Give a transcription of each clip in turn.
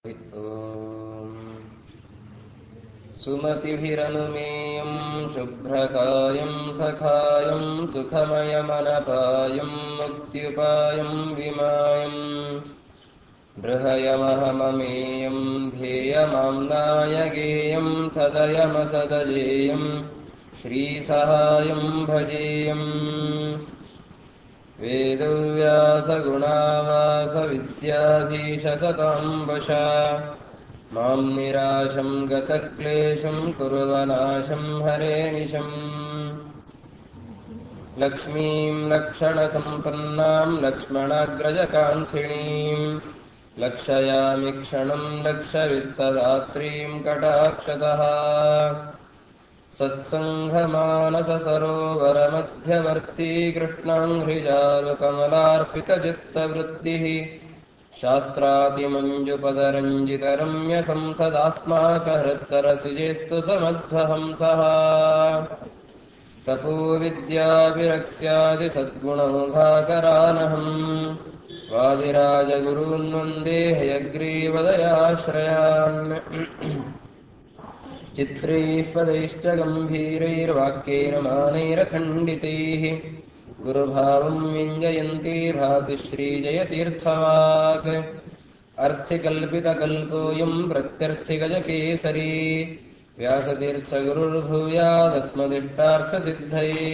ॐ सुमतिभिरनुमेयं शुभ्रकायं सखायं सुखमयमनपायं मुक्त्युपायं विमायम् बृहयमहममेयं ध्येयमाम्नाय गेयं सदयमसदजेयं श्रीसहायं भजेयम् वेदव्यासगुणावासविद्याधीशसताम्बशा मां निराशं गतक्लेशं कुर्वनाशं हरे निशम् लक्ष्मीं लक्षणसम्पन्नां लक्ष्मणाग्रजकाङ्क्षिणीम् लक्षयामि क्षणं लक्षवित्तदात्रीं कटाक्षतः सत्सङ्घमानससरोवरमध्यवर्ती कृष्णाङ्घ्रिजालकमलार्पितचित्तवृत्तिः शास्त्रातिमञ्जुपदरञ्जितरम्यसंसदास्माकहृत्सरसिजेस्तु समध्वहंसः तपोविद्याविरक्त्यादिसद्गुणमुखाकरानहम् वादिराजगुरून् वन्दे हयग्रीवदयाश्रयान् चित्रैः पदैश्च गम्भीरैर्वाक्यैर्मानैरखण्डितैः गुरुभावं व्यञ्जयन्ती भाति श्रीजयतीर्थवाक् अर्थिकल्पितकल्पोऽयं प्रत्यर्थिगजकेसरी व्यासतीर्थगुरुर्भूयादस्मदिष्टार्थसिद्धये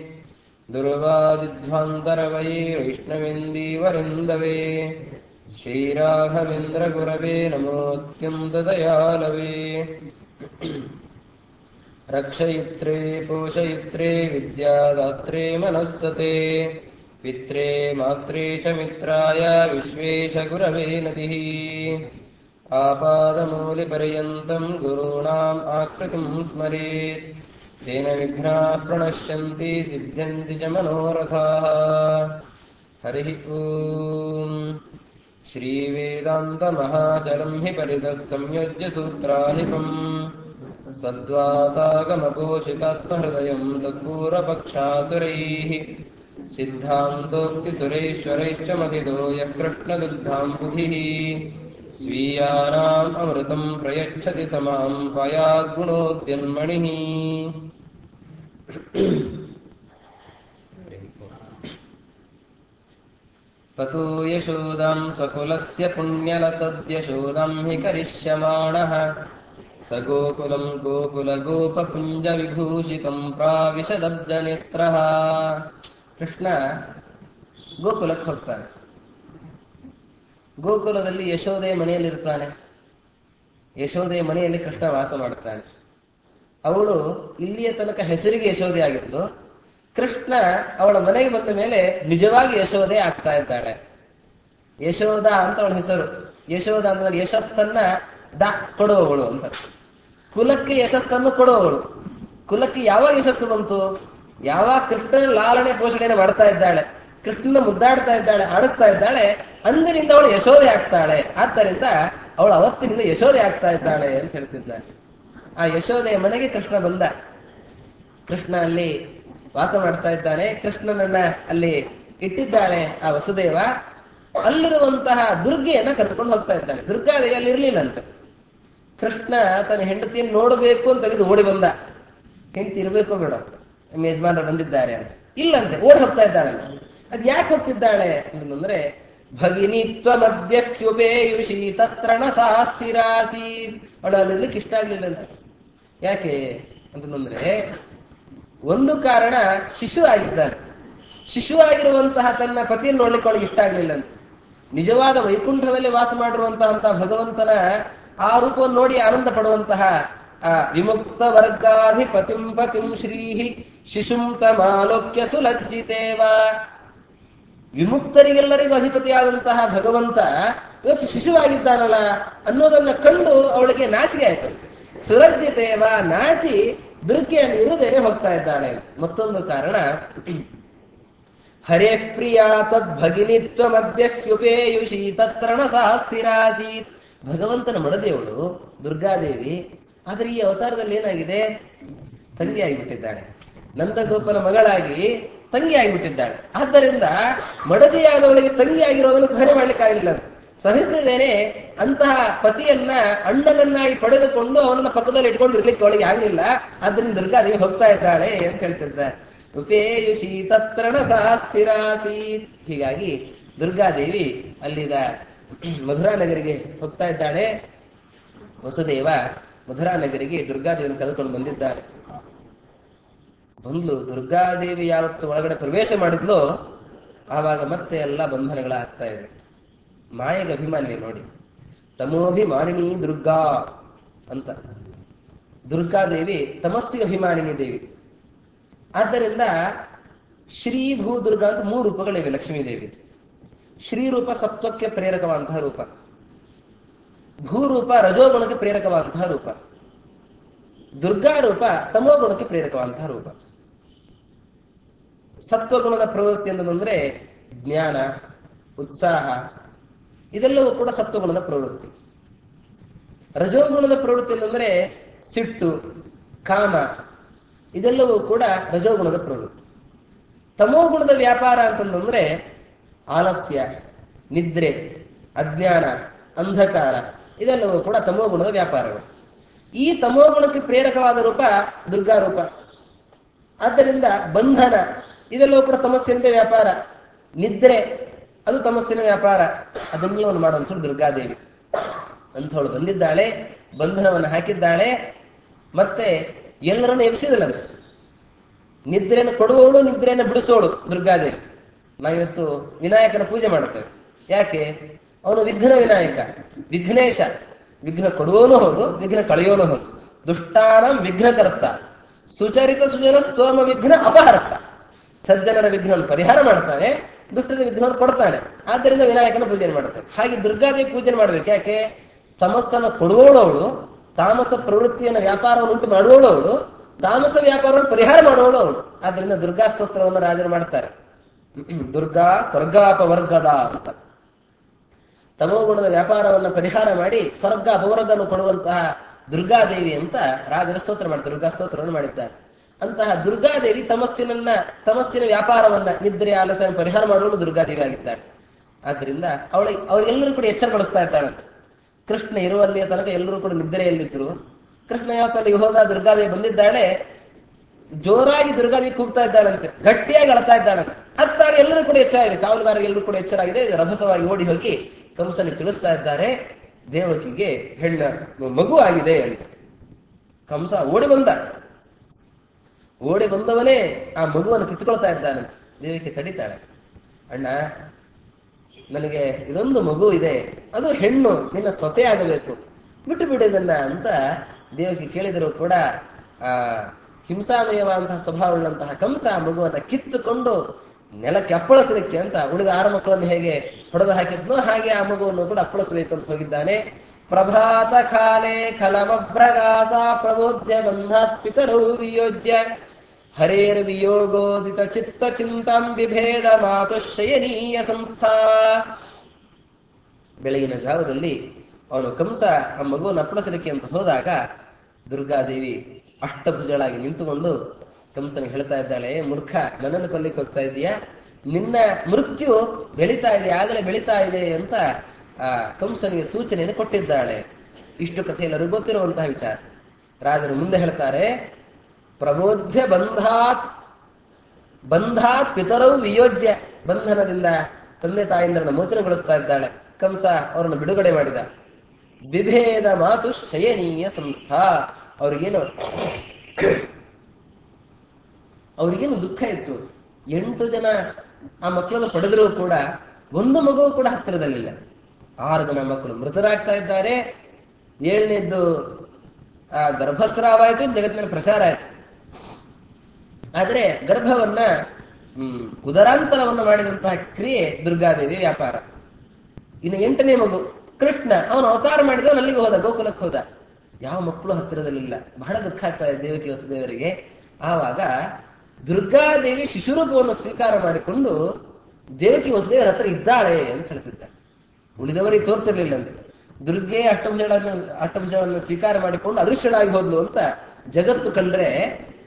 दुर्वादिध्वान्तरवये वैष्णवेन्दीवरिन्दवे श्रीराघवेन्द्रगुरवे नमोऽत्यन्तदयालवे रक्षयित्रे पोषयित्रे विद्यादात्रे मनःसते पित्रे मात्रे च मित्राय विश्वेश गुरवे नतिः आपादमूलिपर्यन्तं गुरूणाम् आकृतिं स्मरेत् तेन विघ्नाः प्रणश्यन्ति सिद्ध्यन्ति च मनोरथाः हरिः ॐ श्रीवेदान्तमहाचलं हि परितः संयोज्य सूत्राधिपम् सद्वातागमपोषितात्महृदयम् तत्पूर्वपक्षासुरैः सिद्धान्तोक्तिसुरेश्वरैश्च मथितो यः कृष्णदुग्धाम्बुभिः स्वीयानाम् अमृतम् प्रयच्छति समाम् पयाद्गुणोद्यन्मणिः ततो यशोदाम् स्वकुलस्य पुण्यलसद्यशोदाम् हि करिष्यमाणः स गोकुलम् गोकुलगोपपुञ्जविभूषितम् ಪ್ರಾವಿಶದಬ್ಜನೇತ್ರಃ ಕೃಷ್ಣ ಗೋಕುಲಕ್ಕೆ ಹೋಗ್ತಾನೆ ಗೋಕುಲದಲ್ಲಿ ಯಶೋದೆ ಮನೆಯಲ್ಲಿರ್ತಾನೆ ಯಶೋದೆ ಮನೆಯಲ್ಲಿ ಕೃಷ್ಣ ವಾಸ ಮಾಡ್ತಾನೆ ಅವಳು ಇಲ್ಲಿಯ ತನಕ ಹೆಸರಿಗೆ ಯಶೋದೆ ಆಗಿದ್ಲು ಕೃಷ್ಣ ಅವಳ ಮನೆಗೆ ಬಂದ ಮೇಲೆ ನಿಜವಾಗಿ ಯಶೋದೆ ಆಗ್ತಾ ಇದ್ದಾಳೆ ಯಶೋದ ಅಂತ ಅವಳ ಹೆಸರು ಯಶೋದ ಅಂದ್ರೆ ಯಶಸ್ಸನ್ನ ದ ಕೊಡುವವಳು ಅಂತ ಕುಲಕ್ಕೆ ಯಶಸ್ಸನ್ನು ಕೊಡುವವಳು ಕುಲಕ್ಕೆ ಯಾವಾಗ ಯಶಸ್ಸು ಬಂತು ಯಾವಾಗ ಕೃಷ್ಣನ ಲಾಲನೆ ಪೋಷಣೆಯನ್ನು ಮಾಡ್ತಾ ಇದ್ದಾಳೆ ಕೃಷ್ಣನ ಮುದ್ದಾಡ್ತಾ ಇದ್ದಾಳೆ ಆಡಿಸ್ತಾ ಇದ್ದಾಳೆ ಅಂದಿನಿಂದ ಅವಳು ಯಶೋದೆ ಆಗ್ತಾಳೆ ಆದ್ದರಿಂದ ಅವಳು ಅವತ್ತಿನಿಂದ ಯಶೋದೆ ಆಗ್ತಾ ಇದ್ದಾಳೆ ಅಂತ ಹೇಳ್ತಿದ್ದಾಳೆ ಆ ಯಶೋದೆಯ ಮನೆಗೆ ಕೃಷ್ಣ ಬಂದ ಕೃಷ್ಣ ಅಲ್ಲಿ ವಾಸ ಮಾಡ್ತಾ ಇದ್ದಾನೆ ಕೃಷ್ಣನನ್ನ ಅಲ್ಲಿ ಇಟ್ಟಿದ್ದಾನೆ ಆ ವಸುದೇವ ಅಲ್ಲಿರುವಂತಹ ದುರ್ಗೆಯನ್ನ ಕರೆದುಕೊಂಡು ಹೋಗ್ತಾ ಇದ್ದಾನೆ ದುರ್ಗಾದೇವಿ ಅಲ್ಲಿ ಇರ್ಲಿಲ್ಲಂತೆ ಕೃಷ್ಣ ತನ್ನ ಹೆಂಡತಿಯನ್ನು ನೋಡಬೇಕು ಅಂತ ತೆಗೆದು ಓಡಿ ಬಂದ ಹೆಂಡತಿ ಇರಬೇಕು ಬೇಡ ನಮ್ಮ ಯಜಮಾನರು ಬಂದಿದ್ದಾರೆ ಅಂತ ಇಲ್ಲಂತೆ ಓಡಿ ಹೋಗ್ತಾ ಇದ್ದಾಳೆ ಅದ್ ಯಾಕೆ ಹೋಗ್ತಿದ್ದಾಳೆ ಅಂತಂದ್ರೆ ಭಗಿನಿತ್ವ ಮಧ್ಯಕ್ಷುಪೇಯುಷಿ ತತ್ರಣ ಸಾಸ್ಥಿರಾಸಿ ಅವಳು ಅಲ್ಲಿರ್ಲಿಕ್ಕೆ ಇಷ್ಟ ಆಗ್ಲಿಲ್ಲಂತೆ ಯಾಕೆ ಅಂತಂದ್ರೆ ಒಂದು ಕಾರಣ ಶಿಶು ಆಗಿದ್ದಾನೆ ಶಿಶು ಆಗಿರುವಂತಹ ತನ್ನ ಪತಿಯನ್ನು ನೋಡ್ಲಿಕ್ಕೆ ಅವಳಿಗೆ ಇಷ್ಟ ಆಗ್ಲಿಲ್ಲ ಅಂತ ನಿಜವಾದ ವೈಕುಂಠದಲ್ಲಿ ವಾಸ ಮಾಡಿರುವಂತಹ ಭಗವಂತನ ಆ ರೂಪವನ್ನು ನೋಡಿ ಆನಂದ ಪಡುವಂತಹ ಆ ವಿಮುಕ್ತ ವರ್ಗಾಧಿಪತಿಂ ಪತಿಂ ಶ್ರೀಹಿ ಶಿಶುಂ ತಮಾಲೋಕ್ಯ ಸುಲಜ್ಜಿತೇವ ವಿಮುಕ್ತರಿಗೆಲ್ಲರಿಗೂ ಅಧಿಪತಿಯಾದಂತಹ ಭಗವಂತ ಇವತ್ತು ಶಿಶುವಾಗಿದ್ದಾನಲ್ಲ ಅನ್ನೋದನ್ನ ಕಂಡು ಅವಳಿಗೆ ನಾಚಿಕೆ ಆಯ್ತಂತೆ ಸುಲಜ್ಜಿತೇವ ನಾಚಿ ದುರ್ಗೆಯಲ್ಲಿ ಇರುದೇನೆ ಹೋಗ್ತಾ ಇದ್ದಾಳೆ ಮತ್ತೊಂದು ಕಾರಣ ಹರೇ ಪ್ರಿಯ ತದ್ ಭಗಿನಿತ್ವ ಮಧ್ಯಕ್ಷುಪೇಯುಷಿ ತತ್ರಣ ಸಹಸ್ಥಿರಾಸೀತ್ ಭಗವಂತನ ಮಡದೇವಳು ದುರ್ಗಾದೇವಿ ಆದ್ರೆ ಈ ಅವತಾರದಲ್ಲಿ ಏನಾಗಿದೆ ತಂಗಿ ಆಗಿಬಿಟ್ಟಿದ್ದಾಳೆ ನಂದಗೋಪನ ಮಗಳಾಗಿ ತಂಗಿ ಆಗಿಬಿಟ್ಟಿದ್ದಾಳೆ ಆದ್ದರಿಂದ ಮಡದಿಯಾದವಳಿಗೆ ತಂಗಿ ಆಗಿರೋದನ್ನು ಸಹನೆ ಮಾಡ್ಲಿಕ್ಕಾಗಿಲ್ಲ ಸಹಿಸದೇನೆ ಅಂತಹ ಪತಿಯನ್ನ ಅಣ್ಣನನ್ನಾಗಿ ಪಡೆದುಕೊಂಡು ಅವನನ್ನ ಪಕ್ಕದಲ್ಲಿ ಇಟ್ಕೊಂಡು ಇರ್ಲಿಕ್ಕೆ ಅವಳಿಗೆ ಆಗ್ಲಿಲ್ಲ ಆದ್ರಿಂದ ದುರ್ಗಾದೇವಿ ಹೋಗ್ತಾ ಇದ್ದಾಳೆ ಅಂತ ಹೇಳ್ತಿದ್ದಾರೆ ಉಪೇಯುಷಿ ತತ್ರಣ ಸ್ಥಿರಾಸೀತ್ ಹೀಗಾಗಿ ದುರ್ಗಾದೇವಿ ಅಲ್ಲಿದ ಮಧುರಾ ನಗರಿಗೆ ಹೋಗ್ತಾ ಇದ್ದಾಳೆ ವಸುದೇವ ಮಧುರಾ ನಗರಿಗೆ ದುರ್ಗಾದೇವಿಯನ್ನು ಕರೆದುಕೊಂಡು ಬಂದಿದ್ದಾಳೆ ಬಂದ್ಲು ದುರ್ಗಾದೇವಿ ಯಾವತ್ತು ಒಳಗಡೆ ಪ್ರವೇಶ ಮಾಡಿದ್ಲೋ ಆವಾಗ ಮತ್ತೆ ಎಲ್ಲ ಬಂಧನಗಳಾಗ್ತಾ ಇದೆ ಮಾಯೆಗೆ ಅಭಿಮಾನಿ ನೋಡಿ ತಮೋಭಿಮಾನಿನಿ ದುರ್ಗಾ ಅಂತ ದುರ್ಗಾದೇವಿ ತಮಸ್ಸಿಗೆ ಅಭಿಮಾನಿನಿ ದೇವಿ ಆದ್ದರಿಂದ ಶ್ರೀ ಭೂ ದುರ್ಗಾ ಅಂತ ಮೂರು ರೂಪಗಳಿವೆ ಲಕ್ಷ್ಮೀ ದೇವಿ ಶ್ರೀ ರೂಪ ಸತ್ವಕ್ಕೆ ಪ್ರೇರಕವಾದಂತಹ ರೂಪ ಭೂರೂಪ ರಜೋಗುಣಕ್ಕೆ ಪ್ರೇರಕವಾದಂತಹ ರೂಪ ದುರ್ಗಾ ರೂಪ ತಮೋಗುಣಕ್ಕೆ ಪ್ರೇರಕವಾದಂತಹ ರೂಪ ಸತ್ವಗುಣದ ಪ್ರವೃತ್ತಿ ಅಂತಂದ್ರೆ ಜ್ಞಾನ ಉತ್ಸಾಹ ಇದೆಲ್ಲವೂ ಕೂಡ ಸತ್ವಗುಣದ ಪ್ರವೃತ್ತಿ ರಜೋಗುಣದ ಪ್ರವೃತ್ತಿ ಅಂತಂದ್ರೆ ಸಿಟ್ಟು ಕಾಮ ಇದೆಲ್ಲವೂ ಕೂಡ ರಜೋಗುಣದ ಪ್ರವೃತ್ತಿ ತಮೋಗುಣದ ವ್ಯಾಪಾರ ಅಂತಂದ್ರೆ ಆಲಸ್ಯ ನಿದ್ರೆ ಅಜ್ಞಾನ ಅಂಧಕಾರ ಇದೆಲ್ಲವೂ ಕೂಡ ತಮೋಗುಣದ ವ್ಯಾಪಾರಗಳು ಈ ತಮೋಗುಣಕ್ಕೆ ಪ್ರೇರಕವಾದ ರೂಪ ದುರ್ಗಾ ರೂಪ ಆದ್ದರಿಂದ ಬಂಧನ ಇದೆಲ್ಲವೂ ಕೂಡ ತಮಸ್ಸಿನ ವ್ಯಾಪಾರ ನಿದ್ರೆ ಅದು ತಮಸ್ಸಿನ ವ್ಯಾಪಾರ ಅದನ್ನೆಲ್ಲವನ್ನು ಮಾಡುವಂಥಳು ದುರ್ಗಾದೇವಿ ಅಂಥವಳು ಬಂದಿದ್ದಾಳೆ ಬಂಧನವನ್ನು ಹಾಕಿದ್ದಾಳೆ ಮತ್ತೆ ಎಲ್ಲರನ್ನು ಎಬ್ಸಿದಳಂತೆ ನಿದ್ರೆಯನ್ನು ಕೊಡುವವಳು ನಿದ್ರೆಯನ್ನು ಬಿಡಿಸೋಳು ದುರ್ಗಾದೇವಿ ನಾವಿವತ್ತು ವಿನಾಯಕನ ಪೂಜೆ ಮಾಡುತ್ತೇವೆ ಯಾಕೆ ಅವನು ವಿಘ್ನ ವಿನಾಯಕ ವಿಘ್ನೇಶ ವಿಘ್ನ ಕೊಡುವವನು ಹೌದು ವಿಘ್ನ ಕಳೆಯೋನು ಹೌದು ದುಷ್ಟಾನಂ ವಿಘ್ನಕರ್ತ ಸುಚರಿತ ಸುಜನ ಸ್ತೋಮ ವಿಘ್ನ ಅಪಹರ್ತ ಸಜ್ಜನರ ವಿಘ್ನ ಪರಿಹಾರ ಮಾಡ್ತಾನೆ ದುಷ್ಟರ ವಿಘ್ನ ಕೊಡ್ತಾನೆ ಆದ್ದರಿಂದ ವಿನಾಯಕನ ಪೂಜೆ ಮಾಡುತ್ತೆ ಹಾಗೆ ದುರ್ಗಾದೇವಿ ಪೂಜೆ ಮಾಡ್ಬೇಕು ಯಾಕೆ ತಮಸ್ಸನ್ನು ಕೊಡುವವಳು ಅವಳು ತಾಮಸ ಪ್ರವೃತ್ತಿಯನ್ನು ವ್ಯಾಪಾರವನ್ನು ಉಂಟು ಮಾಡುವವಳು ಅವಳು ತಾಮಸ ವ್ಯಾಪಾರವನ್ನು ಪರಿಹಾರ ಮಾಡುವವಳು ಅವಳು ಆದ್ರಿಂದ ದುರ್ಗಾ ಸ್ತೋತ್ರವನ್ನು ರಾಜರು ಮಾಡ್ತಾರೆ ದುರ್ಗಾ ಸ್ವರ್ಗಾಪವರ್ಗದ ಅಂತ ತಮೋಗುಣದ ವ್ಯಾಪಾರವನ್ನು ಪರಿಹಾರ ಮಾಡಿ ಸ್ವರ್ಗ ಅಪವರ್ಗವನ್ನು ಕೊಡುವಂತಹ ದುರ್ಗಾದೇವಿ ಅಂತ ರಾಜರ ಸ್ತೋತ್ರ ಮಾಡ್ತಾರೆ ದುರ್ಗಾ ಸ್ತೋತ್ರವನ್ನು ಮಾಡಿದ್ದಾರೆ ಅಂತಹ ದುರ್ಗಾದೇವಿ ತಮಸ್ಸಿನನ್ನ ತಮಸ್ಸಿನ ವ್ಯಾಪಾರವನ್ನ ನಿದ್ರೆ ಆಲಸ್ಯ ಪರಿಹಾರ ಮಾಡುವಳು ದುರ್ಗಾದೇವಿ ಆಗಿದ್ದಾಳೆ ಆದ್ರಿಂದ ಅವಳ ಅವರೆಲ್ಲರೂ ಕೂಡ ಎಚ್ಚರಗೊಳಿಸ್ತಾ ಇದ್ದಾಳಂತೆ ಕೃಷ್ಣ ಇರುವಲ್ಲಿಯ ತನಕ ಎಲ್ಲರೂ ಕೂಡ ನಿದ್ರೆಯಲ್ಲಿದ್ರು ಕೃಷ್ಣ ಯಾವತ್ತಲ್ಲಿಗೆ ಹೋದ ದುರ್ಗಾದೇವಿ ಬಂದಿದ್ದಾಳೆ ಜೋರಾಗಿ ದುರ್ಗಾದೇವಿ ಕೂಗ್ತಾ ಇದ್ದಾಳಂತೆ ಗಟ್ಟಿಯಾಗಿ ಅಳ್ತಾ ಇದ್ದಾಳಂತೆ ಅತ್ತಾಗ ಎಲ್ಲರೂ ಕೂಡ ಎಚ್ಚರಾಗಿದೆ ಕಾವಲುಗಾರರು ಎಲ್ಲರೂ ಕೂಡ ಎಚ್ಚರಾಗಿದೆ ರಭಸವಾಗಿ ಓಡಿ ಹೋಗಿ ಕಂಸನಿಗೆ ತಿಳಿಸ್ತಾ ಇದ್ದಾರೆ ದೇವಕಿಗೆ ಹೆಣ್ಣ ಮಗು ಆಗಿದೆ ಅಂತ ಕಂಸ ಓಡಿ ಬಂದ ಓಡಿ ಬಂದವನೇ ಆ ಮಗುವನ್ನು ಕಿತ್ಕೊಳ್ತಾ ಇದ್ದಾನಂತೆ ದೇವಕ್ಕೆ ತಡಿತಾಳೆ ಅಣ್ಣ ನನಗೆ ಇದೊಂದು ಮಗು ಇದೆ ಅದು ಹೆಣ್ಣು ನಿನ್ನ ಸೊಸೆ ಆಗಬೇಕು ಬಿಟ್ಟು ಬಿಡುವುದನ್ನ ಅಂತ ದೇವಕ್ಕೆ ಕೇಳಿದರೂ ಕೂಡ ಆ ಹಿಂಸಾಮಯವಾದಂತಹ ಸ್ವಭಾವವುಳ್ಳಂತಹ ಕಂಸ ಆ ಮಗುವನ್ನ ಕಿತ್ತುಕೊಂಡು ನೆಲಕ್ಕೆ ಅಪ್ಪಳಿಸಲಿಕ್ಕೆ ಅಂತ ಉಳಿದ ಆರು ಮಕ್ಕಳನ್ನು ಹೇಗೆ ಹೊಡೆದು ಹಾಕಿದ್ನೋ ಹಾಗೆ ಆ ಮಗುವನ್ನು ಕೂಡ ಅಪ್ಪಳಿಸಬೇಕು ಅಂತ ಹೋಗಿದ್ದಾನೆ ಪ್ರಭಾತ ಕಾಲೇ ಖಲಮಭ್ರಗಾಸ ಪ್ರಬೋಧ್ಯ ಬಂಧಾತ್ ಪಿತರೌ ವಿಯೋಜ್ಯ ಹರೇರ್ ವಿಯೋಗೋದಿತ ಚಿತ್ತ ಚಿಂತಾಂ ಬಿಭೇದ ಮಾತು ಶಯನೀಯ ಸಂಸ್ಥಾ ಬೆಳಗಿನ ಜಾವದಲ್ಲಿ ಅವನು ಕಂಸ ಆ ಮಗುವನ್ನು ಅಪ್ಪಳಿಸಲಿಕ್ಕೆ ಅಂತ ಹೋದಾಗ ದುರ್ಗಾದೇವಿ ಅಷ್ಟಭುಜಳಾಗಿ ನಿಂತುಕೊಂಡು ಕಂಸನಿಗೆ ಹೇಳ್ತಾ ಇದ್ದಾಳೆ ಮೂರ್ಖ ನನ್ನನ್ನು ಕೊಲ್ಲಿಕ್ಕೆ ಹೋಗ್ತಾ ಇದೀಯಾ ನಿನ್ನ ಮೃತ್ಯು ಬೆಳೀತಾ ಇದೆ ಆಗಲೇ ಬೆಳೀತಾ ಇದೆ ಅಂತ ಆ ಕಂಸನಿಗೆ ಸೂಚನೆಯನ್ನು ಕೊಟ್ಟಿದ್ದಾಳೆ ಇಷ್ಟು ಕಥೆ ಎಲ್ಲರಿಗೂ ಗೊತ್ತಿರುವಂತಹ ವಿಚಾರ ರಾಜರು ಮುಂದೆ ಹೇಳ್ತಾರೆ ಪ್ರಬೋಧ್ಯ ಬಂಧಾತ್ ಬಂಧಾತ್ ಪಿತರವು ವಿಯೋಜ್ಯ ಬಂಧನದಿಂದ ತಂದೆ ತಾಯಿಂದ್ರನ್ನ ಮೋಚನೆಗೊಳಿಸ್ತಾ ಇದ್ದಾಳೆ ಕಂಸ ಅವರನ್ನು ಬಿಡುಗಡೆ ಮಾಡಿದ ವಿಭೇದ ಮಾತು ಶಯನೀಯ ಸಂಸ್ಥಾ ಅವ್ರಿಗೇನು ಅವ್ರಿಗೇನು ದುಃಖ ಇತ್ತು ಎಂಟು ಜನ ಆ ಮಕ್ಕಳನ್ನು ಪಡೆದರೂ ಕೂಡ ಒಂದು ಮಗು ಕೂಡ ಹತ್ತಿರದಲ್ಲಿಲ್ಲ ಆರು ಜನ ಮಕ್ಕಳು ಮೃತರಾಗ್ತಾ ಇದ್ದಾರೆ ಏಳನೇದ್ದು ಆ ಗರ್ಭಸ್ರಾವ ಆಯ್ತು ಜಗತ್ತಿನ ಪ್ರಚಾರ ಆಯ್ತು ಆದ್ರೆ ಗರ್ಭವನ್ನ ಹ್ಮ್ ಉದರಾಂತರವನ್ನ ಮಾಡಿದಂತಹ ಕ್ರಿಯೆ ದುರ್ಗಾದೇವಿ ವ್ಯಾಪಾರ ಇನ್ನು ಎಂಟನೇ ಮಗು ಕೃಷ್ಣ ಅವನು ಅವತಾರ ಮಾಡಿದ ಅಲ್ಲಿಗೆ ಹೋದ ಗೋಕುಲಕ್ಕೆ ಹೋದ ಯಾವ ಮಕ್ಕಳು ಹತ್ತಿರದಲ್ಲಿಲ್ಲ ಬಹಳ ದುಃಖ ಆಗ್ತಾ ಇದೆ ದೇವಕಿ ವಸುದೇವರಿಗೆ ಆವಾಗ ದುರ್ಗಾದೇವಿ ಶಿಶುರೂಪವನ್ನು ಸ್ವೀಕಾರ ಮಾಡಿಕೊಂಡು ದೇವಕಿ ವಸುದೇವರ ಹತ್ರ ಇದ್ದಾಳೆ ಅಂತ ಹೇಳ್ತಿದ್ದ ಉಳಿದವರಿಗೆ ತೋರ್ತಿರ್ಲಿಲ್ಲ ಅಂತ ದುರ್ಗೆ ಅಷ್ಟಭುಜಗಳನ್ನು ಅಷ್ಟಭುಜವನ್ನು ಸ್ವೀಕಾರ ಮಾಡಿಕೊಂಡು ಅದೃಶ್ಯಳಾಗಿ ಹೋದ್ಲು ಅಂತ ಜಗತ್ತು ಕಂಡ್ರೆ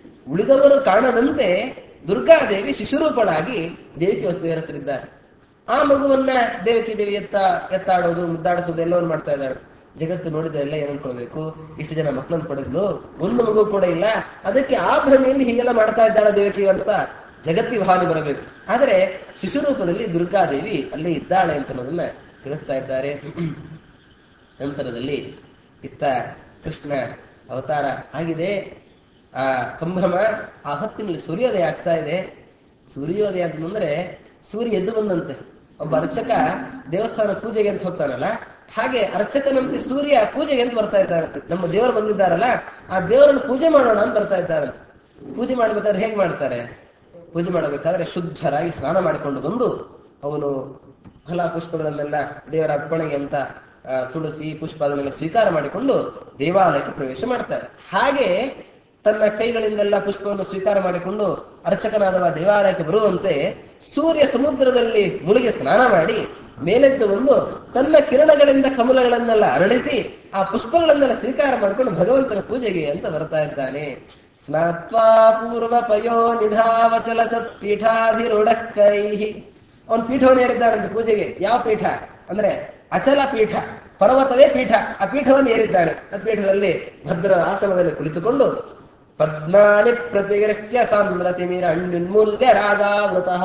ಉಳಿದವರು ಕಾಣದಂತೆ ದುರ್ಗಾದೇವಿ ಶಿಶುರೂಪಳಾಗಿ ದೇವಕಿ ವಸುದೇವರ ಹತ್ರ ಇದ್ದಾರೆ ಆ ಮಗುವನ್ನ ದೇವಕಿ ದೇವಿ ಎತ್ತ ಎತ್ತಾಡೋದು ಮುದ್ದಾಡಿಸೋದು ಎಲ್ಲವನ್ನು ಮಾಡ್ತಾ ಇದ್ದಾಳೆ ಜಗತ್ತು ನೋಡಿದ ಎಲ್ಲ ಏನ್ ಅನ್ಕೊಳ್ಬೇಕು ಇಷ್ಟು ಜನ ಮಕ್ಕಳನ್ನು ಪಡೆದ್ಲು ಒಂದು ಮಗು ಕೂಡ ಇಲ್ಲ ಅದಕ್ಕೆ ಆ ಭ್ರಮೆಯಲ್ಲಿ ಹೀಗೆಲ್ಲ ಮಾಡ್ತಾ ಇದ್ದಾಳೆ ದೇವಕಿ ಅಂತ ಜಗತ್ತಿಗೆ ಭಾವನೆ ಬರಬೇಕು ಆದರೆ ಶಿಶುರೂಪದಲ್ಲಿ ದುರ್ಗಾದೇವಿ ಅಲ್ಲೇ ಇದ್ದಾಳೆ ಅಂತ ಅನ್ನೋದನ್ನ ತಿಳಿಸ್ತಾ ಇದ್ದಾರೆ ನಂತರದಲ್ಲಿ ಇತ್ತ ಕೃಷ್ಣ ಅವತಾರ ಆಗಿದೆ ಆ ಸಂಭ್ರಮ ಆ ಹೊತ್ತಿನಲ್ಲಿ ಸೂರ್ಯೋದಯ ಆಗ್ತಾ ಇದೆ ಸೂರ್ಯೋದಯ ಅಂತಂದ್ರೆ ಸೂರ್ಯ ಎದ್ದು ಬಂದಂತೆ ಒಬ್ಬ ಅರ್ಚಕ ದೇವಸ್ಥಾನ ಪೂಜೆಗೆ ಅಂತ ಹೋಗ್ತಾನಲ್ಲ ಹಾಗೆ ಅರ್ಚಕನಂತೆ ಸೂರ್ಯ ಪೂಜೆಗೆ ಅಂತ ಬರ್ತಾ ಇದ್ದಾರಂತೆ ನಮ್ಮ ದೇವರು ಬಂದಿದ್ದಾರಲ್ಲ ಆ ದೇವರನ್ನು ಪೂಜೆ ಮಾಡೋಣ ಅಂತ ಬರ್ತಾ ಇದ್ದಾರಂತೆ ಪೂಜೆ ಮಾಡ್ಬೇಕಾದ್ರೆ ಹೇಗೆ ಮಾಡ್ತಾರೆ ಪೂಜೆ ಮಾಡಬೇಕಾದ್ರೆ ಶುದ್ಧರಾಗಿ ಸ್ನಾನ ಮಾಡಿಕೊಂಡು ಬಂದು ಅವನು ಫಲ ಪುಷ್ಪಗಳನ್ನೆಲ್ಲ ದೇವರ ಅರ್ಪಣೆಗೆ ಅಂತ ಆ, ತುಳಸಿ ಪುಷ್ಪ ಅದನ್ನೆಲ್ಲ ಸ್ವೀಕಾರ ಮಾಡಿಕೊಂಡು ದೇವಾಲಯಕ್ಕೆ ಪ್ರವೇಶ ಮಾಡ್ತಾರೆ ಹಾಗೆ ತನ್ನ ಕೈಗಳಿಂದೆಲ್ಲ ಪುಷ್ಪವನ್ನು ಸ್ವೀಕಾರ ಮಾಡಿಕೊಂಡು ಅರ್ಚಕನಾದವ ದೇವಾಲಯಕ್ಕೆ ಬರುವಂತೆ ಸೂರ್ಯ ಸಮುದ್ರದಲ್ಲಿ ಮುಳುಗಿ ಸ್ನಾನ ಮಾಡಿ ಮೇಲೆದ್ದು ಬಂದು ತನ್ನ ಕಿರಣಗಳಿಂದ ಕಮಲಗಳನ್ನೆಲ್ಲ ಅರಳಿಸಿ ಆ ಪುಷ್ಪಗಳನ್ನೆಲ್ಲ ಸ್ವೀಕಾರ ಮಾಡಿಕೊಂಡು ಭಗವಂತನ ಪೂಜೆಗೆ ಅಂತ ಬರ್ತಾ ಇದ್ದಾನೆ ಸ್ನಾತ್ವಾ ಪೂರ್ವ ಪಯೋ ನಿಧಾವಚಲ ಪೀಠಾಧಿರುಡಕ್ಕೈಹಿ ಅವನು ಪೀಠವನ್ನು ಏರಿದ್ದಾನಂತೆ ಪೂಜೆಗೆ ಯಾವ ಪೀಠ ಅಂದ್ರೆ ಅಚಲ ಪೀಠ ಪರ್ವತವೇ ಪೀಠ ಆ ಪೀಠವನ್ನು ಏರಿದ್ದಾನೆ ಆ ಪೀಠದಲ್ಲಿ ಭದ್ರ ಆಸನದಲ್ಲಿ ಕುಳಿತುಕೊಂಡು ಪದ್ಮಾನಿ ಪ್ರತಿಗೃಹ್ಯ ಸಾಂದ್ರತಿಮಿರ ಅಣ್ಯುನ್ಮೂಲ್ಯ ರಾಗಾವೃತಃ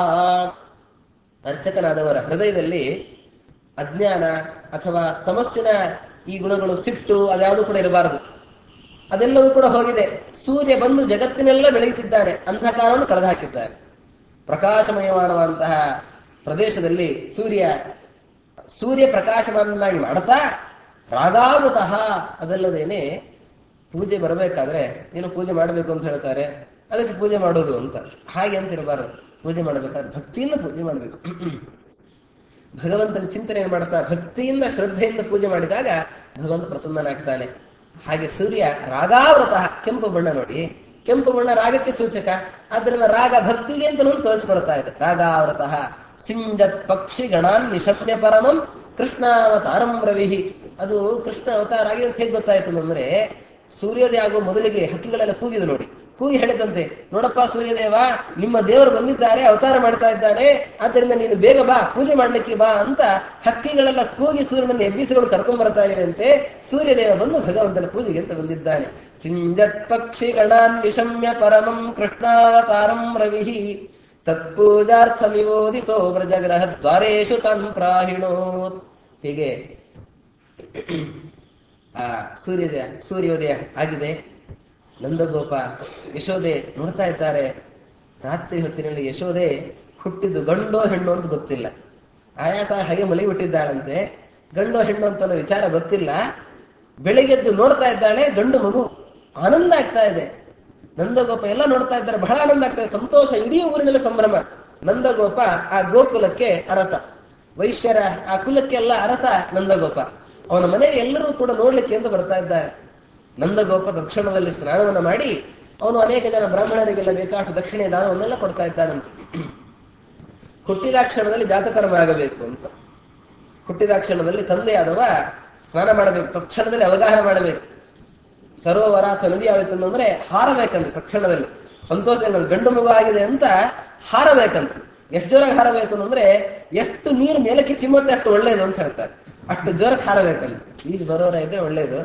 ಅರ್ಚಕನಾದವರ ಹೃದಯದಲ್ಲಿ ಅಜ್ಞಾನ ಅಥವಾ ತಮಸ್ಸಿನ ಈ ಗುಣಗಳು ಸಿಟ್ಟು ಅದ್ಯಾವುದು ಕೂಡ ಇರಬಾರದು ಅದೆಲ್ಲವೂ ಕೂಡ ಹೋಗಿದೆ ಸೂರ್ಯ ಬಂದು ಜಗತ್ತಿನೆಲ್ಲ ಬೆಳಗಿಸಿದ್ದಾನೆ ಅಂಧಕಾರವನ್ನು ಕಳೆದು ಹಾಕಿದ್ದಾರೆ ಪ್ರಕಾಶಮಯವಾದಂತಹ ಪ್ರದೇಶದಲ್ಲಿ ಸೂರ್ಯ ಸೂರ್ಯ ಪ್ರಕಾಶಮಾನನಾಗಿ ಮಾಡುತ್ತಾ ರಾಗಾವೃತಃ ಅದಲ್ಲದೇನೆ ಪೂಜೆ ಬರಬೇಕಾದ್ರೆ ಏನು ಪೂಜೆ ಮಾಡಬೇಕು ಅಂತ ಹೇಳ್ತಾರೆ ಅದಕ್ಕೆ ಪೂಜೆ ಮಾಡೋದು ಅಂತ ಹಾಗೆ ಅಂತ ಇರಬಾರದು ಪೂಜೆ ಮಾಡಬೇಕಾದ್ರೆ ಭಕ್ತಿಯಿಂದ ಪೂಜೆ ಮಾಡಬೇಕು ಭಗವಂತನ ಚಿಂತನೆ ಮಾಡ್ತಾ ಭಕ್ತಿಯಿಂದ ಶ್ರದ್ಧೆಯಿಂದ ಪೂಜೆ ಮಾಡಿದಾಗ ಭಗವಂತ ಪ್ರಸನ್ನನಾಗ್ತಾನೆ ಹಾಗೆ ಸೂರ್ಯ ರಾಗಾವೃತ ಕೆಂಪು ಬಣ್ಣ ನೋಡಿ ಕೆಂಪು ಬಣ್ಣ ರಾಗಕ್ಕೆ ಸೂಚಕ ಆದ್ದರಿಂದ ರಾಗ ಭಕ್ತಿಗೆ ಅಂತ ತೋರಿಸ್ಕೊಳ್ತಾ ಇದೆ ರಾಗಾವೃತ ಸಿಂಜತ್ ಪಕ್ಷಿ ಗಣಾನ್ ನಿಶಮ್ಯ ಪರಮಂ ಕೃಷ್ಣಾವತಾರಂ ರವಿಹಿ ಅದು ಕೃಷ್ಣ ಅವತಾರ ಆಗಿದೆ ಅಂತ ಹೇಗೆ ಗೊತ್ತಾಯ್ತು ಅಂದ್ರೆ ಸೂರ್ಯೋದಯ ಆಗೋ ಮೊದಲಿಗೆ ಹಕ್ಕಿಗಳೆಲ್ಲ ಕೂಗಿದು ನೋಡಿ ಕೂಗಿ ಹೇಳಿದಂತೆ ನೋಡಪ್ಪ ಸೂರ್ಯದೇವ ನಿಮ್ಮ ದೇವರು ಬಂದಿದ್ದಾರೆ ಅವತಾರ ಮಾಡ್ತಾ ಇದ್ದಾರೆ ಆದ್ದರಿಂದ ನೀನು ಬೇಗ ಬಾ ಪೂಜೆ ಮಾಡ್ಲಿಕ್ಕೆ ಬಾ ಅಂತ ಹಕ್ಕಿಗಳೆಲ್ಲ ಕೂಗಿ ಸೂರ್ಯನನ್ನು ಎಬ್ಬಿಸಿಕೊಂಡು ಕರ್ಕೊಂಡ್ ಬರ್ತಾ ಇರುವಂತೆ ಸೂರ್ಯದೇವ ಬಂದು ಭಗವಂತನ ಪೂಜೆಗೆ ಅಂತ ಬಂದಿದ್ದಾನೆ ಸಿಂಜತ್ ಪಕ್ಷಿ ಗಣಾನ್ ನಿಶಮ್ಯ ಪರಮಂ ಕೃಷ್ಣಾವತಾರಂ ರವಿಹಿ ತತ್ಪೂಜಾರ್ಥಮಿವೋದಿತೋ ವ್ರಜಗ್ರಹ ದ್ವಾರೇಶು ತನ್ ಪ್ರಾಹಿಣೋತ್ ಹೀಗೆ ಆ ಸೂರ್ಯೋದಯ ಸೂರ್ಯೋದಯ ಆಗಿದೆ ನಂದಗೋಪ ಯಶೋದೆ ನೋಡ್ತಾ ಇದ್ದಾರೆ ರಾತ್ರಿ ಹೊತ್ತಿನಲ್ಲಿ ಯಶೋದೆ ಹುಟ್ಟಿದ್ದು ಗಂಡೋ ಹೆಣ್ಣು ಅಂತ ಗೊತ್ತಿಲ್ಲ ಆಯಾಸ ಹಾಗೆ ಮಲಗಿ ಬಿಟ್ಟಿದ್ದಾಳಂತೆ ಗಂಡೋ ಹೆಣ್ಣು ಅಂತ ಅನ್ನೋ ವಿಚಾರ ಗೊತ್ತಿಲ್ಲ ಬೆಳಿಗ್ಗೆದ್ದು ನೋಡ್ತಾ ಇದ್ದಾಳೆ ಗಂಡು ಮಗು ಆನಂದ ಆಗ್ತಾ ಇದೆ ನಂದಗೋಪ ಎಲ್ಲ ನೋಡ್ತಾ ಇದ್ದಾರೆ ಬಹಳ ಆನಂದ ಆಗ್ತಾ ಇದೆ ಸಂತೋಷ ಇಡೀ ಊರಿನಲ್ಲಿ ಸಂಭ್ರಮ ನಂದಗೋಪ ಆ ಗೋಕುಲಕ್ಕೆ ಅರಸ ವೈಶ್ಯರ ಆ ಕುಲಕ್ಕೆಲ್ಲ ಅರಸ ನಂದಗೋಪ ಅವನ ಮನೆಗೆ ಎಲ್ಲರೂ ಕೂಡ ನೋಡ್ಲಿಕ್ಕೆ ಅಂತ ಬರ್ತಾ ಇದ್ದಾರೆ ನಂದಗೋಪ ತಕ್ಷಣದಲ್ಲಿ ಸ್ನಾನವನ್ನ ಮಾಡಿ ಅವನು ಅನೇಕ ಜನ ಬ್ರಾಹ್ಮಣರಿಗೆಲ್ಲ ಬೇಕಾಷ್ಟು ದಕ್ಷಿಣೆ ದಾನವನ್ನೆಲ್ಲ ಕೊಡ್ತಾ ಇದ್ದಾನಂತೆ ಹುಟ್ಟಿದ ಕ್ಷಣದಲ್ಲಿ ಜಾತಕರ್ಮ ಆಗಬೇಕು ಅಂತ ಹುಟ್ಟಿದ ಕ್ಷಣದಲ್ಲಿ ತಂದೆಯಾದವ ಸ್ನಾನ ಮಾಡಬೇಕು ತಕ್ಷಣದಲ್ಲಿ ಅವಗಾಹನ ಮಾಡಬೇಕು ಸರೋವರ ಅಥವಾ ನದಿ ಯಾವತ್ತು ಅಂದ್ರೆ ಹಾರಬೇಕಂತೆ ತಕ್ಷಣದಲ್ಲಿ ಸಂತೋಷ ಏನಂದ್ರೆ ಗಂಡು ಮಗು ಆಗಿದೆ ಅಂತ ಹಾರಬೇಕಂತ ಎಷ್ಟು ಜೋರಾಗಿ ಹಾರಬೇಕು ಅಂದ್ರೆ ಎಷ್ಟು ನೀರು ಮೇಲಕ್ಕೆ ಚಿಮ್ಮತ್ತೆ ಅಷ್ಟು ಒಳ್ಳೇದು ಅಂತ ಹೇಳ್ತಾರೆ ಅಷ್ಟು ಜೋರಕ್ಕೆ ಹಾರಬೇಕಂತ ಈಜು ಬರೋರ ಇದ್ರೆ ಒಳ್ಳೇದು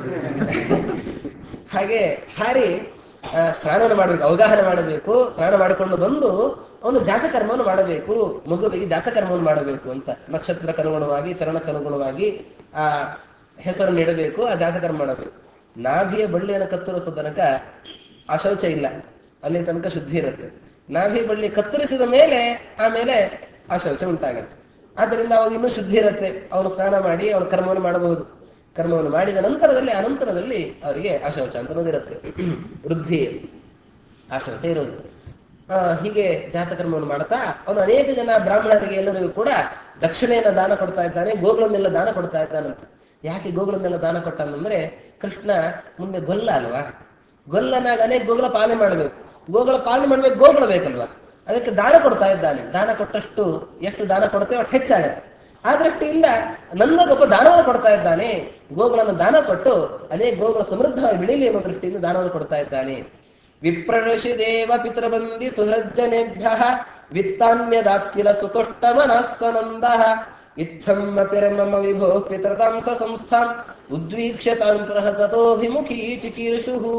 ಹಾಗೆ ಹಾರಿ ಆ, ಸ್ನಾನವನ್ನು ಮಾಡಬೇಕು ಅವಗಾಹನ ಮಾಡಬೇಕು ಸ್ನಾನ ಮಾಡಿಕೊಂಡು ಬಂದು ಅವನು ಜಾತಕರ್ಮವನ್ನು ಮಾಡಬೇಕು ಮಗುವಿಗೆ ಜಾತಕರ್ಮವನ್ನು ಮಾಡಬೇಕು ಅಂತ ನಕ್ಷತ್ರಕ್ಕನುಗುಣವಾಗಿ ಚರಣಕ್ಕನುಗುಣವಾಗಿ ಆ ಹೆಸರನ್ನು ಇಡಬೇಕು ಆ ಜಾತಕರ್ಮ ಮಾಡಬೇಕು ನಾಭಿಯ ಬಳ್ಳಿಯನ್ನು ಕತ್ತರಿಸೋ ತನಕ ಅಶೌಚ ಇಲ್ಲ ಅಲ್ಲಿ ತನಕ ಶುದ್ಧಿ ಇರುತ್ತೆ ನಾಭಿ ಬಳ್ಳಿ ಕತ್ತರಿಸಿದ ಮೇಲೆ ಆಮೇಲೆ ಅಶೌಚ ಉಂಟಾಗತ್ತೆ ಆದ್ದರಿಂದ ಅವಾಗ ಇನ್ನೂ ಶುದ್ಧಿ ಇರುತ್ತೆ ಅವನು ಸ್ನಾನ ಮಾಡಿ ಅವನ ಕರ್ಮವನ್ನು ಮಾಡಬಹುದು ಕರ್ಮವನ್ನು ಮಾಡಿದ ನಂತರದಲ್ಲಿ ಅನಂತರದಲ್ಲಿ ಅವರಿಗೆ ಅಶೌಚ ಅಂತ ಅನ್ನೋದಿರುತ್ತೆ ವೃದ್ಧಿ ಅಶೌಚ ಇರೋದು ಆ, ಹೀಗೆ ಜಾತಕರ್ಮವನ್ನು ಮಾಡ್ತಾ ಅವನು ಅನೇಕ ಜನ ಬ್ರಾಹ್ಮಣರಿಗೆ ಎಲ್ಲರಿಗೂ ಕೂಡ ದಕ್ಷಿಣೆಯನ್ನ ದಾನ ಕೊಡ್ತಾ ಇದ್ದಾನೆ ಗೋಗಳನ್ನೆಲ್ಲ ದಾನ ಕೊಡ್ತಾ ಇದ್ದಾನಂತ ಯಾಕೆ ಗೋಗಳನ್ನೆಲ್ಲ ದಾನ ಕೊಟ್ಟಾನಂದ್ರೆ ಕೃಷ್ಣ ಮುಂದೆ ಗೊಲ್ಲ ಅಲ್ವಾ ಗೊಲ್ಲನಾಗ ಅನೇಕ ಗೋಗಳ ಪಾಲನೆ ಮಾಡಬೇಕು ಗೋಗಳ ಪಾಲನೆ ಮಾಡ್ಬೇಕು ಗೋಗಳು ಬೇಕಲ್ವಾ ಅದಕ್ಕೆ ದಾನ ಕೊಡ್ತಾ ಇದ್ದಾನೆ ದಾನ ಕೊಟ್ಟಷ್ಟು ಎಷ್ಟು ದಾನ ಕೊಡ್ತೇವೆ ಅಷ್ಟು ಹೆಚ್ಚಾಗತ್ತೆ ಆ ದೃಷ್ಟಿಯಿಂದ ನಂದಗೊಬ್ಬ ದಾನವನ್ನು ಕೊಡ್ತಾ ಇದ್ದಾನೆ ಗೋಗಳನ್ನು ದಾನ ಕೊಟ್ಟು ಅನೇಕ ಗೋಗಳು ಸಮೃದ್ಧವಾಗಿ ಬೆಳೀಲಿ ಎಂಬ ದೃಷ್ಟಿಯಿಂದ ದಾನವನ್ನು ಕೊಡ್ತಾ ಇದ್ದಾನೆ ವಿಪ್ರಋಷಿ ದೇವ ಪಿತೃಬಂಧಿ ಸುಹೃಜ್ಜನೇಭ್ಯ ವಿತ್ತಾನ್ಯದಾತ್ಕಿಲ ಸುತುಷ್ಟಮನಸ್ಸನಂದ ಇಚ್ಛಂ ಮತಿರ್ಮಮ ವಿಭೋ ಪಿತೃತಾಂ ಸ ಸಂಸ್ಥಾಂ ಉದ್ವೀಕ್ಷ್ಯ ತಾಂ ಪ್ರಹಸತೋಭಿಮುಖಿ ಚಿಕೀರ್ಷುಹು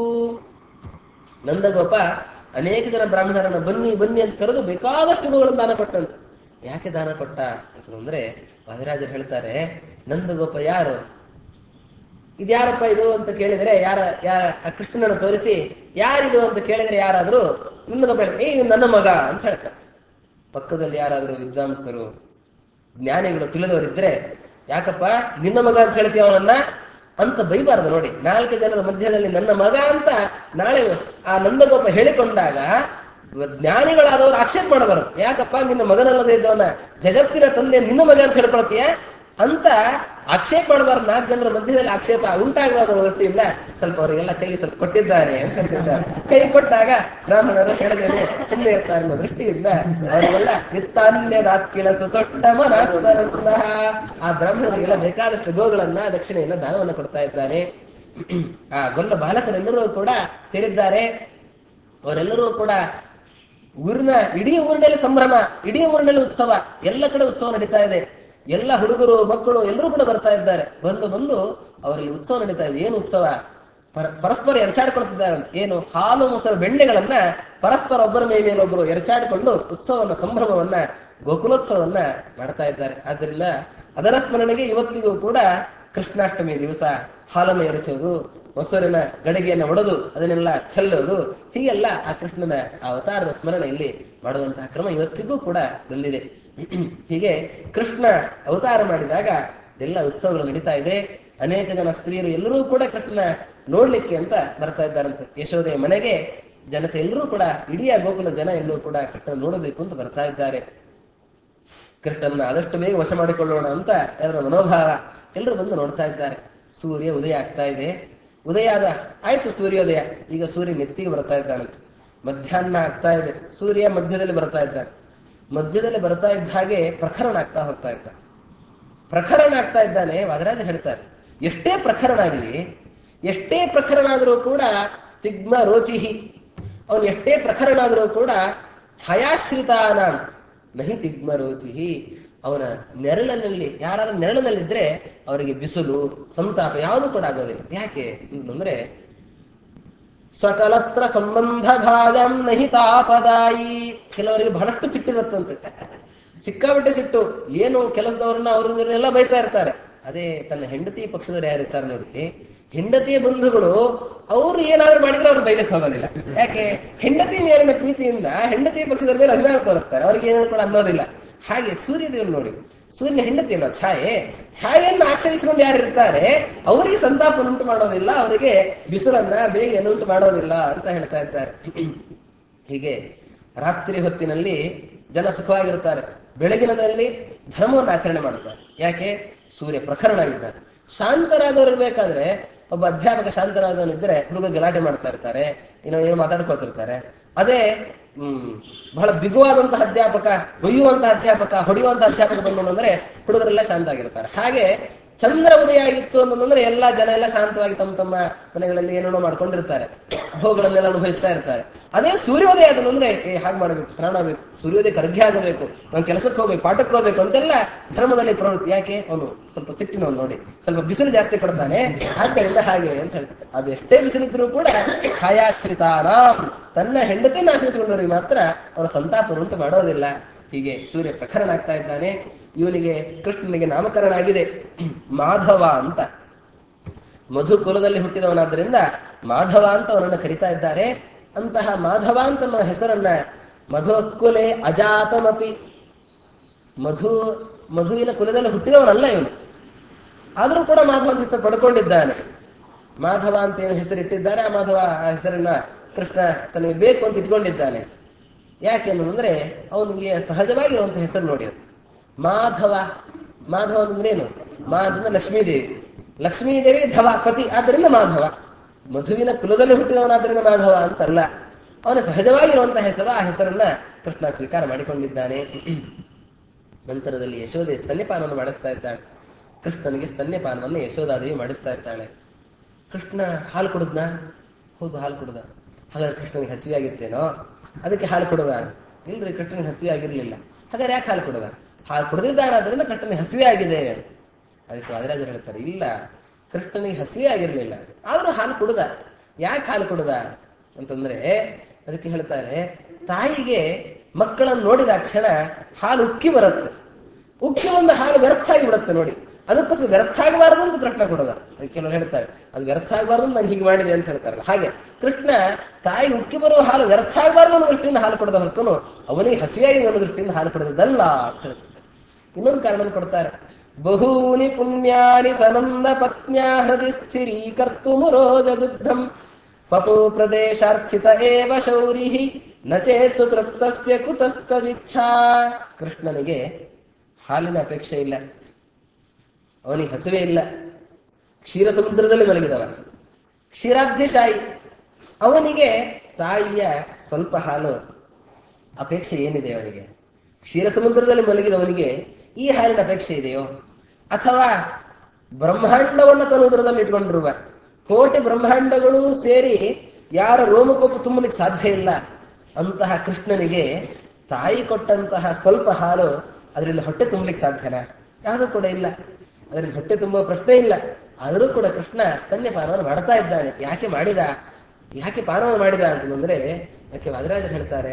ನಂದಗೋಪ ಅನೇಕ ಜನ ಬ್ರಾಹ್ಮಣರನ್ನ ಬನ್ನಿ ಬನ್ನಿ ಅಂತ ಕರೆದು ಬೇಕಾದಷ್ಟು ಗೋಗಳನ್ನು ದಾನ ಕೊಟ್ಟಂತೆ ಯಾಕೆ ದಾನ ಕೊಟ್ಟ ಅಂತಂದ್ರೆ ವಾದಿರಾಜರು ಹೇಳ್ತಾರೆ ನಂದಗೋಪ ಯಾರು ಇದ್ಯಾರಪ್ಪ ಇದು ಅಂತ ಕೇಳಿದ್ರೆ ಯಾರ ಯಾರ ಆ ಕೃಷ್ಣನನ್ನು ತೋರಿಸಿ ಯಾರಿದು ಅಂತ ಕೇಳಿದ್ರೆ ಯಾರಾದ್ರೂ ನಂದಗೋಪ ಹೇಳ್ತಾರೆ, ಏ ಇವ್ನು ನನ್ನ ಮಗ ಅಂತ ಹೇಳ್ತಾರೆ ಪಕ್ಕದಲ್ಲಿ ಯಾರಾದ್ರೂ ವಿದ್ವಾಂಸರು ಜ್ಞಾನಿಗಳು ತಿಳಿದವರಿದ್ರೆ ಯಾಕಪ್ಪ ನಿನ್ನ ಮಗ ಅಂತ ಹೇಳ್ತೀಯ ಅವನನ್ನ ಅಂತ ಬೈಬಾರ್ದು ನೋಡಿ ನಾಲ್ಕು ಜನರ ಮಧ್ಯದಲ್ಲಿ ನನ್ನ ಮಗ ಅಂತ ನಾಳೆ ಆ ನಂದಗೋಪ ಹೇಳಿಕೊಂಡಾಗ ಜ್ಞಾನಿಗಳಾದವರು ಆಕ್ಷೇಪ ಮಾಡಬಾರದು ಯಾಕಪ್ಪ ನಿನ್ನ ಮಗನಲ್ಲದೆ ಇದ್ದವನ ಜಗತ್ತಿನ ತಂದೆ ನಿನ್ನ ಮಗ ಅಂತ ಹೇಳ್ಕೊಳ್ತೀಯ ಅಂತ ಆಕ್ಷೇಪ ಮಾಡಬಾರ್ದು ನಾಲ್ಕು ಜನರ ಮಧ್ಯದಲ್ಲಿ ಆಕ್ಷೇಪ ಉಂಟಾಗಬಾರ್ದು ದೃಷ್ಟಿಯಿಂದ ಸ್ವಲ್ಪ ಅವರಿಗೆಲ್ಲ ಕೈ ಸ್ವಲ್ಪ ಕೊಟ್ಟಿದ್ದಾನೆ ಅಂತ ಹೇಳ್ತಿದ್ದಾರೆ ಕೈ ಕೊಟ್ಟಾಗ ಬ್ರಾಹ್ಮಣರು ಕೆಳಗಡೆ ಸುಮ್ಮನೆ ಇರ್ತಾರೆ ಅನ್ನೋ ದೃಷ್ಟಿಯಿಂದ ಅವರಿಗೆಲ್ಲ ನಿತ್ತಾನ್ಯದಾತ್ಕಿಳ ಸುತೊಟ್ಟ ಮನಸ್ಸಂತಹ ಆ ಬ್ರಾಹ್ಮಣರಿಗೆಲ್ಲ ಬೇಕಾದಷ್ಟು ಗೋಗಳನ್ನ ದಕ್ಷಿಣೆಯನ್ನ ದಾನವನ್ನು ಕೊಡ್ತಾ ಇದ್ದಾನೆ ಆ ಗೊಲ್ಲ ಬಾಲಕರೆಲ್ಲರೂ ಕೂಡ ಸೇರಿದ್ದಾರೆ ಅವರೆಲ್ಲರೂ ಕೂಡ ಊರಿನ ಇಡೀ ಊರಿನಲ್ಲಿ ಸಂಭ್ರಮ ಇಡೀ ಊರಿನಲ್ಲಿ ಉತ್ಸವ ಎಲ್ಲ ಕಡೆ ಉತ್ಸವ ನಡೀತಾ ಇದೆ ಎಲ್ಲ ಹುಡುಗರು ಮಕ್ಕಳು ಎಲ್ಲರೂ ಕೂಡ ಬರ್ತಾ ಇದ್ದಾರೆ ಬಂದು ಬಂದು ಅವರಲ್ಲಿ ಉತ್ಸವ ನಡೀತಾ ಇದೆ ಏನು ಉತ್ಸವ ಪರ- ಪರಸ್ಪರ ಎರಚಾಡ್ಕೊಳ್ತಿದ್ದಾರೆ ಅಂತ ಏನು ಹಾಲು ಮೊಸರು ಬೆಣ್ಣೆಗಳನ್ನ ಪರಸ್ಪರ ಒಬ್ಬರ ಮೈ ಮೇಲೆ ಒಬ್ಬರು ಎರಚಾಡಿಕೊಂಡು ಉತ್ಸವವನ್ನ ಸಂಭ್ರಮವನ್ನ ಗೋಕುಲೋತ್ಸವವನ್ನ ಮಾಡ್ತಾ ಇದ್ದಾರೆ ಆದ್ರಿಂದ ಅದರ ಸ್ಮರಣೆಗೆ ಇವತ್ತಿಗೂ ಕೂಡ ಕೃಷ್ಣಾಷ್ಟಮಿ ದಿವಸ ಹಾಲನ್ನು ಎರಚೋದು ಮೊಸರಿನ ಗಡಿಗೆಯನ್ನು ಒಡೆದು ಅದನ್ನೆಲ್ಲ ಚೆಲ್ಲೋದು ಹೀಗೆಲ್ಲ ಆ ಕೃಷ್ಣನ ಆ ಅವತಾರದ ಸ್ಮರಣೆಯಲ್ಲಿ ಮಾಡುವಂತಹ ಕ್ರಮ ಇವತ್ತಿಗೂ ಕೂಡ ಬಂದಿದೆ ಹೀಗೆ ಕೃಷ್ಣ ಅವತಾರ ಮಾಡಿದಾಗ ಎಲ್ಲ ಉತ್ಸವಗಳು ನಡೀತಾ ಇದೆ ಅನೇಕ ಜನ ಸ್ತ್ರೀಯರು ಎಲ್ಲರೂ ಕೂಡ ಕೃಷ್ಣನ ನೋಡ್ಲಿಕ್ಕೆ ಅಂತ ಬರ್ತಾ ಇದ್ದಾರಂತೆ ಯಶೋದೆಯ ಮನೆಗೆ ಜನತೆ ಎಲ್ಲರೂ ಕೂಡ ಇಡೀ ಆ ಗೋಕುಲ ಜನ ಎಲ್ಲರೂ ಕೂಡ ಕೃಷ್ಣ ನೋಡಬೇಕು ಅಂತ ಬರ್ತಾ ಇದ್ದಾರೆ ಕೃಷ್ಣನ ಆದಷ್ಟು ಬೇಗ ವಶ ಮಾಡಿಕೊಳ್ಳೋಣ ಅಂತ ಎಲ್ಲರ ಮನೋಭಾವ ಎಲ್ಲರೂ ಬಂದು ನೋಡ್ತಾ ಇದ್ದಾರೆ ಸೂರ್ಯ ಉದಯ ಆಗ್ತಾ ಇದೆ ಉದಯ ಆದ ಆಯ್ತು ಸೂರ್ಯೋದಯ ಈಗ ಸೂರ್ಯ ನೆತ್ತಿಗೆ ಬರ್ತಾ ಇದ್ದಾನಂತೆ ಮಧ್ಯಾಹ್ನ ಆಗ್ತಾ ಇದೆ ಸೂರ್ಯ ಮಧ್ಯದಲ್ಲಿ ಬರ್ತಾ ಇದ್ದಾನೆ ಮಧ್ಯದಲ್ಲಿ ಬರ್ತಾ ಇದ್ದ ಹಾಗೆ ಪ್ರಖರಣ ಆಗ್ತಾ ಹೋಗ್ತಾ ಇದ್ದ ಪ್ರಖರಣ ಆಗ್ತಾ ಇದ್ದಾನೆ ವಾದರಾಜ ಹೇಳ್ತಾರೆ ಎಷ್ಟೇ ಪ್ರಖರಣ ಆಗಲಿ ಎಷ್ಟೇ ಪ್ರಖರಣ ಆದರೂ ಕೂಡ ತಿಗ್ಮ ರೋಚಿಹಿ ಅವನು ಎಷ್ಟೇ ಪ್ರಖರಣ ಆದರೂ ಕೂಡ ಛಾಯಾಶ್ರಿತಾನ ನಹಿ ತಿಗ್ಮ ರೋಚಿಹಿ ಅವನ ನೆರಳಿನಲ್ಲಿ ಯಾರಾದ್ರೂ ನೆರಳಿನಲ್ಲಿದ್ರೆ ಅವರಿಗೆ ಬಿಸಿಲು ಸಂತಾಪ ಯಾವುದೂ ಕೂಡ ಆಗೋದಿಲ್ಲ ಯಾಕೆ ಅಂತಂದ್ರೆ ಸಕಲತ್ರ ಸಂಬಂಧ ಭಾಗಂ ನಹಿ ತಾಪದಾಯಿ ಕೆಲವರಿಗೆ ಬಹಳಷ್ಟು ಸಿಟ್ಟಿರುತ್ತಂತೆ ಸಿಕ್ಕಾಬಿಟ್ಟೆ ಸಿಟ್ಟು ಏನು ಕೆಲಸದವ್ರನ್ನ ಅವ್ರನ್ನೆಲ್ಲ ಬೈತಾ ಇರ್ತಾರೆ ಅದೇ ತನ್ನ ಹೆಂಡತಿ ಪಕ್ಷದವ್ರು ಯಾರಿರ್ತಾರೆ ನೋಡಿ ಹೆಂಡತಿಯ ಬಂಧುಗಳು ಅವ್ರು ಏನಾದ್ರು ಮಾಡಿದ್ರೆ ಅವ್ರು ಬೈಲಕ್ಕೆ ಹೋಗೋದಿಲ್ಲ ಯಾಕೆ ಹೆಂಡತಿ ಮೇಲಿನ ಪ್ರೀತಿಯಿಂದ ಹೆಂಡತಿ ಪಕ್ಷದ ಮೇಲೆ ಅಭಿಮಾನ ತೋರಿಸ್ತಾರೆ ಅವ್ರಿಗೆ ಏನೂ ಕೂಡ ಅನ್ನೋದಿಲ್ಲ ಹಾಗೆ ಸೂರ್ಯದೇವ್ ನೋಡಿ ಸೂರ್ಯನ ಹೆಂಡತಿ ಅಲ್ವಾ ಛಾಯೆ ಛಾಯೆಯನ್ನು ಆಶ್ರಯಿಸಿಕೊಂಡು ಯಾರು ಇರ್ತಾರೆ ಅವರಿಗೆ ಸಂತಾಪ ಉಂಟು ಮಾಡೋದಿಲ್ಲ ಅವರಿಗೆ ಬಿಸಿಲನ್ನ ಬೇಗ ಉಂಟು ಮಾಡೋದಿಲ್ಲ ಅಂತ ಹೇಳ್ತಾ ಇದ್ದಾರೆ ಹೀಗೆ ರಾತ್ರಿ ಹೊತ್ತಿನಲ್ಲಿ ಜನ ಸುಖವಾಗಿರ್ತಾರೆ ಬೆಳಗಿನದಲ್ಲಿ ಧರ್ಮವನ್ನು ಆಚರಣೆ ಮಾಡ್ತಾರೆ ಯಾಕೆ ಸೂರ್ಯ ಪ್ರಖರಣ ಆಗಿದ್ದಾನೆ ಶಾಂತರಾದವರು ಇರ್ಬೇಕಾದ್ರೆ ಒಬ್ಬ ಅಧ್ಯಾಪಕ ಶಾಂತರಾದವನಿದ್ರೆ ಹುಡುಗ ಗಲಾಟೆ ಮಾಡ್ತಾ ಇರ್ತಾರೆ ಏನೋ ಏನೋ ಮಾತಾಡ್ಕೊಳ್ತಿರ್ತಾರೆ ಅದೇ ಹ್ಮ್ ಬಹಳ ಬಿಗುವಾದಂತಹ ಅಧ್ಯಾಪಕ ಒಯ್ಯುವಂತಹ ಅಧ್ಯಾಪಕ ಹೊಡೆಯುವಂತಹ ಅಧ್ಯಾಪಕ ಬಂದು ಅಂದ್ರೆ ಹುಡುಗರೆಲ್ಲ ಶಾಂತ ಆಗಿರ್ತಾರೆ ಹಾಗೆ ಚಂದ್ರ ಉದಯ ಆಗಿತ್ತು ಅಂತಂದ್ರೆ ಎಲ್ಲಾ ಜನ ಎಲ್ಲ ಶಾಂತವಾಗಿ ತಮ್ಮ ತಮ್ಮ ಮನೆಗಳಲ್ಲಿ ಏನೇನೋ ಮಾಡ್ಕೊಂಡಿರ್ತಾರೆ ಭೋಗಗಳನ್ನೆಲ್ಲ ಅನುಭವಿಸ್ತಾ ಇರ್ತಾರೆ ಅದೇ ಸೂರ್ಯೋದಯ ಆದನು ಅಂದ್ರೆ ಏ ಹಾಗೆ ಮಾಡಬೇಕು ಸ್ನಾನ ಆಗಬೇಕು ಸೂರ್ಯೋದಯ ಕರ್ಗೆ ಆಗಬೇಕು ನಾನು ಕೆಲಸಕ್ಕೆ ಹೋಗ್ಬೇಕು ಪಾಠಕ್ಕೆ ಹೋಗ್ಬೇಕು ಅಂತೆಲ್ಲ ಧರ್ಮದಲ್ಲಿ ಪ್ರವೃತ್ತಿ ಯಾಕೆ ಅವನು ಸ್ವಲ್ಪ ಸಿಟ್ಟಿನವನು ನೋಡಿ ಸ್ವಲ್ಪ ಬಿಸಿಲು ಜಾಸ್ತಿ ಕೊಡ್ತಾನೆ ಆದ್ದರಿಂದ ಹಾಗೆ ಅಂತ ಹೇಳ್ತಾರೆ ಅದು ಎಷ್ಟೇ ಬಿಸಿಲಿದ್ರು ಕೂಡ ಛಾಯಾಶ್ರಿತಾನ ತನ್ನ ಹೆಂಡತಿಯನ್ನು ಆಶ್ರಯಿಸಿಕೊಂಡವರಿಗೆ ಮಾತ್ರ ಅವರ ಸಂತಾಪ ಉಂಟು ಮಾಡೋದಿಲ್ಲ ಹೀಗೆ ಸೂರ್ಯ ಪ್ರಕರಣ ಆಗ್ತಾ ಇದ್ದಾನೆ ಇವನಿಗೆ ಕೃಷ್ಣನಿಗೆ ನಾಮಕರಣ ಆಗಿದೆ ಮಾಧವ ಅಂತ ಮಧು ಕುಲದಲ್ಲಿ ಹುಟ್ಟಿದವನಾದ್ದರಿಂದ ಮಾಧವ ಅಂತ ಅವನನ್ನು ಕರಿತಾ ಇದ್ದಾರೆ ಅಂತಹ ಮಾಧವ ಅಂತ ಅನ್ನೋ ಹೆಸರನ್ನ ಮಧುಕುಲೆ ಅಜಾತಮಪಿ ಮಧು ಮಧುವಿನ ಕುಲದಲ್ಲಿ ಹುಟ್ಟಿದವನಲ್ಲ ಇವನು ಆದರೂ ಕೂಡ ಮಾಧವ ಅಂತ ಹೆಸರು ಪಡ್ಕೊಂಡಿದ್ದಾನೆ ಮಾಧವ ಅಂತ ಏನು ಹೆಸರಿಟ್ಟಿದ್ದಾರೆ ಆ ಮಾಧವ ಆ ಹೆಸರನ್ನ ಕೃಷ್ಣ ತನಗೆ ಬೇಕು ಅಂತ ಇಟ್ಕೊಂಡಿದ್ದಾನೆ ಯಾಕೆ ಅನ್ನೋದಂದ್ರೆ ಅವನಿಗೆ ಸಹಜವಾಗಿರುವಂತಹ ಹೆಸರು ನೋಡಿ ಅದು ಮಾಧವ ಮಾಧವ ಅಂದ್ರೆ ಏನು ಮಾ ಅಂತಂದ್ರೆ ಲಕ್ಷ್ಮೀದೇವಿ ಲಕ್ಷ್ಮೀದೇವಿ ಧವ ಪತಿ ಆದ್ದರಿಂದ ಮಾಧವ ಮಧುವಿನ ಕುಲದಲ್ಲಿ ಹುಟ್ಟಿದವನಾದ್ರಿಂದ ಮಾಧವ ಅಂತಲ್ಲ ಅವನ ಸಹಜವಾಗಿರುವಂತಹ ಹೆಸರು ಆ ಹೆಸರನ್ನ ಕೃಷ್ಣ ಸ್ವೀಕಾರ ಮಾಡಿಕೊಂಡಿದ್ದಾನೆ ನಂತರದಲ್ಲಿ ಯಶೋದೆ ಸ್ತನ್ಯಪಾನವನ್ನು ಮಾಡಿಸ್ತಾ ಇದ್ದಾಳೆ ಕೃಷ್ಣನಿಗೆ ಸ್ತನ್ಯಪಾನವನ್ನು ಯಶೋದಾದೇವಿ ಮಾಡಿಸ್ತಾ ಇದ್ದಾಳೆ ಕೃಷ್ಣ ಹಾಲು ಕುಡಿದ್ನ ಹೌದು ಹಾಲು ಕುಡ್ದ ಹಾಗಾದ್ರೆ ಕೃಷ್ಣನಿಗೆ ಹಸಿವೆ ಆಗಿತ್ತೇನೋ ಅದಕ್ಕೆ ಹಾಲು ಕೊಡುವ ಇಲ್ರಿ ಕೃಷ್ಣನಿಗೆ ಹಸಿವೆ ಆಗಿರ್ಲಿಲ್ಲ ಹಾಗಾದ್ರೆ ಯಾಕೆ ಹಾಲು ಕುಡದ ಹಾಲು ಕುಡಿದಿದ್ದಾನಾದ್ರಿಂದ ಕೃಷ್ಣನಿಗೆ ಹಸಿವೆ ಆಗಿದೆ ಅದಕ್ಕೆ ವಾದರಾಜರು ಹೇಳ್ತಾರೆ ಇಲ್ಲ ಕೃಷ್ಣನಿಗೆ ಹಸಿವೆ ಆಗಿರ್ಲಿಲ್ಲ ಆದ್ರೂ ಹಾಲು ಕುಡ್ದ ಯಾಕೆ ಹಾಲು ಕುಡ್ದ ಅಂತಂದ್ರೆ ಅದಕ್ಕೆ ಹೇಳ್ತಾರೆ ತಾಯಿಗೆ ಮಕ್ಕಳನ್ನು ನೋಡಿದ ಕ್ಷಣ ಹಾಲು ಉಕ್ಕಿ ಬರುತ್ತೆ ಉಕ್ಕಿ ಒಂದು ಹಾಲು ವ್ಯರ್ಥ ಆಗಿ ಬಿಡುತ್ತೆ ನೋಡಿ ಅದಕ್ಕೋಸ್ಕರ ವ್ಯರ್ಥ ಆಗಬಾರದು ಅಂತ ಕೃಷ್ಣ ಕೊಡದ ಕೆಲವರು ಹೇಳ್ತಾರೆ ಅದು ವ್ಯರ್ಥ ಆಗಬಾರದು ನಾನು ಹೀಗೆ ಮಾಡಿದೆ ಅಂತ ಹೇಳ್ತಾರಲ್ಲ ಹಾಗೆ ಕೃಷ್ಣ ತಾಯಿ ಉಕ್ಕಿ ಬರುವ ಹಾಲು ವ್ಯರ್ಥ ಆಗಬಾರದು ಅನ್ನೋ ದೃಷ್ಟಿಯಿಂದ ಹಾಲು ಪಡೆದ ಹೊರತು ಅವನಿಗೆ ಹಸಿಯಾಗಿದೆ ಅನ್ನೋ ದೃಷ್ಟಿಯಿಂದ ಹಾಲು ಪಡೆದದ್ದಲ್ಲ ಅಂತ ಹೇಳ್ತಾರೆ ಇನ್ನೊಂದು ಕಾರಣ ಕೊಡ್ತಾರೆ ಬಹೂನಿ ಪುಣ್ಯಾನಿ ಸನಂದ ಪತ್ನ್ಯಾ ಹೃದಯ ಸ್ಥಿರೀಕರ್ತು ಮುರೋಜ ದುಗ್ಧಂ ಪಪು ಪ್ರದೇಶಾರ್ಥಿತ ಏವ ಶೌರಿ ನ ಚೇತ್ ಸುತೃಪ್ತಸ್ಯ ಕುತಸ್ತದಿಚ್ಛಾ ಕೃಷ್ಣನಿಗೆ ಹಾಲಿನ ಅಪೇಕ್ಷೆ ಇಲ್ಲ ಅವನಿಗೆ ಹಸಿವೆ ಇಲ್ಲ ಕ್ಷೀರ ಸಮುದ್ರದಲ್ಲಿ ಮಲಗಿದವ ಕ್ಷೀರಾಬ್ಧಿಶಾಹಿ ಅವನಿಗೆ ತಾಯಿಯ ಸ್ವಲ್ಪ ಹಾಲು ಅಪೇಕ್ಷೆ ಏನಿದೆ ಅವನಿಗೆ ಕ್ಷೀರ ಸಮುದ್ರದಲ್ಲಿ ಮಲಗಿದವನಿಗೆ ಈ ಹಾಲಿನ ಅಪೇಕ್ಷೆ ಇದೆಯೋ ಅಥವಾ ಬ್ರಹ್ಮಾಂಡವನ್ನು ತನ್ನ ಉದರದಲ್ಲಿ ಇಟ್ಕೊಂಡಿರುವ ಕೋಟಿ ಬ್ರಹ್ಮಾಂಡಗಳು ಸೇರಿ ಯಾರ ರೋಮಕೋಪ ತುಂಬಲಿಕ್ಕೆ ಸಾಧ್ಯ ಇಲ್ಲ ಅಂತಹ ಕೃಷ್ಣನಿಗೆ ತಾಯಿ ಕೊಟ್ಟಂತಹ ಸ್ವಲ್ಪ ಹಾಲು ಅದರಿಂದ ಹೊಟ್ಟೆ ತುಂಬಲಿಕ್ಕೆ ಸಾಧ್ಯನಾ ಯಾವುದೂ ಕೂಡ ಇಲ್ಲ ಅದರಿಂದ ಹೊಟ್ಟೆ ತುಂಬುವ ಪ್ರಶ್ನೆ ಇಲ್ಲ ಆದರೂ ಕೂಡ ಕೃಷ್ಣ ಸ್ತನ್ಯಪಾನವನ್ನು ಮಾಡ್ತಾ ಇದ್ದಾನೆ ಯಾಕೆ ಮಾಡಿದ ಯಾಕೆ ಪಾನವನ್ನು ಮಾಡಿದ ಅಂತಂದ್ರೆ ಯಾಕೆ ವಾದರಾಜರು ಹೇಳ್ತಾರೆ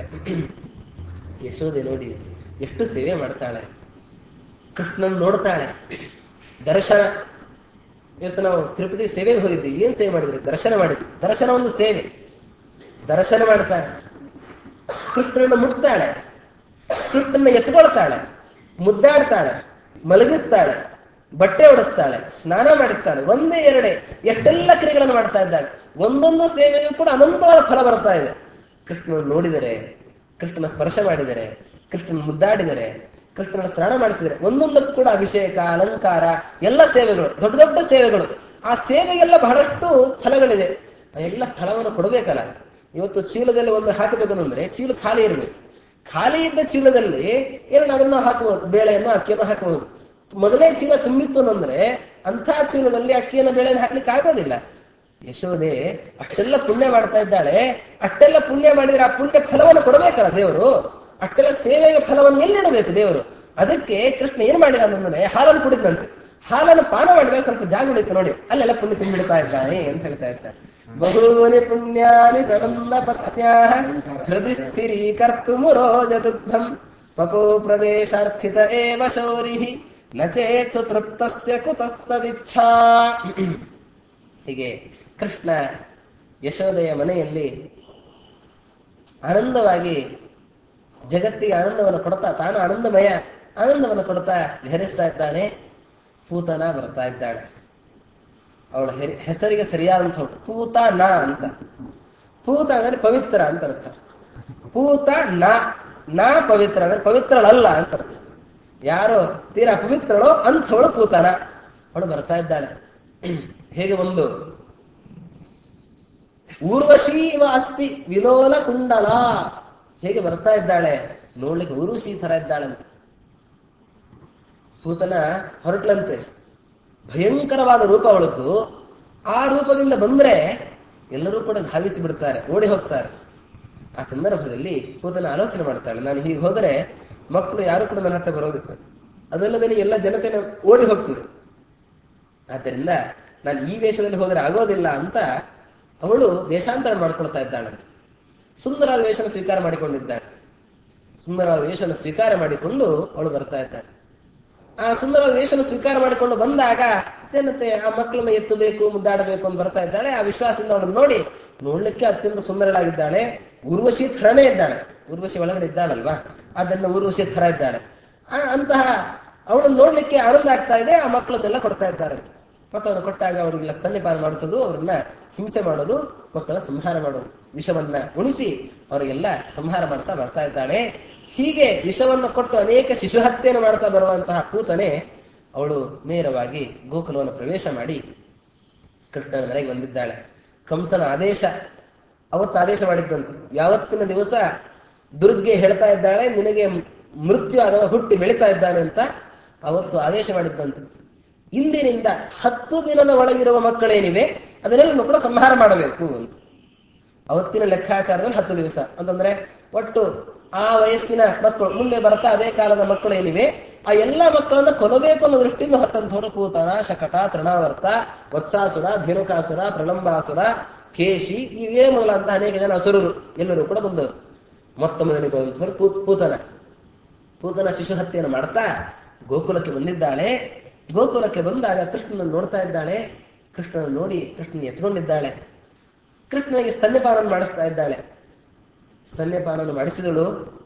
ಯಶೋದೆ ನೋಡಿ ಎಷ್ಟು ಸೇವೆ ಮಾಡ್ತಾಳೆ ಕೃಷ್ಣನ್ ನೋಡ್ತಾಳೆ ದರ್ಶನ ಇವತ್ತು ನಾವು ತಿರುಪತಿ ಸೇವೆಗೆ ಹೋಗಿದ್ವಿ ಏನ್ ಸೇವೆ ಮಾಡಿದ್ರಿ ದರ್ಶನ ಮಾಡಿದ್ವಿ ದರ್ಶನ ಒಂದು ಸೇವೆ ದರ್ಶನ ಮಾಡ್ತಾಳೆ ಕೃಷ್ಣನನ್ನು ಮುಟ್ತಾಳೆ ಕೃಷ್ಣನ ಎತ್ಕೊಳ್ತಾಳೆ ಮುದ್ದಾಡ್ತಾಳೆ ಮಲಗಿಸ್ತಾಳೆ ಬಟ್ಟೆ ಹೊಡಿಸ್ತಾಳೆ ಸ್ನಾನ ಮಾಡಿಸ್ತಾಳೆ ಒಂದೇ ಎರಡೇ ಎಷ್ಟೆಲ್ಲ ಕ್ರಿಯೆಗಳನ್ನು ಮಾಡ್ತಾ ಇದ್ದಾಳೆ ಒಂದೊಂದು ಸೇವೆಯೂ ಕೂಡ ಅನಂತವಾದ ಫಲ ಬರ್ತಾ ಇದೆ ಕೃಷ್ಣನ ನೋಡಿದರೆ ಕೃಷ್ಣನ ಸ್ಪರ್ಶ ಮಾಡಿದರೆ ಕೃಷ್ಣನ ಮುದ್ದಾಡಿದರೆ ಕೃಷ್ಣನ ಸ್ನಾನ ಮಾಡಿಸಿದರೆ ಒಂದೊಂದಕ್ಕೂ ಕೂಡ ಅಭಿಷೇಕ ಅಲಂಕಾರ ಎಲ್ಲ ಸೇವೆಗಳು ದೊಡ್ಡ ದೊಡ್ಡ ಸೇವೆಗಳು ಆ ಸೇವೆಗೆಲ್ಲ ಬಹಳಷ್ಟು ಫಲಗಳಿದೆ ಆ ಎಲ್ಲ ಫಲವನ್ನು ಕೊಡಬೇಕಲ್ಲ ಇವತ್ತು ಚೀಲದಲ್ಲಿ ಒಂದು ಹಾಕಬೇಕು ಅಂದ್ರೆ ಚೀಲ ಖಾಲಿ ಇರಬೇಕು ಖಾಲಿ ಇದ್ದ ಚೀಲದಲ್ಲಿ ಏನು ಅದನ್ನು ಹಾಕಬಹುದು ಬೇಳೆಯನ್ನು ಅಕ್ಕಿಯನ್ನು ಹಾಕಬಹುದು ಮೊದಲೇ ಚೀಲ ತುಂಬಿತ್ತು ಅಂದ್ರೆ ಅಂಥ ಚೀಲದಲ್ಲಿ ಅಕ್ಕಿಯನ್ನು ಬೇಳೆಯನ್ನು ಹಾಕ್ಲಿಕ್ಕೆ ಆಗೋದಿಲ್ಲ ಯಶೋದೆ ಅಷ್ಟೆಲ್ಲ ಪುಣ್ಯ ಮಾಡ್ತಾ ಇದ್ದಾಳೆ ಅಷ್ಟೆಲ್ಲ ಪುಣ್ಯ ಮಾಡಿದ್ರೆ ಆ ಪುಣ್ಯ ಫಲವನ್ನು ಕೊಡಬೇಕಲ್ಲ ದೇವರು ಅಷ್ಟೆಲ್ಲ ಸೇವೆಗೆ ಫಲವನ್ನು ಎಲ್ಲಿಡಬೇಕು ದೇವರು ಅದಕ್ಕೆ ಕೃಷ್ಣ ಏನ್ ಮಾಡಿದ ಅಂದ್ರೆ ಹಾಲನ್ನು ಕುಡಿದಂತೆ ಹಾಲನ್ನು ಪಾನ ಮಾಡಿದಾಗ ಸ್ವಲ್ಪ ಜಾಗ ಉಳಿತು ನೋಡಿ ಅಲ್ಲೆಲ್ಲ ಪುಣ್ಯ ತುಂಬಿಡ್ತಾ ಇದ್ದಾನೆ ಅಂತ ಹೇಳ್ತಾ ಇದ್ದಾರೆ ಬಹೂನಿ ಪುಣ್ಯಾನಿ ಸನಂದ ಪತ್ನ್ಯಾ ಹೃದಯ ಸ್ಥಿರೀಕರ್ತು ಮುರೋಜ ದುಗ್ಧಂ ಪಪೋ ಪ್ರದೇಶಾರ್ಥಿತ ಏವ ಶೌರಿ ನ ಚೇತ್ ಸುತೃಪ್ತಸ್ಯ ಕುತಸ್ತದಿಚ್ಛಾ ಹೀಗೆ ಕೃಷ್ಣ ಯಶೋದೆಯ ಮನೆಯಲ್ಲಿ ಆನಂದವಾಗಿ ಜಗತ್ತಿಗೆ ಆನಂದವನ್ನು ಕೊಡ್ತಾ ತಾನು ಆನಂದಮಯ ಆನಂದವನ್ನು ಕೊಡ್ತಾ ವಿಹರಿಸ್ತಾ ಇದ್ದಾನೆ ಪೂತನ ಬರ್ತಾ ಇದ್ದಾಳೆ ಅವಳ ಹೆಸರಿಗೆ ಸರಿಯಾದಂಥ ಪೂತ ನ ಅಂತ ಪೂತ ಅಂದ್ರೆ ಪವಿತ್ರ ಅಂತ ಅರ್ಥ ಪೂತ ನ ನಾ ಪವಿತ್ರ ಅಂದ್ರೆ ಪವಿತ್ರಳಲ್ಲ ಅಂತ ಅರ್ಥ ಯಾರು ತೀರಾ ಪವಿತ್ರಳೋ ಅಂಥವಳು ಪೂತನ ಅವಳು ಬರ್ತಾ ಇದ್ದಾಳೆ ಹೇಗೆ ಒಂದು ಊರ್ವಶಿ ಇವ ಅಸ್ತಿ ವಿಲೋಲ ಕುಂಡಲ ಹೇಗೆ ಬರ್ತಾ ಇದ್ದಾಳೆ ನೋಡ್ಲಿಕ್ಕೆ ಊರ್ವಶಿ ತರ ಇದ್ದಾಳಂತೆ ಪೂತನ ಹೊರಟ್ಲಂತೆ ಭಯಂಕರವಾದ ರೂಪ ಅವಳದ್ದು ಆ ರೂಪದಿಂದ ಬಂದ್ರೆ ಎಲ್ಲರೂ ಕೂಡ ಧಾವಿಸಿ ಬಿಡ್ತಾರೆ ಓಡಿ ಹೋಗ್ತಾರೆ ಆ ಸಂದರ್ಭದಲ್ಲಿ ಪೂತನ ಆಲೋಚನೆ ಮಾಡ್ತಾಳೆ ನಾನು ಹೀಗೆ ಹೋದರೆ ಮಕ್ಕಳು ಯಾರು ಕೂಡ ನನ್ನ ಹತ್ರ ಬರೋದಿಲ್ಲ ಅದಲ್ಲದೆ ಎಲ್ಲ ಜನತೆ ಓಡಿ ಹೋಗ್ತದೆ ಆದ್ದರಿಂದ ನಾನು ಈ ವೇಷದಲ್ಲಿ ಹೋದರೆ ಆಗೋದಿಲ್ಲ ಅಂತ ಅವಳು ವೇಷಾಂತರ ಮಾಡ್ಕೊಳ್ತಾ ಇದ್ದಾಳಂತೆ ಸುಂದರವಾದ ವೇಷನ ಸ್ವೀಕಾರ ಮಾಡಿಕೊಂಡಿದ್ದಾಳೆ ಸುಂದರವಾದ ವೇಷನ ಸ್ವೀಕಾರ ಮಾಡಿಕೊಂಡು ಅವಳು ಬರ್ತಾ ಇದ್ದಾಳೆ ಆ ಸುಂದರವಾದ ವೇಷನ ಸ್ವೀಕಾರ ಮಾಡಿಕೊಂಡು ಬಂದಾಗ ಜನತೆ ಆ ಮಕ್ಕಳನ್ನ ಎತ್ತಬೇಕು ಮುದ್ದಾಡಬೇಕು ಅಂತ ಬರ್ತಾ ಇದ್ದಾಳೆ ಆ ವಿಶ್ವಾಸದಿಂದ ಅವಳನ್ನು ನೋಡಿ ನೋಡ್ಲಿಕ್ಕೆ ಅತ್ಯಂತ ಸುಂದರಳಾಗಿದ್ದಾಳೆ ಊರ್ವಶಿ ಥರನೇ ಇದ್ದಾಳೆ ಊರ್ವಶಿ ಒಳಗಡೆ ಇದ್ದಾಳಲ್ವಾ ಅದನ್ನ ಊರ್ವಶಿ ಥರ ಇದ್ದಾಳೆ ಆ ಅಂತಹ ಅವಳನ್ನು ನೋಡ್ಲಿಕ್ಕೆ ಆನಂದ ಆಗ್ತಾ ಇದೆ ಆ ಮಕ್ಕಳನ್ನೆಲ್ಲ ಕೊಡ್ತಾ ಇದ್ದಾರೆ ಮಕ್ಕಳನ್ನು ಕೊಟ್ಟಾಗ ಅವರಿಗೆಲ್ಲ ಸ್ತನ್ಯಪಾನ ಮಾಡಿಸೋದು ಅವ್ರನ್ನ ಹಿಂಸೆ ಮಾಡೋದು ಮಕ್ಕಳ ಸಂಹಾರ ಮಾಡೋದು ವಿಷವನ್ನ ಉಣಿಸಿ ಅವರಿಗೆಲ್ಲ ಸಂಹಾರ ಮಾಡ್ತಾ ಬರ್ತಾ ಇದ್ದಾಳೆ ಹೀಗೆ ವಿಷವನ್ನು ಕೊಟ್ಟು ಅನೇಕ ಶಿಶು ಹತ್ಯೆಯನ್ನು ಮಾಡ್ತಾ ಬರುವಂತಹ ಕೂತನೆ ಅವಳು ನೇರವಾಗಿ ಗೋಕುಲವನ್ನು ಪ್ರವೇಶ ಮಾಡಿ ಕೃಷ್ಣನ ಮನೆಗೆ ಬಂದಿದ್ದಾಳೆ ಕಂಸನ ಆದೇಶ ಅವತ್ತು ಆದೇಶ ಮಾಡಿದ್ದಂತೆ ಯಾವತ್ತಿನ ದಿವಸ ದುರ್ಗೆ ಹೇಳ್ತಾ ಇದ್ದಾಳೆ ನಿನಗೆ ಮೃತ್ಯು ಅಥವಾ ಹುಟ್ಟಿ ಬೆಳೀತಾ ಇದ್ದಾನೆ ಅಂತ ಅವತ್ತು ಆದೇಶ ಮಾಡಿದ್ದಂತೆ ಇಂದಿನಿಂದ ಹತ್ತು ದಿನದ ಒಳಗಿರುವ ಮಕ್ಕಳೇನಿವೆ ಅದನ್ನೆಲ್ಲ ಮಕ್ಕಳು ಸಂಹಾರ ಮಾಡಬೇಕು ಅಂತ ಅವತ್ತಿನ ಲೆಕ್ಕಾಚಾರದಲ್ಲಿ ಹತ್ತು ದಿವಸ ಅಂತಂದ್ರೆ ಒಟ್ಟು ಆ ವಯಸ್ಸಿನ ಮಕ್ಕಳು ಮುಂದೆ ಬರ್ತಾ ಅದೇ ಕಾಲದ ಮಕ್ಕಳು ಏನಿವೆ ಆ ಎಲ್ಲಾ ಮಕ್ಕಳನ್ನ ಕೊಲ್ಲಬೇಕು ಅನ್ನೋ ದೃಷ್ಟಿಯಿಂದ ಹೊರಟಂತವರು ಪೂತನ ಶಕಟ ತೃಣಾವರ್ತ ವತ್ಸಾಸುರ ಧೇನುಕಾಸುರ ಪ್ರಲಂಬಾಸುರ ಕೇಶಿ ಇವೇ ಮೊದಲಂತ ಅನೇಕ ಜನ ಅಸುರರು ಎಲ್ಲರೂ ಕೂಡ ಬಂದವರು ಮೊತ್ತ ಮೊದಲಿಗೆ ಬಂದಂಥವ್ರು ಪೂತ್ ಪೂತನ ಪೂತನ ಶಿಶು ಹತ್ಯೆಯನ್ನು ಮಾಡ್ತಾ ಗೋಕುಲಕ್ಕೆ ಬಂದಿದ್ದಾಳೆ ಗೋಕುಲಕ್ಕೆ ಬಂದಾಗ ಕೃಷ್ಣನನ್ನು ನೋಡ್ತಾ ಇದ್ದಾಳೆ ಕೃಷ್ಣನ ನೋಡಿ ಕೃಷ್ಣನ ಎತ್ಕೊಂಡಿದ್ದಾಳೆ ಕೃಷ್ಣನಿಗೆ ಸ್ತನ್ಯಪಾನ ಮಾಡಿಸ್ತಾ ಇದ್ದಾಳೆ ಸ್ತನ್ಯಪಾನವನ್ನು ಮಾಡಿಸಿದಳು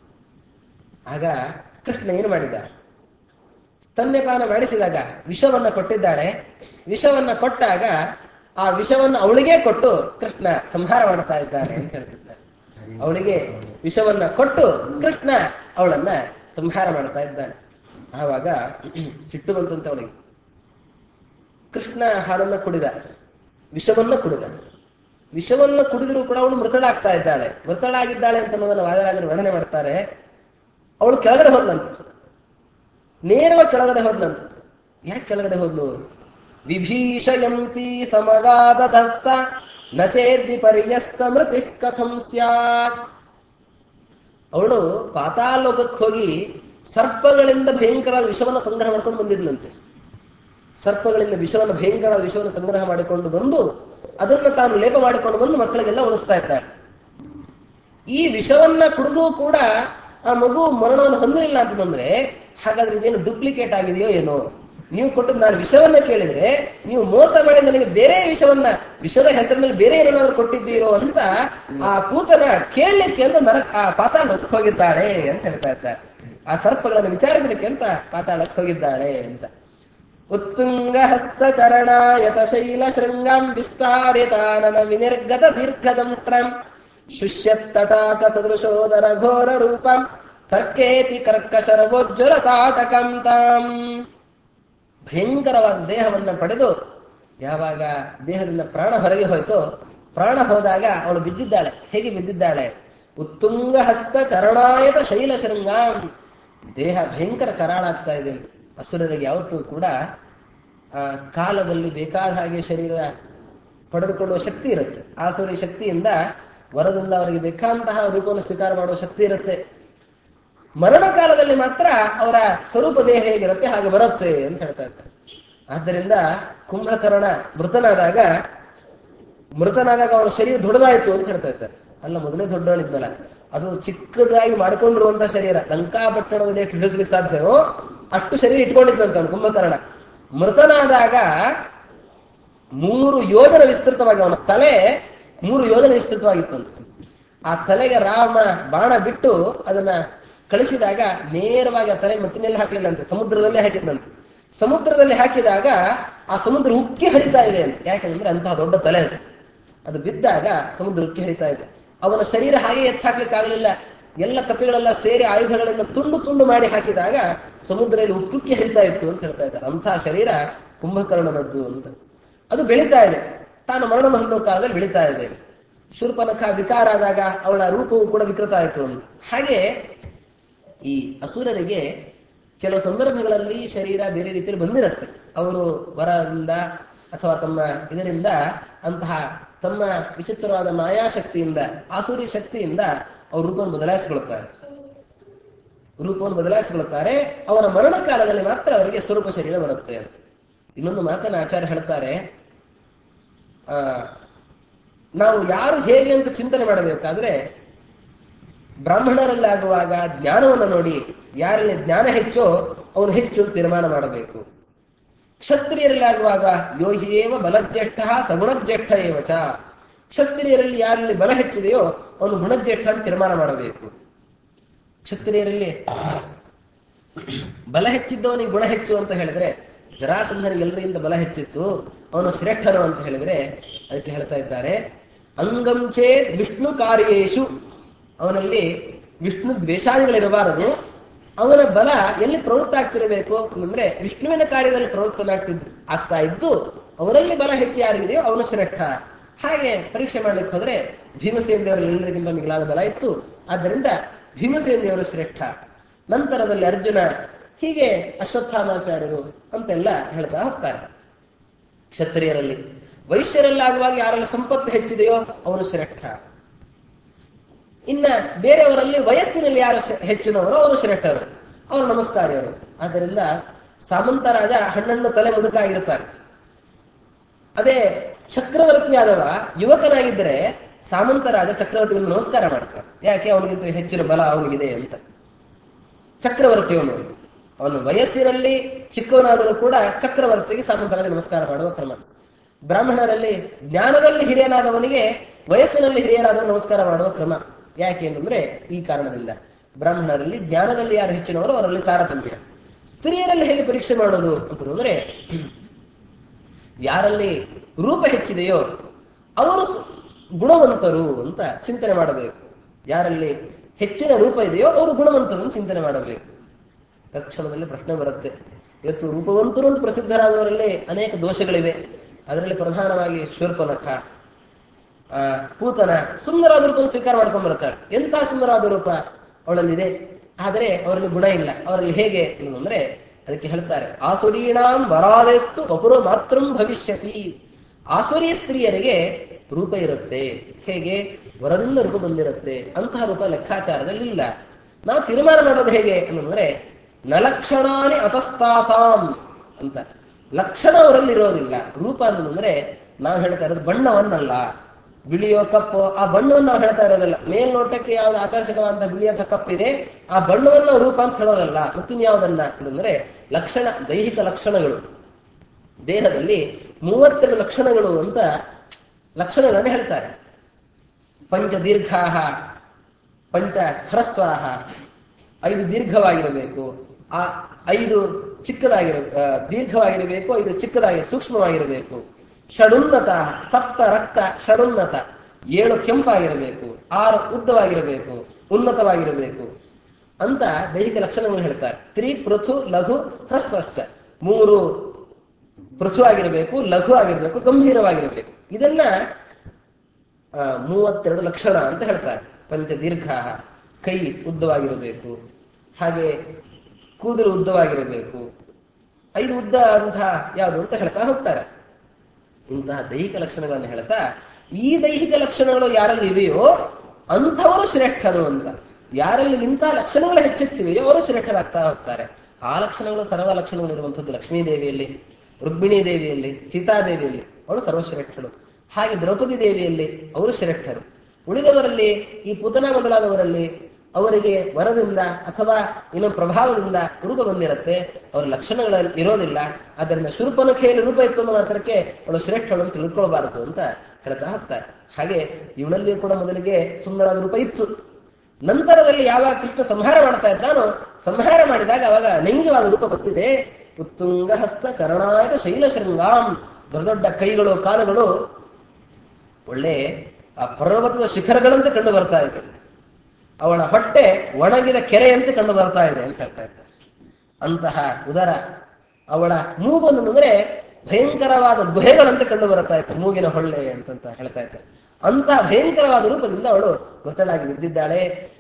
ಆಗ ಕೃಷ್ಣ ಏನು ಮಾಡಿದ ಸ್ತನ್ಯಪಾನ ಮಾಡಿಸಿದಾಗ ವಿಷವನ್ನ ಕೊಟ್ಟಿದ್ದಾಳೆ ವಿಷವನ್ನ ಕೊಟ್ಟಾಗ ಆ ವಿಷವನ್ನು ಅವಳಿಗೆ ಕೊಟ್ಟು ಕೃಷ್ಣ ಸಂಹಾರ ಮಾಡ್ತಾ ಇದ್ದಾನೆ ಅಂತ ಹೇಳ್ತಿದ್ದಾರೆ ಅವಳಿಗೆ ವಿಷವನ್ನ ಕೊಟ್ಟು ಕೃಷ್ಣ ಅವಳನ್ನ ಸಂಹಾರ ಮಾಡ್ತಾ ಇದ್ದಾನೆ ಆವಾಗ ಸಿಟ್ಟು ಬಂತಂತೆ ಅವಳಿಗೆ ಕೃಷ್ಣ ಹಾಲನ್ನ ಕುಡಿದ ವಿಷವನ್ನ ಕುಡಿದ ವಿಷವನ್ನ ಕುಡಿದರೂ ಕೂಡ ಅವಳು ಮೃತಳಾಗ್ತಾ ಇದ್ದಾಳೆ ಮೃತಳಾಗಿದ್ದಾಳೆ ಅಂತ ಅನ್ನೋದನ್ನ ವಾದರಾಜರು ವರ್ಣನೆ ಮಾಡ್ತಾರೆ ಅವಳು ಕೆಳಗಡೆ ಹೋದ್ಲಂತ ನೇರವಾಗಿ ಕೆಳಗಡೆ ಹೋದ್ಲಂತ ಯಾಕೆ ಕೆಳಗಡೆ ಹೋದ್ಲು ವಿಭೀಷಯಂತಿ ಸಮಗಾದಸ್ತ ನಚೇದ್ವಿ ಪರ್ಯಸ್ತ ಮೃತಿ ಕಥಂ ಸ್ಯಾತ್ ಅವಳು ಪಾತಾಲೋಕಕ್ಕೆ ಹೋಗಿ ಸರ್ಪಗಳಿಂದ ಭಯಂಕರವಾದ ವಿಷವನ್ನು ಸಂಗ್ರಹ ಮಾಡ್ಕೊಂಡು ಬಂದಿದ್ಲಂತೆ ಸರ್ಪಗಳಿಂದ ವಿಷವನ್ನು ಭಯಂಕರವಾದ ವಿಷವನ್ನು ಸಂಗ್ರಹ ಮಾಡಿಕೊಂಡು ಬಂದು ಅದನ್ನ ತಾನು ಲೇಪ ಮಾಡಿಕೊಂಡು ಬಂದು ಮಕ್ಕಳಿಗೆಲ್ಲ ಉಣಿಸ್ತಾ ಇದ್ದಾಳೆ ಈ ವಿಷವನ್ನ ಕುಡಿದು ಕೂಡ ಆ ಮಗು ಮರಣವನ್ನು ಹೊಂದಿರಲಿಲ್ಲ ಅಂತಂದ್ರೆ ಹಾಗಾದ್ರೆ ಇದೇನು ಡೂಪ್ಲಿಕೇಟ್ ಆಗಿದೆಯೋ ಏನೋ ನೀವು ಕೊಟ್ಟದ್ದು ನಾನು ವಿಷವನ್ನ ಕೇಳಿದ್ರೆ ನೀವು ಮೋಸ ಮಾಡಿ ನನಗೆ ಬೇರೆ ವಿಷವನ್ನ ವಿಷದ ಹೆಸರಿನಲ್ಲಿ ಬೇರೆ ಏನಾದ್ರು ಕೊಟ್ಟಿದ್ದೀರೋ ಅಂತ ಆ ಕೂತನ ಕೇಳಲಿಕ್ಕೆ ಅಂತ ನರಕ ಆ ಪಾತಾಳಕ್ಕೆ ಹೋಗಿದ್ದಾಳೆ ಅಂತ ಹೇಳ್ತಾ ಇದ್ದಾರೆ ಆ ಸರ್ಪಗಳನ್ನು ವಿಚಾರಿಸಲಿಕ್ಕೆ ಅಂತ ಪಾತಾಳಕ್ಕೆ ಹೋಗಿದ್ದಾಳೆ ಅಂತ ಉತ್ತುಂಗ ಹಸ್ತ ಚರಣಾಯತ ಶೈಲ ಶೃಂಗಾಂ ವಿಸ್ತಾರಿತಾನನ ವಿನಿರ್ಗತ ದೀರ್ಘದಂಟ್ರಂ ಶುಷ್ಯತ್ತಟಾಕ ಸದೃಶೋದರ ಘೋರ ರೂಪಂ ತರ್ಕೇತಿ ಕರ್ಕಶರವೋಜ್ವಲ ತಾಟಕಂ ತಾಂ ಭಯಂಕರವಾದ ದೇಹವನ್ನ ಪಡೆದು ಯಾವಾಗ ದೇಹದಿಂದ ಪ್ರಾಣ ಹೊರಗೆ ಹೋಯ್ತೋ ಪ್ರಾಣ ಹೋದಾಗ ಅವಳು ಬಿದ್ದಿದ್ದಾಳೆ ಹೇಗೆ ಬಿದ್ದಿದ್ದಾಳೆ ಉತ್ತುಂಗ ಹಸ್ತ ಚರಣಾಯತ ಶೈಲ ಶೃಂಗಾಂ ದೇಹ ಭಯಂಕರ ಕರಾಳಾಗ್ತಾ ಇದೆ ಅಂತ ಅಸುರರಿಗೆ ಯಾವತ್ತೂ ಕೂಡ ಆ ಕಾಲದಲ್ಲಿ ಬೇಕಾದ ಹಾಗೆ ಶರೀರ ಪಡೆದುಕೊಳ್ಳುವ ಶಕ್ತಿ ಇರುತ್ತೆ ಆಸುರಿ ಶಕ್ತಿಯಿಂದ ವರದಿಂದ ಅವರಿಗೆ ಬೇಕಾದಂತಹ ರೂಪವನ್ನು ಸ್ವೀಕಾರ ಮಾಡುವ ಶಕ್ತಿ ಇರುತ್ತೆ ಮರಣ ಕಾಲದಲ್ಲಿ ಮಾತ್ರ ಅವರ ಸ್ವರೂಪ ದೇಹ ಹೇಗಿರುತ್ತೆ ಹಾಗೆ ಬರುತ್ತೆ ಅಂತ ಹೇಳ್ತಾ ಇರ್ತಾರೆ ಆದ್ದರಿಂದ ಕುಂಭಕರ್ಣ ಮೃತನಾದಾಗ ಮೃತನಾದಾಗ ಅವನ ಶರೀರ ದೊಡ್ಡದಾಯ್ತು ಅಂತ ಹೇಳ್ತಾ ಇರ್ತಾರೆ ಅಲ್ಲ ಮೊದಲೇ ದೊಡ್ಡವನಿದ್ನಲ್ಲ ಅದು ಚಿಕ್ಕದಾಗಿ ಮಾಡಿಕೊಂಡಿರುವಂತಹ ಶರೀರ ಲಂಕಾಪಟ್ಟಣದಲ್ಲಿ ಎಷ್ಟು ಹಿಡಿಸ್ಲಿಕ್ಕೆ ಸಾಧ್ಯವೋ ಅಷ್ಟು ಶರೀರ ಇಟ್ಕೊಂಡಿದ್ದಂತ ಅವನು ಕುಂಭಕರ್ಣ ಮೃತನಾದಾಗ ಮೂರು ಯೋಜನ ವಿಸ್ತೃತವಾಗಿ ಅವನ ತಲೆ ಮೂರು ಯೋಜನ ವಿಸ್ತೃತವಾಗಿತ್ತಂತೆ ಆ ತಲೆಗೆ ರಾಮ ಬಾಣ ಬಿಟ್ಟು ಅದನ್ನ ಕಳಿಸಿದಾಗ ನೇರವಾಗಿ ಆ ತಲೆ ಮತ್ತಿನೆಲ್ಲ ಹಾಕಲಿಲ್ಲಂತೆ ಸಮುದ್ರದಲ್ಲೇ ಹಾಕಿದ್ನಂತೆ ಸಮುದ್ರದಲ್ಲಿ ಹಾಕಿದಾಗ ಆ ಸಮುದ್ರ ಉಕ್ಕಿ ಹರಿತಾ ಇದೆ ಅಂತ ಯಾಕಂದ್ರೆ ಅಂತಹ ದೊಡ್ಡ ತಲೆ ಅದು ಅದು ಬಿದ್ದಾಗ ಸಮುದ್ರ ಉಕ್ಕಿ ಹರಿತಾ ಇದೆ ಅವನ ಶರೀರ ಹಾಗೆ ಎತ್ತಿ ಹಾಕ್ಲಿಕ್ಕೆ ಆಗಲಿಲ್ಲ ಎಲ್ಲ ಕಪಿಗಳೆಲ್ಲ ಸೇರಿ ಆಯುಧಗಳಿಂದ ತುಂಡು ತುಂಡು ಮಾಡಿ ಹಾಕಿದಾಗ ಸಮುದ್ರದಲ್ಲಿ ಉಕ್ಕುಕ್ಕಿ ಹರಿತಾ ಇತ್ತು ಅಂತ ಹೇಳ್ತಾ ಇದ್ದಾರೆ ಅಂತಹ ಶರೀರ ಕುಂಭಕರ್ಣನದ್ದು ಅಂತ ಅದು ಬೆಳೀತಾ ಇದೆ ತಾನು ಮರಣ ಹೊಂದೋ ಕಾಲದಲ್ಲಿ ಬೆಳೀತಾ ಇದೆ ಶೂರ್ಪನಖ ವಿಕಾರ ಆದಾಗ ಅವಳ ರೂಪವು ಕೂಡ ವಿಕೃತ ಆಯಿತು ಅಂತ ಹಾಗೆ ಈ ಅಸುರರಿಗೆ ಕೆಲವು ಸಂದರ್ಭಗಳಲ್ಲಿ ಶರೀರ ಬೇರೆ ರೀತಿಯಲ್ಲಿ ಬಂದಿರುತ್ತೆ ಅವರು ವರದಿಂದ ಅಥವಾ ತಮ್ಮ ಇದರಿಂದ ಅಂತಹ ತಮ್ಮ ವಿಚಿತ್ರವಾದ ಮಾಯಾಶಕ್ತಿಯಿಂದ ಆಸುರಿ ಶಕ್ತಿಯಿಂದ ಅವರು ರೂಪವನ್ನು ಬದಲಾಯಿಸಿಕೊಳ್ಳುತ್ತಾರೆ ರೂಪವನ್ನು ಬದಲಾಯಿಸಿಕೊಳ್ಳುತ್ತಾರೆ ಅವರ ಮರಣ ಕಾಲದಲ್ಲಿ ಮಾತ್ರ ಅವರಿಗೆ ಸ್ವರೂಪ ಶರೀರ ಬರುತ್ತೆ ಅಂತ ಇನ್ನೊಂದು ಮಾತನ್ನ ಆಚಾರ್ಯ ಹೇಳ್ತಾರೆ ಆ ನಾವು ಯಾರು ಹೇಗೆ ಅಂತ ಚಿಂತನೆ ಮಾಡಬೇಕಾದ್ರೆ ಬ್ರಾಹ್ಮಣರಲ್ಲಿ ಆಗುವಾಗ ಜ್ಞಾನವನ್ನು ನೋಡಿ ಯಾರಲ್ಲಿ ಜ್ಞಾನ ಹೆಚ್ಚೋ ಅವನು ಹೆಚ್ಚು ಅಂತ ತೀರ್ಮಾನ ಮಾಡಬೇಕು ಕ್ಷತ್ರಿಯರಲ್ಲಿ ಆಗುವಾಗ ಯೋಹಿಯೇವ ಬಲಜ್ಯೇಷ್ಠ ಸಗುಣಜ್ಯೇಷ್ಠ ಏವಚ ಕ್ಷತ್ರಿಯರಲ್ಲಿ ಯಾರಲ್ಲಿ ಬಲ ಹೆಚ್ಚಿದೆಯೋ ಅವನು ಗುಣಜ್ಯೇಷ್ಠ ಅಂತ ತೀರ್ಮಾನ ಮಾಡಬೇಕು ಕ್ಷತ್ರಿಯರಲ್ಲಿ ಬಲ ಹೆಚ್ಚಿದ್ದವನಿಗೆ ಗುಣ ಹೆಚ್ಚು ಅಂತ ಹೇಳಿದ್ರೆ ಜರಾಸಂಧನಿಗೆ ಎಲ್ಲರಿಂದ ಬಲ ಹೆಚ್ಚಿತ್ತು ಅವನು ಶ್ರೇಷ್ಠನು ಅಂತ ಹೇಳಿದ್ರೆ ಅದಕ್ಕೆ ಹೇಳ್ತಾ ಇದ್ದಾರೆ ಅಂಗಂ ಚೇತ್ ವಿಷ್ಣು ಕಾರ್ಯೇಶು ಅವನಲ್ಲಿ ವಿಷ್ಣು ದ್ವೇಷಾದಿಗಳಿರಬಾರದು ಅವನ ಬಲ ಎಲ್ಲಿ ಪ್ರವೃತ್ತ ಆಗ್ತಿರಬೇಕು ಅಂದ್ರೆ ವಿಷ್ಣುವಿನ ಕಾರ್ಯದಲ್ಲಿ ಪ್ರವೃತ್ತನಾಗ್ತಿದ್ ಆಗ್ತಾ ಇದ್ದು ಅವರಲ್ಲಿ ಬಲ ಹೆಚ್ಚು ಯಾರಿದೆಯೋ ಅವನು ಶ್ರೇಷ್ಠ ಹಾಗೆ ಪರೀಕ್ಷೆ ಮಾಡ್ಲಿಕ್ಕೆ ಹೋದ್ರೆ ಭೀಮಸೇನ ದೇವರಲ್ಲಿ ಎಲ್ಲರಿಗಿಂತ ಮಿಗಿಲಾದ ಬಲ ಇತ್ತು ಆದ್ದರಿಂದ ಭೀಮಸೇನ ದೇವರು ಶ್ರೇಷ್ಠ ನಂತರದಲ್ಲಿ ಅರ್ಜುನ ಹೀಗೆ ಅಶ್ವತ್ಥಾಮಾಚಾರ್ಯರು ಅಂತೆಲ್ಲ ಹೇಳ್ತಾ ಹೋಗ್ತಾರೆ ಕ್ಷತ್ರಿಯರಲ್ಲಿ ವೈಶ್ಯರಲ್ಲಿ ಆಗುವಾಗ ಯಾರಲ್ಲಿ ಸಂಪತ್ತು ಹೆಚ್ಚಿದೆಯೋ ಅವನು ಶ್ರೇಷ್ಠ ಇನ್ನ ಬೇರೆಯವರಲ್ಲಿ ವಯಸ್ಸಿನಲ್ಲಿ ಯಾರು ಶ- ಹೆಚ್ಚಿನವರು ಅವರು ಶ್ರೇಷ್ಠರು ಅವರು ನಮಸ್ಕಾರಿಯರು ಆದ್ದರಿಂದ ಸಾಮಂತ ರಾಜ ಹಣ್ಣನ್ನು ತಲೆ ಮುದುಕಾಗಿರ್ತಾರೆ ಅದೇ ಚಕ್ರವರ್ತಿಯಾದವ ಯುವಕನಾಗಿದ್ದರೆ ಸಾಮಂತ ರಾಜ ಚಕ್ರವರ್ತಿಗಳು ನಮಸ್ಕಾರ ಮಾಡ್ತಾರೆ ಯಾಕೆ ಅವನಿಗಿಂತ ಹೆಚ್ಚಿನ ಬಲ ಅವನಿಗಿದೆ ಅಂತ ಚಕ್ರವರ್ತಿಯವನು ಅವನು ವಯಸ್ಸಿನಲ್ಲಿ ಚಿಕ್ಕವನಾದರೂ ಕೂಡ ಚಕ್ರವರ್ತಿಗೆ ಸಾಮಂತರಾಜ ನಮಸ್ಕಾರ ಮಾಡುವ ಕ್ರಮ ಬ್ರಾಹ್ಮಣರಲ್ಲಿ ಜ್ಞಾನದಲ್ಲಿ ಹಿರಿಯನಾದವನಿಗೆ ವಯಸ್ಸಿನಲ್ಲಿ ಹಿರಿಯನಾದವನು ನಮಸ್ಕಾರ ಮಾಡುವ ಕ್ರಮ ಯಾಕೆ ಅಂತಂದ್ರೆ ಈ ಕಾರಣದಿಂದ ಬ್ರಾಹ್ಮಣರಲ್ಲಿ ಜ್ಞಾನದಲ್ಲಿ ಯಾರು ಹೆಚ್ಚಿನವರು ಅವರಲ್ಲಿ ತಾರತಮ್ಯ ಸ್ತ್ರೀಯರಲ್ಲಿ ಹೇಗೆ ಪರೀಕ್ಷೆ ಮಾಡೋದು ಅಂತಂದ್ರೆ ಯಾರಲ್ಲಿ ರೂಪ ಹೆಚ್ಚಿದೆಯೋ ಅವರು ಸ- ಗುಣವಂತರು ಅಂತ ಚಿಂತನೆ ಮಾಡಬೇಕು ಯಾರಲ್ಲಿ ಹೆಚ್ಚಿನ ರೂಪ ಇದೆಯೋ ಅವರು ಗುಣವಂತರು ಅಂತ ಚಿಂತನೆ ಮಾಡಬೇಕು ತಕ್ಷಣದಲ್ಲಿ ಪ್ರಶ್ನೆ ಬರುತ್ತೆ ಇವತ್ತು ರೂಪವಂತರು ಅಂತ ಪ್ರಸಿದ್ಧರಾದವರಲ್ಲಿ ಅನೇಕ ದೋಷಗಳಿವೆ ಅದರಲ್ಲಿ ಪ್ರಧಾನವಾಗಿ ಶೂರ್ಪನಖ ಆ, ಪೂತನ ಸುಂದರವಾದ ರೂಪವನ್ನು ಸ್ವೀಕಾರ ಮಾಡ್ಕೊಂಡ್ ಬರ್ತಾಳೆ ಎಂಥ ಸುಂದರವಾದ ರೂಪ ಅವಳಲ್ಲಿದೆ ಆದರೆ ಅವರಲ್ಲಿ ಗುಣ ಇಲ್ಲ ಅವರಲ್ಲಿ ಹೇಗೆ ಅಂದ್ರೆ ಅದಕ್ಕೆ ಹೇಳ್ತಾರೆ ಆಸುರೀಣಾಂ ವರಾದೆಸ್ತು ಒಬ್ಬರು ಮಾತ್ರ ಭವಿಷ್ಯತಿ ಆಸುರಿ ಸ್ತ್ರೀಯರಿಗೆ ರೂಪ ಇರುತ್ತೆ ಹೇಗೆ ವರದಿಂದ ರೂಪ ಬಂದಿರುತ್ತೆ ಅಂತಹ ರೂಪ ಲೆಕ್ಕಾಚಾರದಲ್ಲಿ ಇಲ್ಲ ನಾವು ತೀರ್ಮಾನ ಮಾಡೋದು ಹೇಗೆ ಅಂತಂದ್ರೆ ನಲಕ್ಷಣಾನಿ ಅತಸ್ತಾಸಾಂ ಅಂತ ಲಕ್ಷಣ ಅವರಲ್ಲಿ ಇರೋದಿಲ್ಲ ರೂಪ ಅನ್ನೋದಂದ್ರೆ ನಾವು ಹೇಳ್ತಾ ಇರೋದು ಬಣ್ಣವನ್ನಲ್ಲ ಬಿಳಿಯೋ ಕಪ್ಪು ಆ ಬಣ್ಣವನ್ನು ನಾವು ಹೇಳ್ತಾ ಇರೋದಿಲ್ಲ ಮೇಲ್ನೋಟಕ್ಕೆ ಯಾವ್ದು ಆಕರ್ಷಕವಾದ ಬಿಳಿಯ ಕಪ್ಪಿದೆ ಆ ಬಣ್ಣವನ್ನ ರೂಪ ಅಂತ ಹೇಳೋದಲ್ಲ ಮತ್ತಿನ್ಯಾವುದನ್ನ ಅಂತಂದ್ರೆ ಲಕ್ಷಣ ದೈಹಿಕ ಲಕ್ಷಣಗಳು ದೇಹದಲ್ಲಿ ಮೂವತ್ತೆರಡು ಲಕ್ಷಣಗಳು ಅಂತ ಲಕ್ಷಣಗಳನ್ನು ಹೇಳ್ತಾರೆ ಪಂಚ ದೀರ್ಘಾಹ ಪಂಚ ಹ್ರಸ್ವಾಹ ಐದು ದೀರ್ಘವಾಗಿರಬೇಕು ಆ ಐದು ಚಿಕ್ಕದಾಗಿರ ಆ, ದೀರ್ಘವಾಗಿರಬೇಕು ಐದು ಚಿಕ್ಕದಾಗಿ ಸೂಕ್ಷ್ಮವಾಗಿರಬೇಕು ಷಡುನ್ನತ ಸಪ್ತ ರಕ್ತ ಷಡುನ್ನತ ಏಳು ಕೆಂಪಾಗಿರಬೇಕು ಆರು ಉದ್ದವಾಗಿರಬೇಕು ಉನ್ನತವಾಗಿರಬೇಕು ಅಂತ ದೈಹಿಕ ಲಕ್ಷಣಗಳು ಹೇಳ್ತಾರೆ ತ್ರಿ ಪೃಥು ಲಘು ಹ್ರಸ್ವಶ್ಚ ಮೂರು ಪೃಥು ಆಗಿರಬೇಕು ಲಘು ಆಗಿರಬೇಕು ಗಂಭೀರವಾಗಿರಬೇಕು ಇದನ್ನ ಆ, ಮೂವತ್ತೆರಡು ಲಕ್ಷಣ ಅಂತ ಹೇಳ್ತಾರೆ ಪಂಚ ದೀರ್ಘ ಕೈ ಉದ್ದವಾಗಿರಬೇಕು ಹಾಗೆ ಕೂದಲು ಉದ್ದವಾಗಿರಬೇಕು ಐದು ಉದ್ದ ಅಂತಹ ಯಾವುದು ಅಂತ ಹೇಳ್ತಾ ಹೋಗ್ತಾರೆ ಇಂತಹ ದೈಹಿಕ ಲಕ್ಷಣಗಳನ್ನು ಹೇಳ್ತಾ ಈ ದೈಹಿಕ ಲಕ್ಷಣಗಳು ಯಾರಲ್ಲಿ ಇವೆಯೋ ಅಂಥವರು ಶ್ರೇಷ್ಠರು ಅಂತ ಯಾರಲ್ಲಿ ಇಂತಹ ಲಕ್ಷಣಗಳು ಹೆಚ್ಚೆಚ್ಚಿವೆಯೋ ಅವರು ಶ್ರೇಷ್ಠರಾಗ್ತಾ ಹೋಗ್ತಾರೆ ಆ ಲಕ್ಷಣಗಳು ಸರ್ವ ಲಕ್ಷಣಗಳು ಇರುವಂಥದ್ದು ಲಕ್ಷ್ಮೀ ದೇವಿಯಲ್ಲಿ ರುಕ್ಮಿಣಿ ದೇವಿಯಲ್ಲಿ ಸೀತಾದೇವಿಯಲ್ಲಿ ಅವಳು ಸರ್ವಶ್ರೇಷ್ಠಳು ಹಾಗೆ ದ್ರೌಪದಿ ದೇವಿಯಲ್ಲಿ ಅವರು ಶ್ರೇಷ್ಠರು ಉಳಿದವರಲ್ಲಿ ಈ ಪುತನ ಮೊದಲಾದವರಲ್ಲಿ ಅವರಿಗೆ ವರದಿಂದ ಅಥವಾ ಇನ್ನೊಂದು ಪ್ರಭಾವದಿಂದ ರೂಪ ಬಂದಿರುತ್ತೆ ಅವರ ಲಕ್ಷಣಗಳ ಇರೋದಿಲ್ಲ ಆದ್ದರಿಂದ ಶುರುಪನಖೆಯಲ್ಲಿ ರೂಪ ಇತ್ತು ಅನ್ನೋ ಮಾತ್ರಕ್ಕೆ ಅವಳು ಶ್ರೇಷ್ಠಳು ಅಂತ ತಿಳ್ಕೊಳ್ಬಾರದು ಅಂತ ಹೇಳ್ತಾ ಹೋಗ್ತಾರೆ ಹಾಗೆ ಇವಳಲ್ಲಿಯೂ ಕೂಡ ಮೊದಲಿಗೆ ಸುಂದರವಾದ ರೂಪ ಇತ್ತು ನಂತರದಲ್ಲಿ ಯಾವಾಗ ಕೃಷ್ಣ ಸಂಹಾರ ಮಾಡ್ತಾ ಇದ್ದಾನೋ ಸಂಹಾರ ಮಾಡಿದಾಗ ಅವಾಗ ನೈಜವಾದ ರೂಪ ಬಂದಿದೆ ಉತ್ತುಂಗ ಹಸ್ತ ಚರಣಾಯತ ಶೈಲಶೃಂಗಾಂ ದೊಡ್ಡ ದೊಡ್ಡ ಕೈಗಳು ಕಾಲುಗಳು ಒಳ್ಳೆ ಆ ಪರ್ವತದ ಶಿಖರಗಳಂತೆ ಕಂಡು ಬರ್ತಾ ಇದೆ ಅವಳ ಹೊಟ್ಟೆ ಒಣಗಿದ ಕೆರೆಯಂತೆ ಕಂಡು ಬರ್ತಾ ಇದೆ ಅಂತ ಹೇಳ್ತಾ ಇದ್ದಾರೆ ಅಂತಹ ಉದರ ಅವಳ ಮೂಗು ಅಂದ್ರೆ ಭಯಂಕರವಾದ ಗುಹೆಗಳಂತೆ ಕಂಡು ಬರ್ತಾ ಇತ್ತು ಮೂಗಿನ ಹೊಳ್ಳೆ ಅಂತಂತ ಹೇಳ್ತಾ ಇದ್ದಾರೆ ಅಂತಹ ಭಯಂಕರವಾದ ರೂಪದಿಂದ ಅವಳು ಮೃತಳಾಗಿ ಬಿದ್ದಿದ್ದಾಳೆ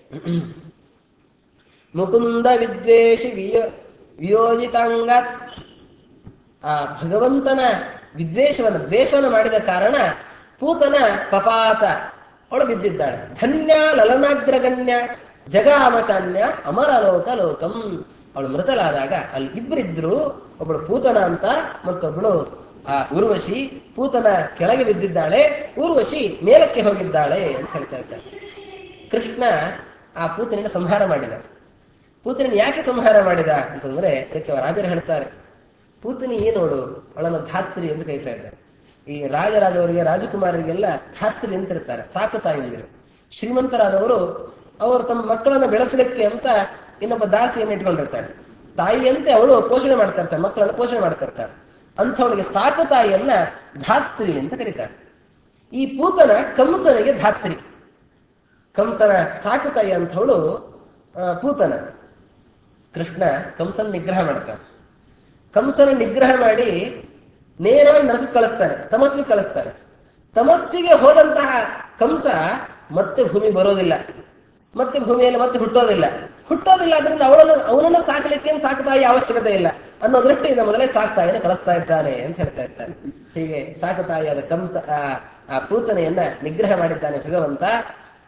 ಮುಕುಂದ ವಿದ್ವೇಷಿ ವಿಯೋ ವಿಯೋಜಿತಾಂಗ ಆ ಭಗವಂತನ ವಿದ್ವೇಷವನ್ನು ದ್ವೇಷವನ್ನು ಮಾಡಿದ ಕಾರಣ ಪೂತನ ಪಪಾತ ಅವಳು ಬಿದ್ದಿದ್ದಾಳೆ ಧನ್ಯ ಲಲನಾಗ್ರಗಣ್ಯ ಜಗಾಮಚಾನ್ಯ ಅಮರಲೋಕ ಲೋಕಂ ಅವಳು ಮೃತಳಾದಾಗ ಅಲ್ಲಿ ಇಬ್ಬರಿದ್ರು ಒಬ್ಬಳು ಪೂತನ ಅಂತ ಮತ್ತೊಬ್ಬಳು ಆ ಊರ್ವಶಿ ಪೂತನ ಕೆಳಗೆ ಬಿದ್ದಿದ್ದಾಳೆ ಊರ್ವಶಿ ಮೇಲಕ್ಕೆ ಹೋಗಿದ್ದಾಳೆ ಅಂತ ಹೇಳ್ತಾ ಇದ್ದಾರೆ ಕೃಷ್ಣ ಆ ಪೂತನಿನ ಸಂಹಾರ ಮಾಡಿದ ಪೂತನಿನ ಯಾಕೆ ಸಂಹಾರ ಮಾಡಿದ ಅಂತಂದ್ರೆ ಅದಕ್ಕೆ ರಾಜರು ಹೇಳ್ತಾರೆ ಪೂತನಿ ನೋಡು ಅವಳನ್ನ ಧಾತ್ರಿ ಅಂತ ಕರೀತಾ ಇದ್ದಾರೆ ಈ ರಾಜರಾದವರಿಗೆ ರಾಜಕುಮಾರರಿಗೆಲ್ಲ ಧಾತ್ರಿ ಅಂತ ಇರ್ತಾರೆ ಸಾಕು ತಾಯಿಂದಿರು ಶ್ರೀಮಂತರಾದವರು ಅವರು ತಮ್ಮ ಮಕ್ಕಳನ್ನ ಬೆಳೆಸಲಿಕ್ಕೆ ಅಂತ ಇನ್ನೊಬ್ಬ ದಾಸಿಯನ್ನು ಇಟ್ಕೊಂಡಿರ್ತಾಳೆ ತಾಯಿಯಂತೆ ಅವಳು ಪೋಷಣೆ ಮಾಡ್ತಾ ಇರ್ತಾಳೆ ಮಕ್ಕಳನ್ನ ಪೋಷಣೆ ಮಾಡ್ತಾ ಇರ್ತಾಳೆ ಅಂಥವಳಿಗೆ ಸಾಕು ತಾಯಿಯನ್ನ ಧಾತ್ರಿ ಅಂತ ಕರೀತಾಳೆ ಈ ಪೂತನ ಕಂಸನಿಗೆ ಧಾತ್ರಿ ಕಂಸನ ಸಾಕು ತಾಯಿ ಅಂಥವಳು ಆ, ಪೂತನ ಕೃಷ್ಣ ಕಂಸನ ನಿಗ್ರಹ ಮಾಡ್ತಾನೆ ಕಂಸನ ನಿಗ್ರಹ ಮಾಡಿ ನೇರವಾಗಿ ನರಕಕ್ಕೆ ಕಳಿಸ್ತಾನೆ ತಮಸ್ಸಿಗೆ ಕಳಿಸ್ತಾನೆ ತಮಸ್ಸಿಗೆ ಹೋದಂತಹ ಕಂಸ ಮತ್ತೆ ಭೂಮಿ ಬರೋದಿಲ್ಲ ಮತ್ತೆ ಭೂಮಿಯಲ್ಲಿ ಮತ್ತೆ ಹುಟ್ಟೋದಿಲ್ಲ ಹುಟ್ಟೋದಿಲ್ಲ ಅದರಿಂದ ಅವಳನ್ನು ಅವನನ್ನು ಸಾಕಲಿಕ್ಕೆ ಏನು ಸಾಕುತಾಯಿ ಅವಶ್ಯಕತೆ ಇಲ್ಲ ಅನ್ನೋ ದೃಷ್ಟಿಯಿಂದ ಮೊದಲೇ ಸಾಕ್ತಾಯಿನ ಕಳಿಸ್ತಾ ಇದ್ದಾನೆ ಅಂತ ಹೇಳ್ತಾ ಇದ್ದಾನೆ ಹೀಗೆ ಸಾಕುತಾಯಿಯಾದ ಕಂಸ ಆ- ಆ ಪೂತನೆಯನ್ನ ನಿಗ್ರಹ ಮಾಡಿದ್ದಾನೆ ಭಗವಂತ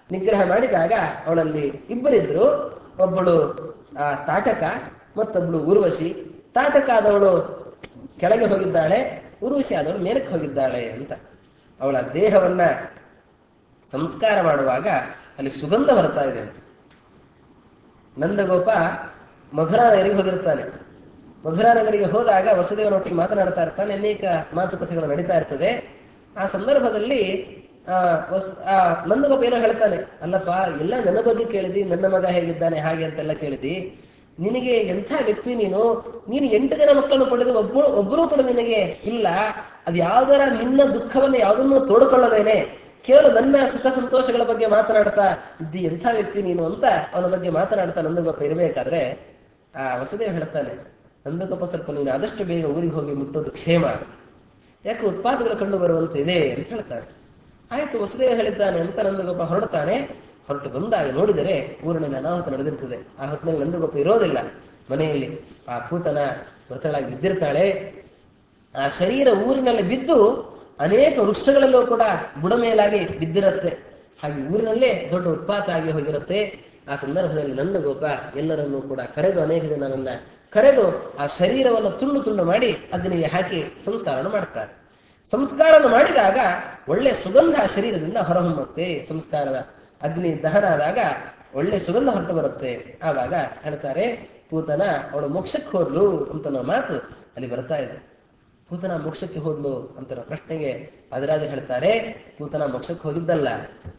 ನಿಗ್ರಹ ಮಾಡಿದಾಗ ಅವಳಲ್ಲಿ ಇಬ್ಬರಿದ್ರು ಒಬ್ಬಳು ಆ ತಾಟಕ ಮತ್ತೊಬ್ಬಳು ಊರ್ವಶಿ ತಾಟಕ ಆದವಳು ಕೆಳಗೆ ಹೋಗಿದ್ದಾಳೆ ಊರ್ವಶಿ ಆದವಳು ಮೇಲಕ್ಕೆ ಹೋಗಿದ್ದಾಳೆ ಅಂತ ಅವಳ ದೇಹವನ್ನ ಸಂಸ್ಕಾರ ಮಾಡುವಾಗ ಅಲ್ಲಿ ಸುಗಂಧ ಬರ್ತಾ ಇದೆ ಅಂತ ನಂದಗೋಪ ಮಧುರಾ ನಗರಿಗೆ ಹೋಗಿರ್ತಾನೆ ಮಧುರಾ ನಗರಿಗೆ ಹೋದಾಗ ವಸುದೇವನೊಟ್ಟಿಗೆ ಮಾತನಾಡ್ತಾ ಇರ್ತಾನೆ ಅನೇಕ ಮಾತುಕತೆಗಳು ನಡೀತಾ ಇರ್ತದೆ ಆ ಸಂದರ್ಭದಲ್ಲಿ ಆ ವಸ್ ಆ ನಂದಗೋಪ ಏನೋ ಹೇಳ್ತಾನೆ ಅಲ್ಲಪ್ಪ ಎಲ್ಲ ನನ್ನ ಬಗ್ಗೆ ಕೇಳಿದಿ ನನ್ನ ಮಗ ಹೇಗಿದ್ದಾನೆ ಹಾಗೆ ಅಂತೆಲ್ಲ ಕೇಳಿದಿ ನಿನಗೆ ಎಂಥ ವ್ಯಕ್ತಿ ನೀನು ನೀನು ಎಂಟು ಜನ ಮಕ್ಕಳನ್ನು ಪಡೆದು ಒಬ್ಬರು ಒಬ್ಬರೂ ಕೂಡ ನಿನಗೆ ಇಲ್ಲ ಅದು ಯಾವ್ದರ ನಿನ್ನ ದುಃಖವನ್ನು ಯಾವುದನ್ನು ತೋಡಿಕೊಳ್ಳದೇನೆ ಕೇವಲ ನನ್ನ ಸುಖ ಸಂತೋಷಗಳ ಬಗ್ಗೆ ಮಾತನಾಡ್ತಾ ಇದ್ದಿ ಎಂಥ ವ್ಯಕ್ತಿ ನೀನು ಅಂತ ಅವನ ಬಗ್ಗೆ ಮಾತನಾಡ್ತಾ ನಂದಗೋಪ ಇರಬೇಕಾದ್ರೆ ಆ ವಸುದೇವ ಹೇಳ್ತಾನೆ ನಂದಗೋಪ ಸ್ವಲ್ಪ ನೀನು ಆದಷ್ಟು ಬೇಗ ಊರಿಗೆ ಹೋಗಿ ಮುಟ್ಟೋದು ಕ್ಷೇಮ ಯಾಕೆ ಉತ್ಪಾದಗಳು ಕಂಡು ಬರುವಂತೆ ಇದೆ ಅಂತ ಹೇಳ್ತಾನೆ ಆಯ್ತು ವಸುದೇವ ಹೇಳಿದ್ದಾನೆ ಅಂತ ನಂದಗೋಪ ಹೊರಡ್ತಾನೆ ಹೊರಟು ಬಂದಾಗ ನೋಡಿದರೆ ಊರಿನಲ್ಲಿ ಅನಾಹುತ ನಡೆದಿರ್ತದೆ ಆ ಹೊತ್ತಿನಲ್ಲಿ ನಂದಗೋಪ ಇರೋದಿಲ್ಲ ಮನೆಯಲ್ಲಿ ಆ ಪೂತನ ಮೃತಳಾಗಿ ಬಿದ್ದಿರ್ತಾಳೆ ಆ ಶರೀರ ಊರಿನಲ್ಲಿ ಬಿದ್ದು ಅನೇಕ ವೃಕ್ಷಗಳಲ್ಲೂ ಕೂಡ ಬುಡಮೇಲಾಗಿ ಬಿದ್ದಿರುತ್ತೆ ಹಾಗೆ ಊರಿನಲ್ಲೇ ದೊಡ್ಡ ಉತ್ಪಾತ ಆಗಿ ಹೋಗಿರುತ್ತೆ ಆ ಸಂದರ್ಭದಲ್ಲಿ ನಂದಗೋಪ ಎಲ್ಲರನ್ನೂ ಕೂಡ ಕರೆದು ಅನೇಕ ಜನರನ್ನ ಕರೆದು ಆ ಶರೀರವನ್ನು ತುಂಡು ತುಂಡು ಮಾಡಿ ಅಗ್ನಿಗೆ ಹಾಕಿ ಸಂಸ್ಕಾರವನ್ನು ಮಾಡ್ತಾರೆ ಸಂಸ್ಕಾರವನ್ನು ಮಾಡಿದಾಗ ಒಳ್ಳೆ ಸುಗಂಧ ಆ ಶರೀರದಿಂದ ಹೊರಹೊಮ್ಮುತ್ತೆ ಸಂಸ್ಕಾರದ ಅಗ್ನಿ ದಹನ ಆದಾಗ ಒಳ್ಳೆ ಸುಗಂಧ ಹೊರಟು ಬರುತ್ತೆ ಆವಾಗ ಹೇಳ್ತಾರೆ ಪೂತನ ಅವಳು ಮೋಕ್ಷಕ್ಕೆ ಹೋದ್ಲು ಅಂತ ಅನ್ನೋ ಮಾತು ಅಲ್ಲಿ ಬರ್ತಾ ಇದೆ ಪೂತನ ಮೋಕ್ಷಕ್ಕೆ ಹೋದ್ಲು ಅಂತ ಅನ್ನೋ ಪ್ರಶ್ನೆಗೆ ಅದರಾಜ ಹೇಳ್ತಾರೆ ಪೂತನ ಮೋಕ್ಷಕ್ಕೆ ಹೋಗಿದ್ದಲ್ಲ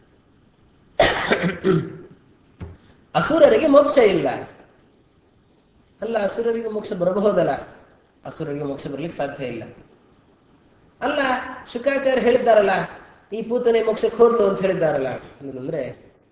ಅಸುರರಿಗೆ ಮೋಕ್ಷ ಇಲ್ಲ ಅಲ್ಲ ಅಸುರರಿಗೆ ಮೋಕ್ಷ ಬರಬಹುದಲ್ಲ ಅಸುರರಿಗೆ ಮೋಕ್ಷ ಬರ್ಲಿಕ್ಕೆ ಸಾಧ್ಯ ಇಲ್ಲ ಅಲ್ಲ ಶುಕಾಚಾರ್ಯ ಹೇಳಿದ್ದಾರಲ್ಲ ಈ ಪೂತನೆ ಮೋಕ್ಷಕ್ಕೆ ಹೋದ್ಲು ಅಂತ ಹೇಳಿದ್ದಾರಲ್ಲ ಅಂದ್ರೆ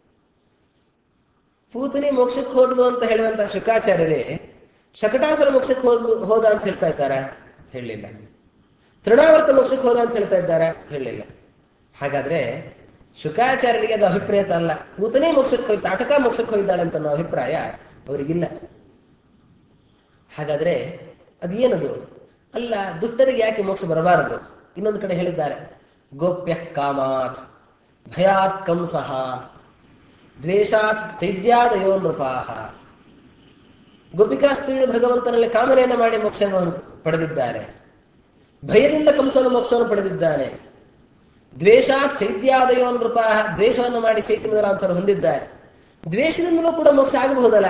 ಪೂತನೆ ಮೋಕ್ಷಕ್ಕೆ ಹೋದ್ಲು ಅಂತ ಹೇಳಿದಂತ ಶುಕಾಚಾರ್ಯರೇ ಶಕಟಾಸುರ ಮೋಕ್ಷಕ್ಕೆ ಹೋದ್ಲು ಹೋದ ಅಂತ ಹೇಳ್ತಾ ಇದ್ದಾರ ಹೇಳಲಿಲ್ಲ ತೃಣಾವರ್ತ ಮೋಕ್ಷಕ್ಕೆ ಹೋದ ಅಂತ ಹೇಳ್ತಾ ಇದ್ದಾರ ಹೇಳಲಿಲ್ಲ ಹಾಗಾದ್ರೆ ಶುಕಾಚಾರ್ಯರಿಗೆ ಅದು ಅಭಿಪ್ರಾಯ ಅಲ್ಲ ಪೂತನೇ ಮೋಕ್ಷಕ್ಕೆ ಹೋಗಿ ತಾಟಕ ಮೋಕ್ಷಕ್ಕೆ ಹೋಗಿದ್ದಾಳೆ ಅಂತ ಅನ್ನೋ ಅಭಿಪ್ರಾಯ ಅವರಿಗಿಲ್ಲ ಹಾಗಾದ್ರೆ ಅದೇನದು ಅಲ್ಲ ದುಷ್ಟರಿಗೆ ಯಾಕೆ ಮೋಕ್ಷ ಬರಬಾರದು ಇನ್ನೊಂದು ಕಡೆ ಹೇಳಿದ್ದಾರೆ ಗೋಪ್ಯ ಕಾಮಾತ್ ಭಯಾತ್ ಕಂಸಃ ದ್ವೇಷಾತ್ ಚೈದ್ಯಾದಯೋ ನೃಪಾಹ ಗೋಪಿಕಾ ಸ್ತ್ರೀಗಳು ಭಗವಂತನಲ್ಲಿ ಕಾಮನೆಯನ್ನು ಮಾಡಿ ಮೋಕ್ಷವನ್ನು ಪಡೆದಿದ್ದಾರೆ ಭಯದಿಂದ ಕಂಸನ ಮೋಕ್ಷವನ್ನು ಪಡೆದಿದ್ದಾನೆ ದ್ವೇಷಾತ್ ಚೈತ್ಯಾದಯೋ ನೃಪಾಹ ದ್ವೇಷವನ್ನು ಮಾಡಿ ಚೈತನ್ಯರಾಂತರ ಹೊಂದಿದ್ದಾರೆ ದ್ವೇಷದಿಂದಲೂ ಕೂಡ ಮೋಕ್ಷ ಆಗಬಹುದಲ್ಲ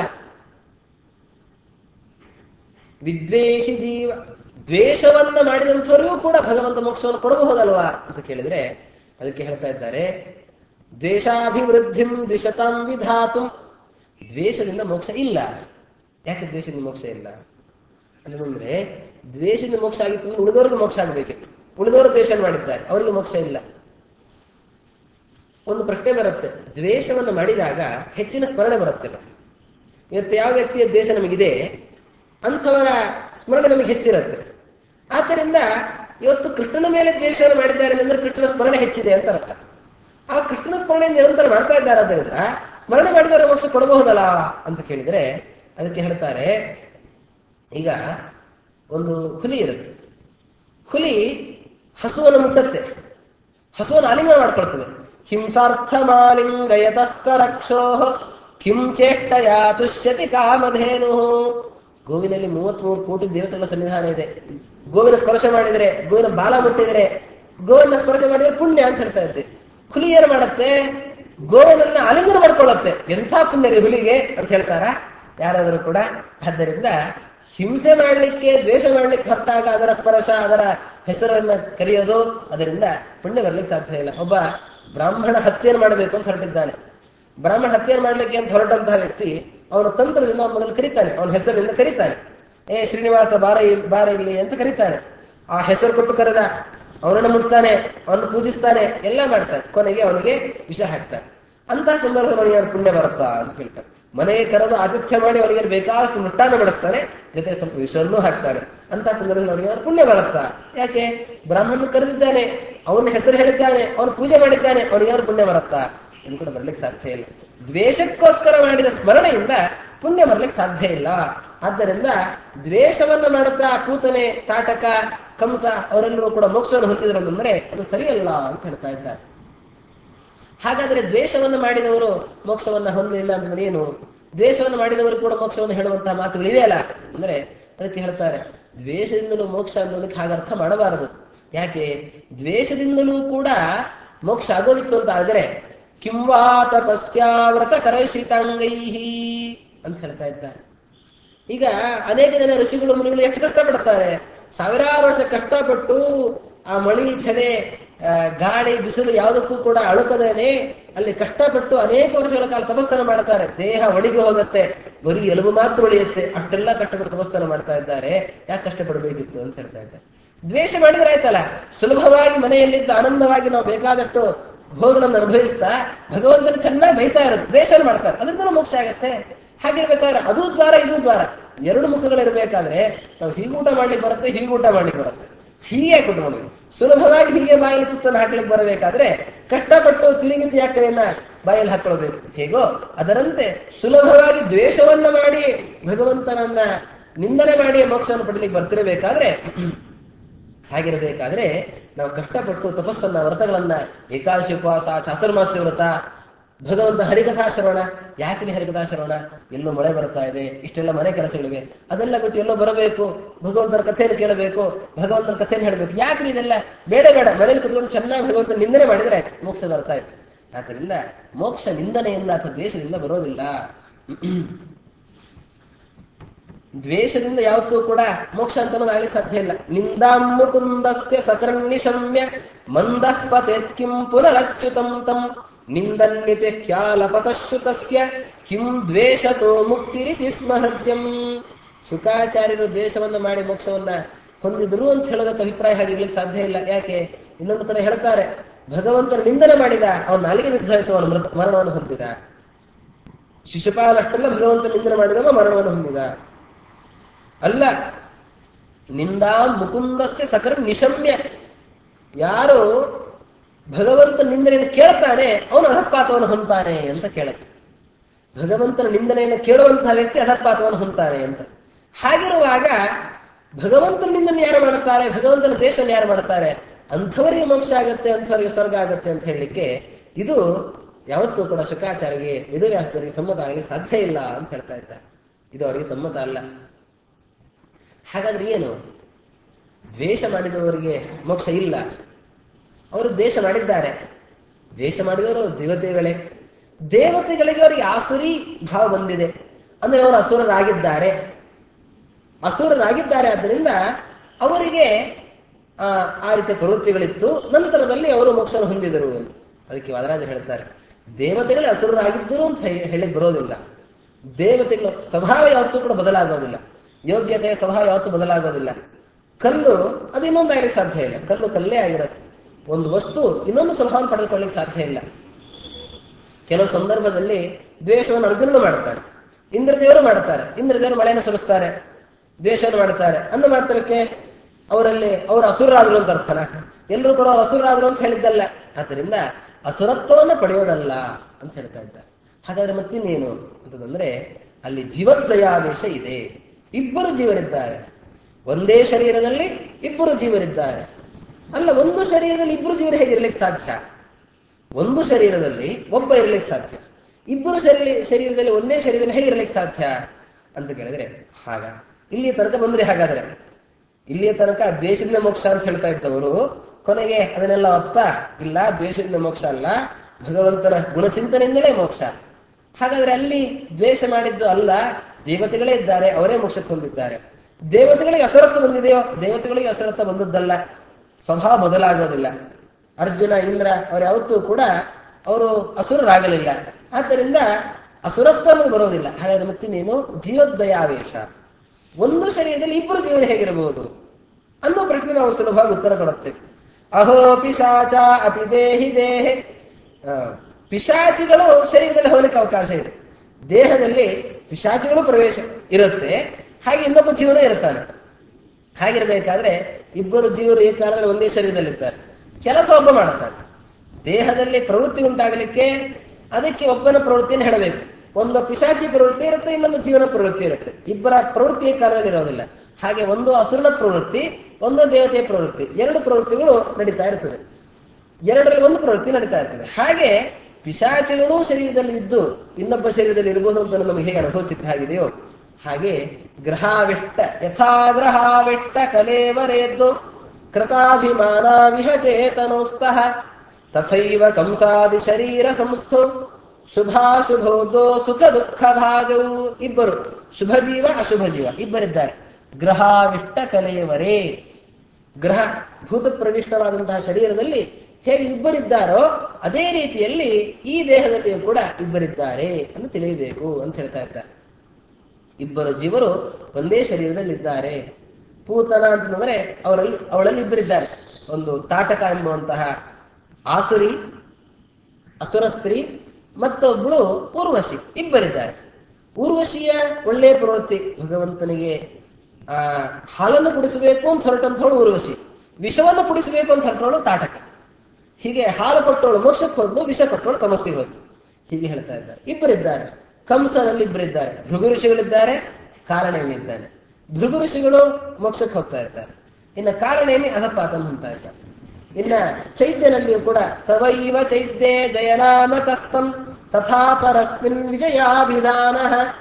ವಿದ್ವೇಷಿ ಜೀವ ದ್ವೇಷವನ್ನ ಮಾಡಿದಂಥವರಿಗೂ ಕೂಡ ಭಗವಂತ ಮೋಕ್ಷವನ್ನು ಕೊಡಬಹುದಲ್ವಾ ಅಂತ ಕೇಳಿದ್ರೆ ಅದಕ್ಕೆ ಹೇಳ್ತಾ ಇದ್ದಾರೆ ದ್ವೇಷಾಭಿವೃದ್ಧಿಂ ದ್ವಿಷತಾಂ ವಿಧಾತು ದ್ವೇಷದಿಂದ ಮೋಕ್ಷ ಇಲ್ಲ ಯಾಕೆ ದ್ವೇಷದಿಂದ ಮೋಕ್ಷ ಇಲ್ಲ ಅಂದ್ರೆ ದ್ವೇಷದಿಂದ ಮೋಕ್ಷ ಆಗಿತ್ತು ಅಂದ್ರೆ ಉಳಿದವರಿಗೆ ಮೋಕ್ಷ ಆಗಬೇಕಿತ್ತು ಉಳಿದವರು ದ್ವೇಷ ಮಾಡಿದ್ದಾರೆ ಅವರಿಗೆ ಮೋಕ್ಷ ಇಲ್ಲ ಒಂದು ಪ್ರಶ್ನೆ ಬರುತ್ತೆ ದ್ವೇಷವನ್ನು ಮಾಡಿದಾಗ ಹೆಚ್ಚಿನ ಸ್ಮರಣೆ ಬರುತ್ತೆ ಇವತ್ತು ಯಾವ ವ್ಯಕ್ತಿಯ ದ್ವೇಷ ನಮಗಿದೆ ಅಂಥವರ ಸ್ಮರಣೆ ನಮಗೆ ಹೆಚ್ಚಿರುತ್ತೆ ಆದ್ದರಿಂದ ಇವತ್ತು ಕೃಷ್ಣನ ಮೇಲೆ ದ್ವೇಷವನ್ನು ಮಾಡಿದ್ದಾರೆ ಅಂದ್ರೆ ಕೃಷ್ಣನ ಸ್ಮರಣೆ ಹೆಚ್ಚಿದೆ ಅಂತ ಅರ್ಥ ಆ ಕೃಷ್ಣನ ಸ್ಮರಣೆ ನಿರಂತರ ಮಾಡ್ತಾ ಇದ್ದಾರೆ ಆದ್ದರಿಂದ ಸ್ಮರಣೆ ಮಾಡಿದವರ ಮೋಕ್ಷ ಕೊಡಬಹುದಲ್ಲ ಅಂತ ಕೇಳಿದ್ರೆ ಅದಕ್ಕೆ ಹೇಳ್ತಾರೆ ಈಗ ಒಂದು ಹುಲಿ ಇರುತ್ತೆ ಹುಲಿ ಹಸುವನ್ನು ಮುಟ್ಟತ್ತೆ ಹಸುವನ್ನು ಆಲಿಂಗನ ಮಾಡ್ಕೊಳ್ತದೆ ಹಿಂಸಾರ್ಥ ಮಾಲಿಂಗಯತಸ್ತರಕ್ಷೋ ಕಿಂ ಚೇಷ್ಟಯ ತುಷ್ಯತಿ ಕಾಮಧೇನು ಗೋವಿನಲ್ಲಿ ಮೂವತ್ಮೂರು ಕೋಟಿ ದೇವತೆಗಳ ಸನ್ನಿಧಾನ ಇದೆ ಗೋವಿನ ಸ್ಪರ್ಶ ಮಾಡಿದರೆ ಗೋವಿನ ಬಾಲ ಮುಟ್ಟಿದರೆ ಗೋವಿನ ಸ್ಪರ್ಶ ಮಾಡಿದರೆ ಪುಣ್ಯ ಅಂತ ಹೇಳ್ತಾ ಇದ್ದೆ ಹುಲಿ ಏನು ಮಾಡತ್ತೆ ಗೋವನನ್ನ ಆಲಿಂಗನ ಮಾಡ್ಕೊಳ್ಳುತ್ತೆ ಎಂಥ ಪುಣ್ಯ ರೀ ಹುಲಿಗೆ ಅಂತ ಹೇಳ್ತಾರ ಯಾರಾದರೂ ಕೂಡ ಆದ್ದರಿಂದ ಹಿಂಸೆ ಮಾಡಲಿಕ್ಕೆ ದ್ವೇಷ ಮಾಡಲಿಕ್ಕೆ ಹೊತ್ತಾಗ ಅದರ ಸ್ಪರ್ಶ ಅದರ ಹೆಸರನ್ನ ಕರೆಯೋದು ಅದರಿಂದ ಪುಣ್ಯ ಬರ್ಲಿಕ್ಕೆ ಸಾಧ್ಯ ಇಲ್ಲ ಒಬ್ಬ ಬ್ರಾಹ್ಮಣ ಹತ್ಯೆಯನ್ನು ಮಾಡಬೇಕು ಅಂತ ಹೊರಟಿದ್ದಾನೆ ಬ್ರಾಹ್ಮಣ ಹತ್ಯೆಯನ್ನು ಮಾಡಲಿಕ್ಕೆ ಅಂತ ಹೊರಟಂತಹ ವ್ಯಕ್ತಿ ಅವನ ತಂತ್ರದಿಂದ ಅವನ ಮೊದಲು ಕರೀತಾನೆ ಅವನ ಹೆಸರಿನಿಂದ ಕರೀತಾನೆ ಏ ಶ್ರೀನಿವಾಸ ಬಾರ ಇಲ್- ಬಾರ ಇಲ್ಲಿ ಅಂತ ಕರೀತಾನೆ ಆ ಹೆಸರು ಕೊಟ್ಟು ಕರೆದ ಅವನನ್ನು ಮುಟ್ತಾನೆ ಅವನು ಪೂಜಿಸ್ತಾನೆ ಎಲ್ಲ ಮಾಡ್ತಾನೆ ಕೊನೆಗೆ ಅವನಿಗೆ ವಿಷ ಹಾಕ್ತಾನೆ ಅಂತ ಸಂದರ್ಭದಲ್ಲಿ ಅವನಿಗೆ ಏನಾದ್ರು ಪುಣ್ಯ ಬರುತ್ತಾ ಅಂತ ಕೇಳ್ತಾನೆ ಮನೆಗೆ ಕರೆದು ಆತಿಥ್ಯ ಮಾಡಿ ಅವನಿಗೆ ಬೇಕಾದಷ್ಟು ಮೃಷ್ಟಾನ್ನ ಮಾಡಿಸ್ತಾನೆ ಜೊತೆ ಸ್ವಲ್ಪ ವಿಷವನ್ನು ಹಾಕ್ತಾನೆ ಅಂತ ಸಂದರ್ಭದಲ್ಲಿ ಅವನಿಗೆ ಏನಾದ್ರು ಪುಣ್ಯ ಬರುತ್ತಾ ಯಾಕೆ ಬ್ರಾಹ್ಮಣನು ಕರೆದಿದ್ದಾನೆ ಅವನ ಹೆಸರು ಹೇಳಿದ್ದಾನೆ ಅವನು ಪೂಜೆ ಮಾಡಿದ್ದಾನೆ ಅವನಿಗೆ ಏನಾದ್ರು ಪುಣ್ಯ ಬರುತ್ತಾ ಇದು ಕೂಡ ಬರ್ಲಿಕ್ಕೆ ಸಾಧ್ಯ ಇಲ್ಲ ದ್ವೇಷಕ್ಕೋಸ್ಕರ ಮಾಡಿದ ಸ್ಮರಣೆಯಿಂದ ಪುಣ್ಯ ಬರ್ಲಿಕ್ಕೆ ಸಾಧ್ಯ ಇಲ್ಲ ಆದ್ದರಿಂದ ದ್ವೇಷವನ್ನ ಮಾಡುತ್ತಾ ಕೂತನೆ ತಾಟಕ ಕಂಸ ಅವರೆಲ್ಲರೂ ಕೂಡ ಮೋಕ್ಷವನ್ನು ಹೊಂದಿದ್ರು ಅಂದ್ರೆ ಅದು ಸರಿಯಲ್ಲ ಅಂತ ಹೇಳ್ತಾ ಇದ್ದಾರೆ ಹಾಗಾದ್ರೆ ದ್ವೇಷವನ್ನು ಮಾಡಿದವರು ಮೋಕ್ಷವನ್ನ ಹೊಂದಲಿಲ್ಲ ಅಂತಂದ್ರೆ ಏನು ದ್ವೇಷವನ್ನು ಮಾಡಿದವರು ಕೂಡ ಮೋಕ್ಷವನ್ನು ಹೇಳುವಂತಹ ಮಾತುಗಳು ಇವೆಯಲ್ಲ ಅಂದ್ರೆ ಅದಕ್ಕೆ ಹೇಳ್ತಾರೆ ದ್ವೇಷದಿಂದಲೂ ಮೋಕ್ಷ ಅನ್ನೋದಕ್ಕೆ ಹಾಗೆ ಅರ್ಥ ಮಾಡಬಾರದು ಯಾಕೆ ದ್ವೇಷದಿಂದಲೂ ಕೂಡ ಮೋಕ್ಷ ಆಗೋದಿತ್ತು ಅಂತ ಆದ್ರೆ ಕಿಂವಾ ತಪಸ್ಯಾವ್ರತ ಕರಶಿತಾಂಗೈಹಿ ಅಂತ ಹೇಳ್ತಾ ಇದ್ದಾರೆ ಈಗ ಅನೇಕ ಜನ ಋಷಿಗಳು ಮುನಿಗಳು ಎಷ್ಟು ಕಷ್ಟಪಡ್ತಾರೆ ಸಾವಿರಾರು ವರ್ಷ ಕಷ್ಟಪಟ್ಟು ಆ ಮಳಿ ಛಡೆ ಆ, ಗಾಳಿ ಬಿಸಿಲು ಯಾವುದಕ್ಕೂ ಕೂಡ ಅಳುಕದೇನೆ ಅಲ್ಲಿ ಕಷ್ಟಪಟ್ಟು ಅನೇಕ ವರ್ಷಗಳ ಕಾಲ ತಪಸ್ಸನ್ನು ಮಾಡ್ತಾರೆ ದೇಹ ಒಣಗಿ ಹೋಗುತ್ತೆ ಬರೀ ಎಲುಬು ಮಾತ್ರ ಉಳಿಯುತ್ತೆ ಅಷ್ಟೆಲ್ಲ ಕಷ್ಟಪಟ್ಟು ತಪಸ್ಸನ್ನು ಮಾಡ್ತಾ ಇದ್ದಾರೆ ಯಾಕೆ ಕಷ್ಟಪಡಬೇಕಿತ್ತು ಅಂತ ಹೇಳ್ತಾ ಇದ್ದಾರೆ ದ್ವೇಷ ಮಾಡಿದ್ರೆ ಆಯ್ತಲ್ಲ ಸುಲಭವಾಗಿ ಮನೆಯಲ್ಲಿದ್ದು ಆನಂದವಾಗಿ ನಾವು ಬೇಕಾದಷ್ಟು ಭೋಗಗಳನ್ನು ಅನುಭವಿಸ್ತಾ ಭಗವಂತನ ಚೆನ್ನಾಗಿ ಬೈತಾ ಇರೋದು ದ್ವೇಷ ಮಾಡ್ತಾರೆ ಅದರಿಂದ ಮೋಕ್ಷ ಆಗತ್ತೆ ಹಾಗಿರ್ಬೇಕಾದ್ರೆ ಅದು ದ್ವಾರ ಇದು ದ್ವಾರ ಎರಡು ಮುಖಗಳಿರ್ಬೇಕಾದ್ರೆ ನಾವು ಹೀಗೆ ಊಟ ಮಾಡ್ಲಿಕ್ಕೆ ಬರುತ್ತೆ ಹೀಗೆ ಊಟ ಮಾಡ್ಲಿಕ್ಕೆ ಬರುತ್ತೆ ಹೀಗೆ ಕುಟ್ಕೊಂಡು ಸುಲಭವಾಗಿ ಹೀಗೆ ಬಾಯಲ್ಲಿ ತುತ್ತನ್ನು ಹಾಕ್ಲಿಕ್ಕೆ ಬರಬೇಕಾದ್ರೆ ಕಷ್ಟಪಟ್ಟು ತಿರುಗಿಸಿ ಆ ಕೈಯನ್ನ ಬಾಯಲ್ಲಿ ಹಾಕೊಳ್ಬೇಕು ಹೇಗೋ ಅದರಂತೆ ಸುಲಭವಾಗಿ ದ್ವೇಷವನ್ನ ಮಾಡಿ ಭಗವಂತನನ್ನ ನಿಂದನೆ ಮಾಡಿ ಮೋಕ್ಷವನ್ನು ಪಡಲಿಕ್ಕೆ ಬರ್ತಿರಬೇಕಾದ್ರೆ ಹಾಗಿರಬೇಕಾದ್ರೆ ನಾವು ಕಷ್ಟಪಟ್ಟು ತಪಸ್ಸನ್ನ ವ್ರತಗಳನ್ನ ಏಕಾದಶಿ ಉಪವಾಸ ಚಾತುರ್ಮಾಸ್ಯ ವ್ರತ ಭಗವಂತ ಹರಿಕಥಾ ಶ್ರವಣ ಯಾಕೆ ಹರಿಕಥಾ ಶ್ರವಣ ಎಲ್ಲೋ ಮಳೆ ಬರ್ತಾ ಇದೆ ಇಷ್ಟೆಲ್ಲ ಮನೆ ಕೆಲಸಗಳಿವೆ ಅದೆಲ್ಲ ಬಿಟ್ಟು ಎಲ್ಲೋ ಬರಬೇಕು ಭಗವಂತನ ಕಥೆಯನ್ನು ಕೇಳಬೇಕು ಭಗವಂತನ ಕಥೆಯನ್ನು ಹೇಳಬೇಕು ಯಾಕೆ ಇದೆಲ್ಲ ಬೇಡ ಬೇಡ ಮನೇಲಿ ಕುತ್ಕೊಂಡು ಚೆನ್ನಾಗಿ ಭಗವಂತನ ನಿಂದನೆ ಮಾಡಿದ್ರೆ ಆಯ್ತು ಮೋಕ್ಷ ಬರ್ತಾ ಇತ್ತು ಆದ್ರಿಂದ ಮೋಕ್ಷ ನಿಂದನೆಯಿಂದ ಅಥವಾ ದ್ವೇಷದಿಂದ ಬರೋದಿಲ್ಲ ದ್ವೇಷದಿಂದ ಯಾವತ್ತೂ ಕೂಡ ಮೋಕ್ಷ ಅಂತ ಆಗಲಿ ಸಾಧ್ಯ ಇಲ್ಲ ನಿಂದಾಂ ಮುಕುಂದಸ್ಯ ಸಕರ್ಣಿಶಮ್ಯ ಮಂದಃ ಪತೇತ್ ಕಿಂ ಪುನರಚ್ಯುತಂ ತಂ ನಿಂದನ್ನಿತೆ ಹ್ಯಾಲಪತಶ್ರುತಸ್ಯ ಕಿಂ ದ್ವೇಷತೋ ಮುಕ್ತಿರಿತಿ ಸ್ಮಹದ್ಯಂ ಶುಕಾಚಾರ್ಯರು ದ್ವೇಷವನ್ನ ಮಾಡಿ ಮೋಕ್ಷವನ್ನ ಹೊಂದಿದ್ರು ಅಂತ ಹೇಳೋದಕ್ಕೆ ಅಭಿಪ್ರಾಯ ಹಾಗಿರ್ಲಿಕ್ಕೆ ಸಾಧ್ಯ ಇಲ್ಲ ಯಾಕೆ ಇನ್ನೊಂದು ಕಡೆ ಹೇಳ್ತಾರೆ ಭಗವಂತನ ನಿಂದನೆ ಮಾಡಿದ ಅವನ ನಾಲಿಗೆ ಬಿದ್ದಾಯಿತು ಅವನ ಮೃತ ಮರಣವನ್ನು ಹೊಂದಿದ ಶಿಶುಪಾಲ ಅಷ್ಟೆಲ್ಲ ಭಗವಂತ ನಿಂದನೆ ಮಾಡಿದವ ಮರಣವನ್ನು ಹೊಂದಿದ ಅಲ್ಲ ನಿಂದಾ ಮುಕುಂದಸ್ಯ ಸಕರ ನಿಶಮ್ಯ ಯಾರು ಭಗವಂತನ ನಿಂದನೆಯನ್ನು ಕೇಳ್ತಾನೆ ಅವನು ಅಧಪಾತವನ್ನು ಹೊಂತಾನೆ ಅಂತ ಕೇಳುತ್ತೆ ಭಗವಂತನ ನಿಂದನೆಯನ್ನು ಕೇಳುವಂತಹ ವ್ಯಕ್ತಿ ಅಧಪಾತವನ್ನು ಹೊಂತಾನೆ ಅಂತ ಹಾಗಿರುವಾಗ ಭಗವಂತನ ನಿಂದನೆ ಯಾರು ಮಾಡುತ್ತಾರೆ ಭಗವಂತನ ದೇಶವನ್ನು ಯಾರು ಮಾಡುತ್ತಾರೆ ಅಂಥವರಿಗೆ ಮೋಕ್ಷ ಆಗತ್ತೆ ಅಂಥವರಿಗೆ ಸ್ವರ್ಗ ಆಗತ್ತೆ ಅಂತ ಹೇಳಲಿಕ್ಕೆ ಇದು ಯಾವತ್ತೂ ಕೂಡ ಶುಕಾಚಾರ್ಯರಿಗೆ ವೇದವ್ಯಾಸರಿಗೆ ಸಮ್ಮತ ಆಗಲಿ ಸಾಧ್ಯ ಇಲ್ಲ ಅಂತ ಹೇಳ್ತಾ ಇದ್ದಾರೆ ಇದು ಅವರಿಗೆ ಸಮ್ಮತ ಅಲ್ಲ ಹಾಗಾದ್ರೆ ಏನು ದ್ವೇಷ ಮಾಡಿದವರಿಗೆ ಮೋಕ್ಷ ಇಲ್ಲ ಅವರು ದ್ವೇಷ ಮಾಡಿದ್ದಾರೆ ದ್ವೇಷ ಮಾಡಿದವರು ದೇವತೆಗಳೇ ದೇವತೆಗಳಿಗೆ ಅವರಿಗೆ ಆಸುರಿ ಭಾವ ಬಂದಿದೆ ಅಂದ್ರೆ ಅವರು ಅಸುರರಾಗಿದ್ದಾರೆ ಅಸುರರಾಗಿದ್ದಾರೆ ಆದ್ದರಿಂದ ಅವರಿಗೆ ಆ ಆ ರೀತಿಯ ಪ್ರವೃತ್ತಿಗಳಿತ್ತು ನಂತರದಲ್ಲಿ ಅವರು ಮೋಕ್ಷ ಹೊಂದಿದರು ಅಂತ ಅದಕ್ಕೆ ವಾದರಾಜ ಹೇಳ್ತಾರೆ ದೇವತೆಗಳೇ ಅಸುರರಾಗಿದ್ದರು ಅಂತ ಹೇ- ಹೇಳಿ ಬರೋದಿಲ್ಲ ದೇವತೆಗಳ ಸ್ವಭಾವ ಯಾವತ್ತೂ ಕೂಡ ಬದಲಾಗೋದಿಲ್ಲ ಯೋಗ್ಯತೆ ಸ್ವಭಾವ ಯಾವತ್ತೂ ಬದಲಾಗೋದಿಲ್ಲ ಕಲ್ಲು ಅದು ಇನ್ನೊಂದಾಗಲಿಕ್ಕೆ ಸಾಧ್ಯ ಇಲ್ಲ ಕಲ್ಲು ಕಲ್ಲೇ ಆಗಿರುತ್ತೆ ಒಂದು ವಸ್ತು ಇನ್ನೊಂದು ಸ್ವಭಾವ ಪಡೆದುಕೊಳ್ಳಿಕ್ಕೆ ಸಾಧ್ಯ ಇಲ್ಲ ಕೆಲವು ಸಂದರ್ಭದಲ್ಲಿ ದ್ವೇಷವನ್ನು ಅರ್ಜುನನು ಮಾಡ್ತಾರೆ ಇಂದ್ರದೇವರು ಮಾಡ್ತಾರೆ ಇಂದ್ರದೇವರು ಮಳೆಯನ್ನು ಸುರಿಸ್ತಾರೆ ದ್ವೇಷವನ್ನು ಮಾಡ್ತಾರೆ ಅಂದ ಮಾತ್ರಕ್ಕೆ ಅವರಲ್ಲಿ ಅವರು ಅಸುರರಾದ್ರು ಅಂತ ಅರ್ಥನ ಎಲ್ಲರೂ ಕೂಡ ಅವರು ಅಸುರರಾದ್ರು ಅಂತ ಹೇಳಿದ್ದಲ್ಲ ಆದ್ದರಿಂದ ಅಸುರತ್ವವನ್ನು ಪಡೆಯೋದಲ್ಲ ಅಂತ ಹೇಳ್ತಾ ಇದ್ದಾರೆ ಹಾಗಾದ್ರೆ ಮತ್ತಿನ್ನೇನು ಅಂತಂದ್ರೆ ಅಲ್ಲಿ ಜೀವದಯಾವೇಶ ಇದೆ ಇಬ್ಬರು ಜೀವರಿದ್ದಾರೆ ಒಂದೇ ಶರೀರದಲ್ಲಿ ಇಬ್ಬರು ಜೀವರಿದ್ದಾರೆ ಅಲ್ಲ ಒಂದು ಶರೀರದಲ್ಲಿ ಇಬ್ಬರು ಜೀವರು ಹೇಗಿರ್ಲಿಕ್ಕೆ ಸಾಧ್ಯ ಒಂದು ಶರೀರದಲ್ಲಿ ಒಬ್ಬ ಇರ್ಲಿಕ್ಕೆ ಸಾಧ್ಯ ಇಬ್ಬರು ಶರೀರ ಶರೀರದಲ್ಲಿ ಒಂದೇ ಶರೀರದಲ್ಲಿ ಹೇಗಿರ್ಲಿಕ್ಕೆ ಸಾಧ್ಯ ಅಂತ ಕೇಳಿದ್ರೆ ಹಾಗ ಇಲ್ಲಿ ತನಕ ಬಂದ್ರೆ ಹಾಗಾದ್ರೆ ಇಲ್ಲಿಯ ತನಕ ದ್ವೇಷದಿಂದ ಮೋಕ್ಷ ಅಂತ ಹೇಳ್ತಾ ಇದ್ದವರು ಕೊನೆಗೆ ಅದನ್ನೆಲ್ಲ ಒಪ್ತಾ ಇಲ್ಲ ದ್ವೇಷದಿಂದ ಮೋಕ್ಷ ಅಲ್ಲ ಭಗವಂತನ ಗುಣಚಿಂತನೆಯಿಂದಲೇ ಮೋಕ್ಷ ಹಾಗಾದ್ರೆ ಅಲ್ಲಿ ದ್ವೇಷ ಮಾಡಿದ್ದು ಅಲ್ಲ ದೇವತೆಗಳೇ ಇದ್ದಾರೆ ಅವರೇ ಮೋಕ್ಷಕ್ಕೆ ಹೊಂದಿದ್ದಾರೆ ದೇವತೆಗಳಿಗೆ ಅಸುರತ್ವ ಬಂದಿದೆಯೋ ದೇವತೆಗಳಿಗೆ ಅಸುರತ್ವ ಬಂದದ್ದಲ್ಲ ಸ್ವಭಾವ ಬದಲಾಗೋದಿಲ್ಲ ಅರ್ಜುನ ಇಂದ್ರ ಅವರು ಯಾವತ್ತೂ ಕೂಡ ಅವರು ಅಸುರರಾಗಲಿಲ್ಲ ಆದ್ದರಿಂದ ಅಸುರತ್ವ ಅನ್ನೋದು ಬರೋದಿಲ್ಲ ಹಾಗಾದ್ರೆ ಮತ್ತೆ ನೀನು ಜೀವದ್ವಯಾವೇಶ ಒಂದು ಶರೀರದಲ್ಲಿ ಇಬ್ಬರು ಜೀವನ ಹೇಗಿರಬಹುದು ಅನ್ನೋ ಪ್ರಶ್ನೆ ನಾವು ಸುಲಭವಾಗಿ ಉತ್ತರ ಕೊಡುತ್ತೇವೆ ಅಹೋ ಪಿಶಾಚ ಅಪಿ ದೇಹಿ ದೇಹೆ ಆ, ಪಿಶಾಚಿಗಳು ಶರೀರದಲ್ಲಿ ಹೋಗ್ಲಿಕ್ಕೆ ಅವಕಾಶ ಇದೆ ದೇಹದಲ್ಲಿ ಪಿಶಾಚಿಗಳು ಪ್ರವೇಶ ಇರುತ್ತೆ ಹಾಗೆ ಇನ್ನೊಬ್ಬ ಜೀವನ ಇರ್ತಾನೆ ಹಾಗಿರ್ಬೇಕಾದ್ರೆ ಇಬ್ಬರು ಜೀವರು ಈ ಕಾಲದಲ್ಲಿ ಒಂದೇ ಶರೀರದಲ್ಲಿರ್ತಾರೆ ಕೆಲಸ ಒಬ್ಬ ಮಾಡುತ್ತಾರೆ ದೇಹದಲ್ಲಿ ಪ್ರವೃತ್ತಿ ಉಂಟಾಗಲಿಕ್ಕೆ ಅದಕ್ಕೆ ಒಬ್ಬನ ಪ್ರವೃತ್ತಿಯನ್ನು ಹೇಳಬೇಕು ಒಂದು ಪಿಶಾಚಿ ಪ್ರವೃತ್ತಿ ಇರುತ್ತೆ ಇನ್ನೊಂದು ಜೀವನ ಪ್ರವೃತ್ತಿ ಇರುತ್ತೆ ಇಬ್ಬರ ಪ್ರವೃತ್ತಿ ಈ ಕಾಲದಲ್ಲಿ ಇರೋದಿಲ್ಲ ಹಾಗೆ ಒಂದು ಅಸುರನ ಪ್ರವೃತ್ತಿ ಒಂದು ದೇವತೆಯ ಪ್ರವೃತ್ತಿ ಎರಡು ಪ್ರವೃತ್ತಿಗಳು ನಡೀತಾ ಇರ್ತದೆ ಎರಡರಲ್ಲಿ ಒಂದು ಪ್ರವೃತ್ತಿ ನಡೀತಾ ಇರ್ತದೆ ಹಾಗೆ ಪಿಶಾಚಿಗಳೂ ಶರೀರದಲ್ಲಿ ಇದ್ದು ಇನ್ನೊಬ್ಬ ಶರೀರದಲ್ಲಿ ಇರಬಹುದು ಅಂತ ನಮಗೆ ಹೇಗೆ ಅನುಭವಿಸಿದ್ದ ಹಾಗಿದೆಯೋ ಹಾಗೆ ಗ್ರಹಾವಿಷ್ಟ ಯಥಾ ಗ್ರಹಾವಿಷ್ಟ ಕಲೇವರೇದ್ದು ಕೃತಾಭಿಮಾನ ವಿಹಚೇತನೋಸ್ತಃ ತಥೈವ ಕಂಸಾದಿ ಶರೀರ ಸಂಸ್ಥು ಶುಭಾಶುಭೋದೋ ಸುಖ ದುಃಖ ಭಾಗವು ಇಬ್ಬರು ಶುಭ ಜೀವ ಅಶುಭ ಜೀವ ಇಬ್ಬರಿದ್ದಾರೆ ಗ್ರಹಾವಿಷ್ಟ ಕಲೆಯವರೇ ಗ್ರಹ ಭೂತ ಪ್ರವಿಷ್ಟವಾದಂತಹ ಶರೀರದಲ್ಲಿ ಹೇಗೆ ಇಬ್ಬರಿದ್ದಾರೋ ಅದೇ ರೀತಿಯಲ್ಲಿ ಈ ದೇಹದಲ್ಲಿಯೂ ಕೂಡ ಇಬ್ಬರಿದ್ದಾರೆ ಅಂತ ತಿಳಿಯಬೇಕು ಅಂತ ಹೇಳ್ತಾ ಇದ್ದಾರೆ ಇಬ್ಬರು ಜೀವರು ಒಂದೇ ಶರೀರದಲ್ಲಿದ್ದಾರೆ ಪೂತನ ಅಂತಂದ್ರೆ ಅವರಲ್ಲಿ ಅವಳಲ್ಲಿ ಇಬ್ಬರಿದ್ದಾರೆ ಒಂದು ತಾಟಕ ಎಂಬುವಂತಹ ಆಸುರಿ ಅಸುರ ಸ್ತ್ರೀ ಮತ್ತೊಬ್ಬಳು ಊರ್ವಶಿ ಇಬ್ಬರಿದ್ದಾರೆ ಊರ್ವಶಿಯ ಒಳ್ಳೆಯ ಪ್ರವೃತ್ತಿ ಭಗವಂತನಿಗೆ ಆ ಹಾಲನ್ನು ಕುಡಿಸಬೇಕು ಅಂತ ಹೊರಟಂಥವಳು ಊರ್ವಶಿ ವಿಷವನ್ನು ಕುಡಿಸಬೇಕು ಅಂತ ಹೊರಟವಳು ತಾಟಕ ಹೀಗೆ ಹಾಲು ಕೊಟ್ಟವಳು ಮೋಕ್ಷಕ್ಕೆ ಹೋದ್ಲು ವಿಷ ಕೊಟ್ಟವಳು ತಮಸ್ಸಿಗೆ ಹೋದ್ಲು ಹೀಗೆ ಹೇಳ್ತಾ ಇದ್ದಾರೆ ಇಬ್ಬರಿದ್ದಾರೆ ಕಂಸನಲ್ಲಿ ಇಬ್ಬರಿದ್ದಾರೆ ಭೃಗು ಋಷಿಗಳಿದ್ದಾರೆ ಕಾರಣೇಮಿ ಇದ್ದಾನೆ ಭೃಗು ಋಷಿಗಳು ಮೋಕ್ಷಕ್ಕೆ ಹೋಗ್ತಾ ಇರ್ತಾರೆ ಇನ್ನು ಕಾರಣೇಮಿ ಅಧಪಾತನ ಹೊಂದ್ತಾ ಇದ್ದಾರೆ ಇನ್ನ ಚೈತ್ಯನಲ್ಲಿಯೂ ಕೂಡ ತವೈವ ಚೈತ್ಯೆ ಜಯನಾಮ ತಸ್ತಂ ತಥಾ ಪರಸ್ಮಿನ್ ವಿಜಯಾಭಿಧಾನ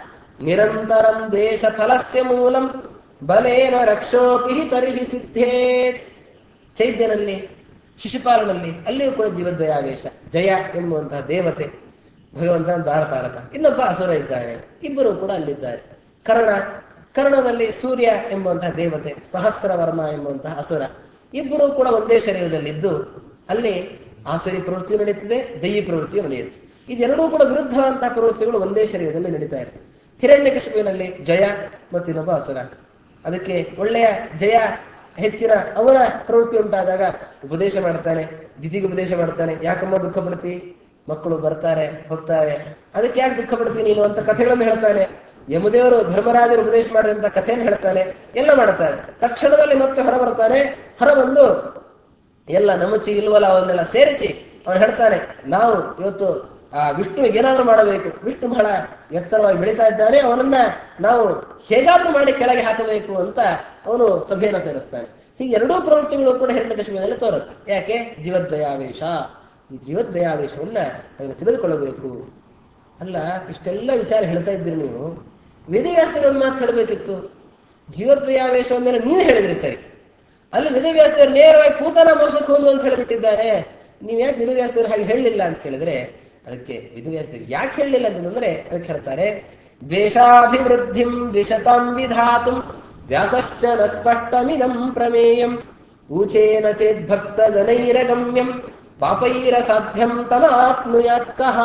ನಿರಂತರಂ ದೇಶ ಫಲಸ್ಯ ಮೂಲಂ ಬಲೇನ ರಕ್ಷೋಪಿ ತರ್ಹಿ ಸಿದ್ಧೇತ್ ಚೈತ್ಯನಲ್ಲಿ ಶಿಶುಪಾಲನಲ್ಲಿ ಅಲ್ಲಿಯೂ ಕೂಡ ಜೀವದ್ವಯಾವೇಶ ಜಯ ಎನ್ನುವಂತಹ ದೇವತೆ ಭಗವಂತನ ದ್ವಾರಪಾಲಕ ಇನ್ನೊಬ್ಬ ಅಸುರ ಇದ್ದಾನೆ ಇಬ್ಬರು ಕೂಡ ಅಲ್ಲಿದ್ದಾರೆ ಕರ್ಣ ಕರ್ಣದಲ್ಲಿ ಸೂರ್ಯ ಎಂಬುವಂತಹ ದೇವತೆ ಸಹಸ್ರವರ್ಮ ಎಂಬುವಂತಹ ಅಸುರ ಇಬ್ಬರು ಕೂಡ ಒಂದೇ ಶರೀರದಲ್ಲಿದ್ದು ಅಲ್ಲಿ ಆಸುರಿ ಪ್ರವೃತ್ತಿಯು ನಡೀತಿದೆ ದೈವಿ ಪ್ರವೃತ್ತಿಯು ನಡೆಯುತ್ತೆ ಇದೆರಡೂ ಕೂಡ ವಿರುದ್ಧವಂತಹ ಪ್ರವೃತ್ತಿಗಳು ಒಂದೇ ಶರೀರದಲ್ಲಿ ನಡೀತಾ ಇರ್ತವೆ ಹಿರಣ್ಯಕಶಿಪಿನಲ್ಲಿ ಜಯ ಮತ್ತು ಇನ್ನೊಬ್ಬ ಅಸುರ ಅದಕ್ಕೆ ಒಳ್ಳೆಯ ಜಯ ಹೆಚ್ಚಿನ ಅವನ ಪ್ರವೃತ್ತಿ ಉಂಟಾದಾಗ ಉಪದೇಶ ಮಾಡ್ತಾನೆ ದಿದಿಗೆ ಉಪದೇಶ ಮಾಡ್ತಾನೆ ಯಾಕಮ್ಮ ದುಃಖ ಪಡ್ತಿ ಮಕ್ಕಳು ಬರ್ತಾರೆ ಹೋಗ್ತಾರೆ ಅದಕ್ಕೆ ಯಾಕೆ ದುಃಖ ಪಡ್ತೀನಿ ನೀನು ಅಂತ ಕಥೆಗಳನ್ನು ಹೇಳ್ತಾನೆ ಯಮದೇವರು ಧರ್ಮರಾಜರು ಉಪದೇಶ ಮಾಡಿದಂತ ಕಥೆಯನ್ನು ಹೇಳ್ತಾನೆ ಎಲ್ಲ ಮಾಡ್ತಾನೆ ತಕ್ಷಣದಲ್ಲಿ ಮತ್ತೆ ಹೊರ ಬರ್ತಾನೆ ಹೊರ ಬಂದು ಎಲ್ಲ ನಮಚಿ ಇಲ್ವಲ್ಲ ಅವನ್ನೆಲ್ಲ ಸೇರಿಸಿ ಅವನು ಹೇಳ್ತಾನೆ ನಾವು ಇವತ್ತು ಆ ವಿಷ್ಣುವಿಗೆ ಏನಾದ್ರೂ ಮಾಡಬೇಕು ವಿಷ್ಣು ಬಹಳ ಎತ್ತರವಾಗಿ ಬೆಳೀತಾ ಇದ್ದಾನೆ ಅವನನ್ನ ನಾವು ಹೇಗಾದ್ರೂ ಮಾಡಿ ಕೆಳಗೆ ಹಾಕಬೇಕು ಅಂತ ಅವನು ಸಭೆಯನ್ನು ಸೇರಿಸ್ತಾನೆ ಹೀಗೆ ಎರಡೂ ಪ್ರವೃತ್ತಿಗಳು ಕೂಡ ಹಿರಣ್ಯಕಶಿಪಿನಲ್ಲಿ ತೋರುತ್ತೆ ಯಾಕೆ ಜೀವದ್ವಯಾವೇಶ ಈ ಜೀವದ್ವಯಾವೇಶವನ್ನ ನಾವು ತಿಳಿದುಕೊಳ್ಳಬೇಕು ಅಲ್ಲ ಇಷ್ಟೆಲ್ಲ ವಿಚಾರ ಹೇಳ್ತಾ ಇದ್ದೀರಿ ನೀವು ವೇದವ್ಯಾಸರು ಒಂದು ಮಾತು ಹೇಳಬೇಕಿತ್ತು ಜೀವದ್ವಯಾವೇಶವನ್ನೆಲ್ಲ ನೀವು ಹೇಳಿದ್ರಿ ಸರಿ ಅಲ್ಲಿ ವೇದವ್ಯಾಸರು ನೇರವಾಗಿ ಕೂತನ ಮೋಸಕ್ಕೆ ಹೋಗು ಅಂತ ಹೇಳಿಬಿಟ್ಟಿದ್ದಾರೆ ನೀವು ಯಾಕೆ ವೇದವ್ಯಾಸರು ಹಾಗೆ ಹೇಳಲಿಲ್ಲ ಅಂತ ಹೇಳಿದ್ರೆ ಅದಕ್ಕೆ ವೇದವ್ಯಾಸರು ಯಾಕೆ ಹೇಳಲಿಲ್ಲ ಅಂತಂದ್ರೆ ಅದಕ್ಕೆ ಹೇಳ್ತಾರೆ ದ್ವೇಷಾಭಿವೃದ್ಧಿಂ ದ್ವಿಷತಾಂ ವಿಧಾತು ವ್ಯಾಸಶ್ಚ ನ ಸ್ಪಷ್ಟಮಿದಂ ಪ್ರಮೇಯಂ ಊಚೇನ ಚೇದ್ಭಕ್ತ ಜನೈರಗಮ್ಯಂ ಪಾಪೈರ ಸಾಧ್ಯಂ ತಮಾಪ್ನುಯಾತ್ಕಃ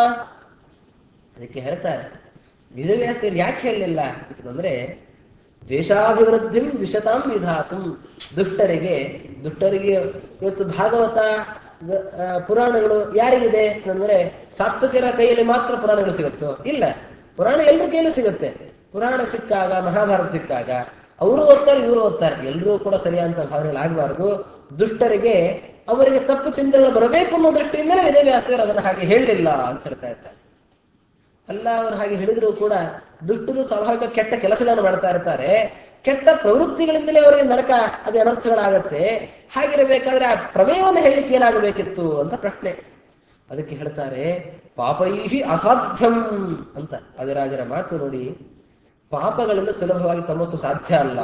ಅದಕ್ಕೆ ಹೇಳ್ತಾರೆ ವೇದವ್ಯಾಸರು ಯಾಕೆ ಹೇಳಲಿಲ್ಲ ಅಂತಂದ್ರೆ ದ್ವೇಷಾಭಿವೃದ್ಧಿಂ ದ್ವಿಷತಾಂ ವಿಧಾತುಂ ದುಷ್ಟರಿಗೆ ದುಷ್ಟರಿಗೆ ಇವತ್ತು ಭಾಗವತ ಗ- ಆ, ಪುರಾಣಗಳು ಯಾರಿಗಿದೆ ಅಂತಂದ್ರೆ ಸಾತ್ವಿಕರ ಕೈಯಲ್ಲಿ ಮಾತ್ರ ಪುರಾಣಗಳು ಸಿಗುತ್ತೋ ಇಲ್ಲ ಪುರಾಣ ಎಲ್ಲರ ಕೈಯಲ್ಲೂ ಸಿಗುತ್ತೆ ಪುರಾಣ ಸಿಕ್ಕಾಗ ಮಹಾಭಾರತ ಸಿಕ್ಕಾಗ ಅವರು ಓದ್ತಾರೆ ಇವರು ಓದ್ತಾರೆ ಎಲ್ಲರೂ ಕೂಡ ಸರಿಯಾದಂತ ಭಾವನೆಗಳಾಗಬಾರದು ದುಷ್ಟರಿಗೆ ಅವರಿಗೆ ತಪ್ಪು ಚಿಂತನೆಗಳು ಬರಬೇಕು ಅನ್ನೋ ದೃಷ್ಟಿಯಿಂದಲೇ ವೇದವ್ಯಾಸರು ಅದನ್ನು ಹಾಗೆ ಹೇಳಲಿಲ್ಲ ಅಂತ ಹೇಳ್ತಾ ಇರ್ತಾರೆ ಅಲ್ಲ ಅವರು ಹಾಗೆ ಹೇಳಿದ್ರು ಕೂಡ ದುಷ್ಟರು ಸ್ವಾಭಾವಿಕ ಕೆಟ್ಟ ಕೆಲಸಗಳನ್ನು ಮಾಡ್ತಾ ಇರ್ತಾರೆ ಕೆಟ್ಟ ಪ್ರವೃತ್ತಿಗಳಿಂದಲೇ ಅವರಿಗೆ ನರಕ ಅದು ಅನರ್ಥಗಳಾಗತ್ತೆ ಹಾಗಿರಬೇಕಾದ್ರೆ ಆ ಪ್ರಮೇಯವನ್ನು ಹೇಳಲಿಕ್ಕೆ ಏನಾಗಬೇಕಿತ್ತು ಅಂತ ಪ್ರಶ್ನೆ ಅದಕ್ಕೆ ಹೇಳ್ತಾರೆ ಪಾಪೈಹಿ ಅಸಾಧ್ಯಂ ಅಂತ ಅದರಾಜರ ಮಾತು ನೋಡಿ ಪಾಪಗಳಿಂದ ಸುಲಭವಾಗಿ ತಮಸ್ಸು ಸಾಧ್ಯ ಅಲ್ಲ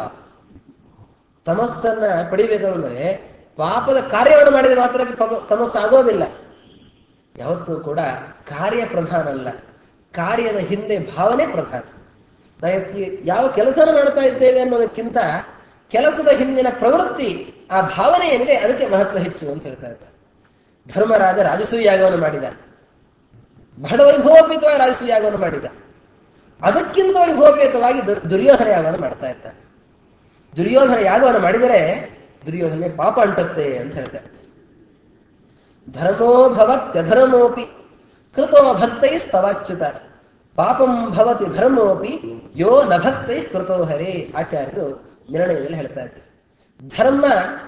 ತಮಸ್ಸನ್ನ ಪಡಿಬೇಕಂದ್ರೆ ಪಾಪದ ಕಾರ್ಯವನ್ನು ಮಾಡಿದ್ರೆ ಮಾತ್ರ ಪಾಪ- ತಮಸ್ಸು ಆಗೋದಿಲ್ಲ ಯಾವತ್ತೂ ಕೂಡ ಕಾರ್ಯ ಪ್ರಧಾನ ಅಲ್ಲ ಕಾರ್ಯದ ಹಿಂದೆ ಭಾವನೆ ಪ್ರಧಾನ ನಾವು ಇವತ್ತು ಯಾವ ಕೆಲಸನ ಮಾಡ್ತಾ ಇದ್ದೇವೆ ಅನ್ನೋದಕ್ಕಿಂತ ಕೆಲಸದ ಹಿಂದಿನ ಪ್ರವೃತ್ತಿ ಆ ಭಾವನೆ ಏನಿದೆ ಅದಕ್ಕೆ ಮಹತ್ವ ಹೆಚ್ಚು ಅಂತ ಹೇಳ್ತಾ ಇದ್ದಾರೆ ಧರ್ಮರಾಜ ರಾಜಸೂಯ ಯಾಗವನ್ನು ಮಾಡಿದ ಬಹಳ ವೈಭವೋಪೇತವಾಗಿ ರಾಜಸೂಯ ಯಾಗವನ್ನು ಮಾಡಿದ ಅದಕ್ಕಿಂತ ವೈಭವೋಪೇತವಾಗಿ ದುರ್- ದುರ್ಯೋಧನ ಯಾಗವನ್ನು ಮಾಡ್ತಾ ಇದ್ದಾರೆ ದುರ್ಯೋಧನ ಯಾಗವನ್ನು ಮಾಡಿದರೆ ದುರ್ಯೋಧನೆ ಪಾಪ ಅಂಟತ್ತೆ ಅಂತ ಹೇಳ್ತಾರೆ ಧರ್ಮೋ ಭವತ್ಯಧರ್ಮೋಪಿ ಕೃತೋ ಭಕ್ತೈ ಸ್ತವಾಚ್ಯುತ ಪಾಪಂ ಭವತಿ ಧರ್ಮೋಪಿ ಯೋ ನ ಭಕ್ತೈ ಕೃತೋ ಹರೇ ಆಚಾರ್ಯರು ನಿರ್ಣಯದಲ್ಲಿ ಹೇಳ್ತಾ ಇದ್ದಾರೆ ಧರ್ಮ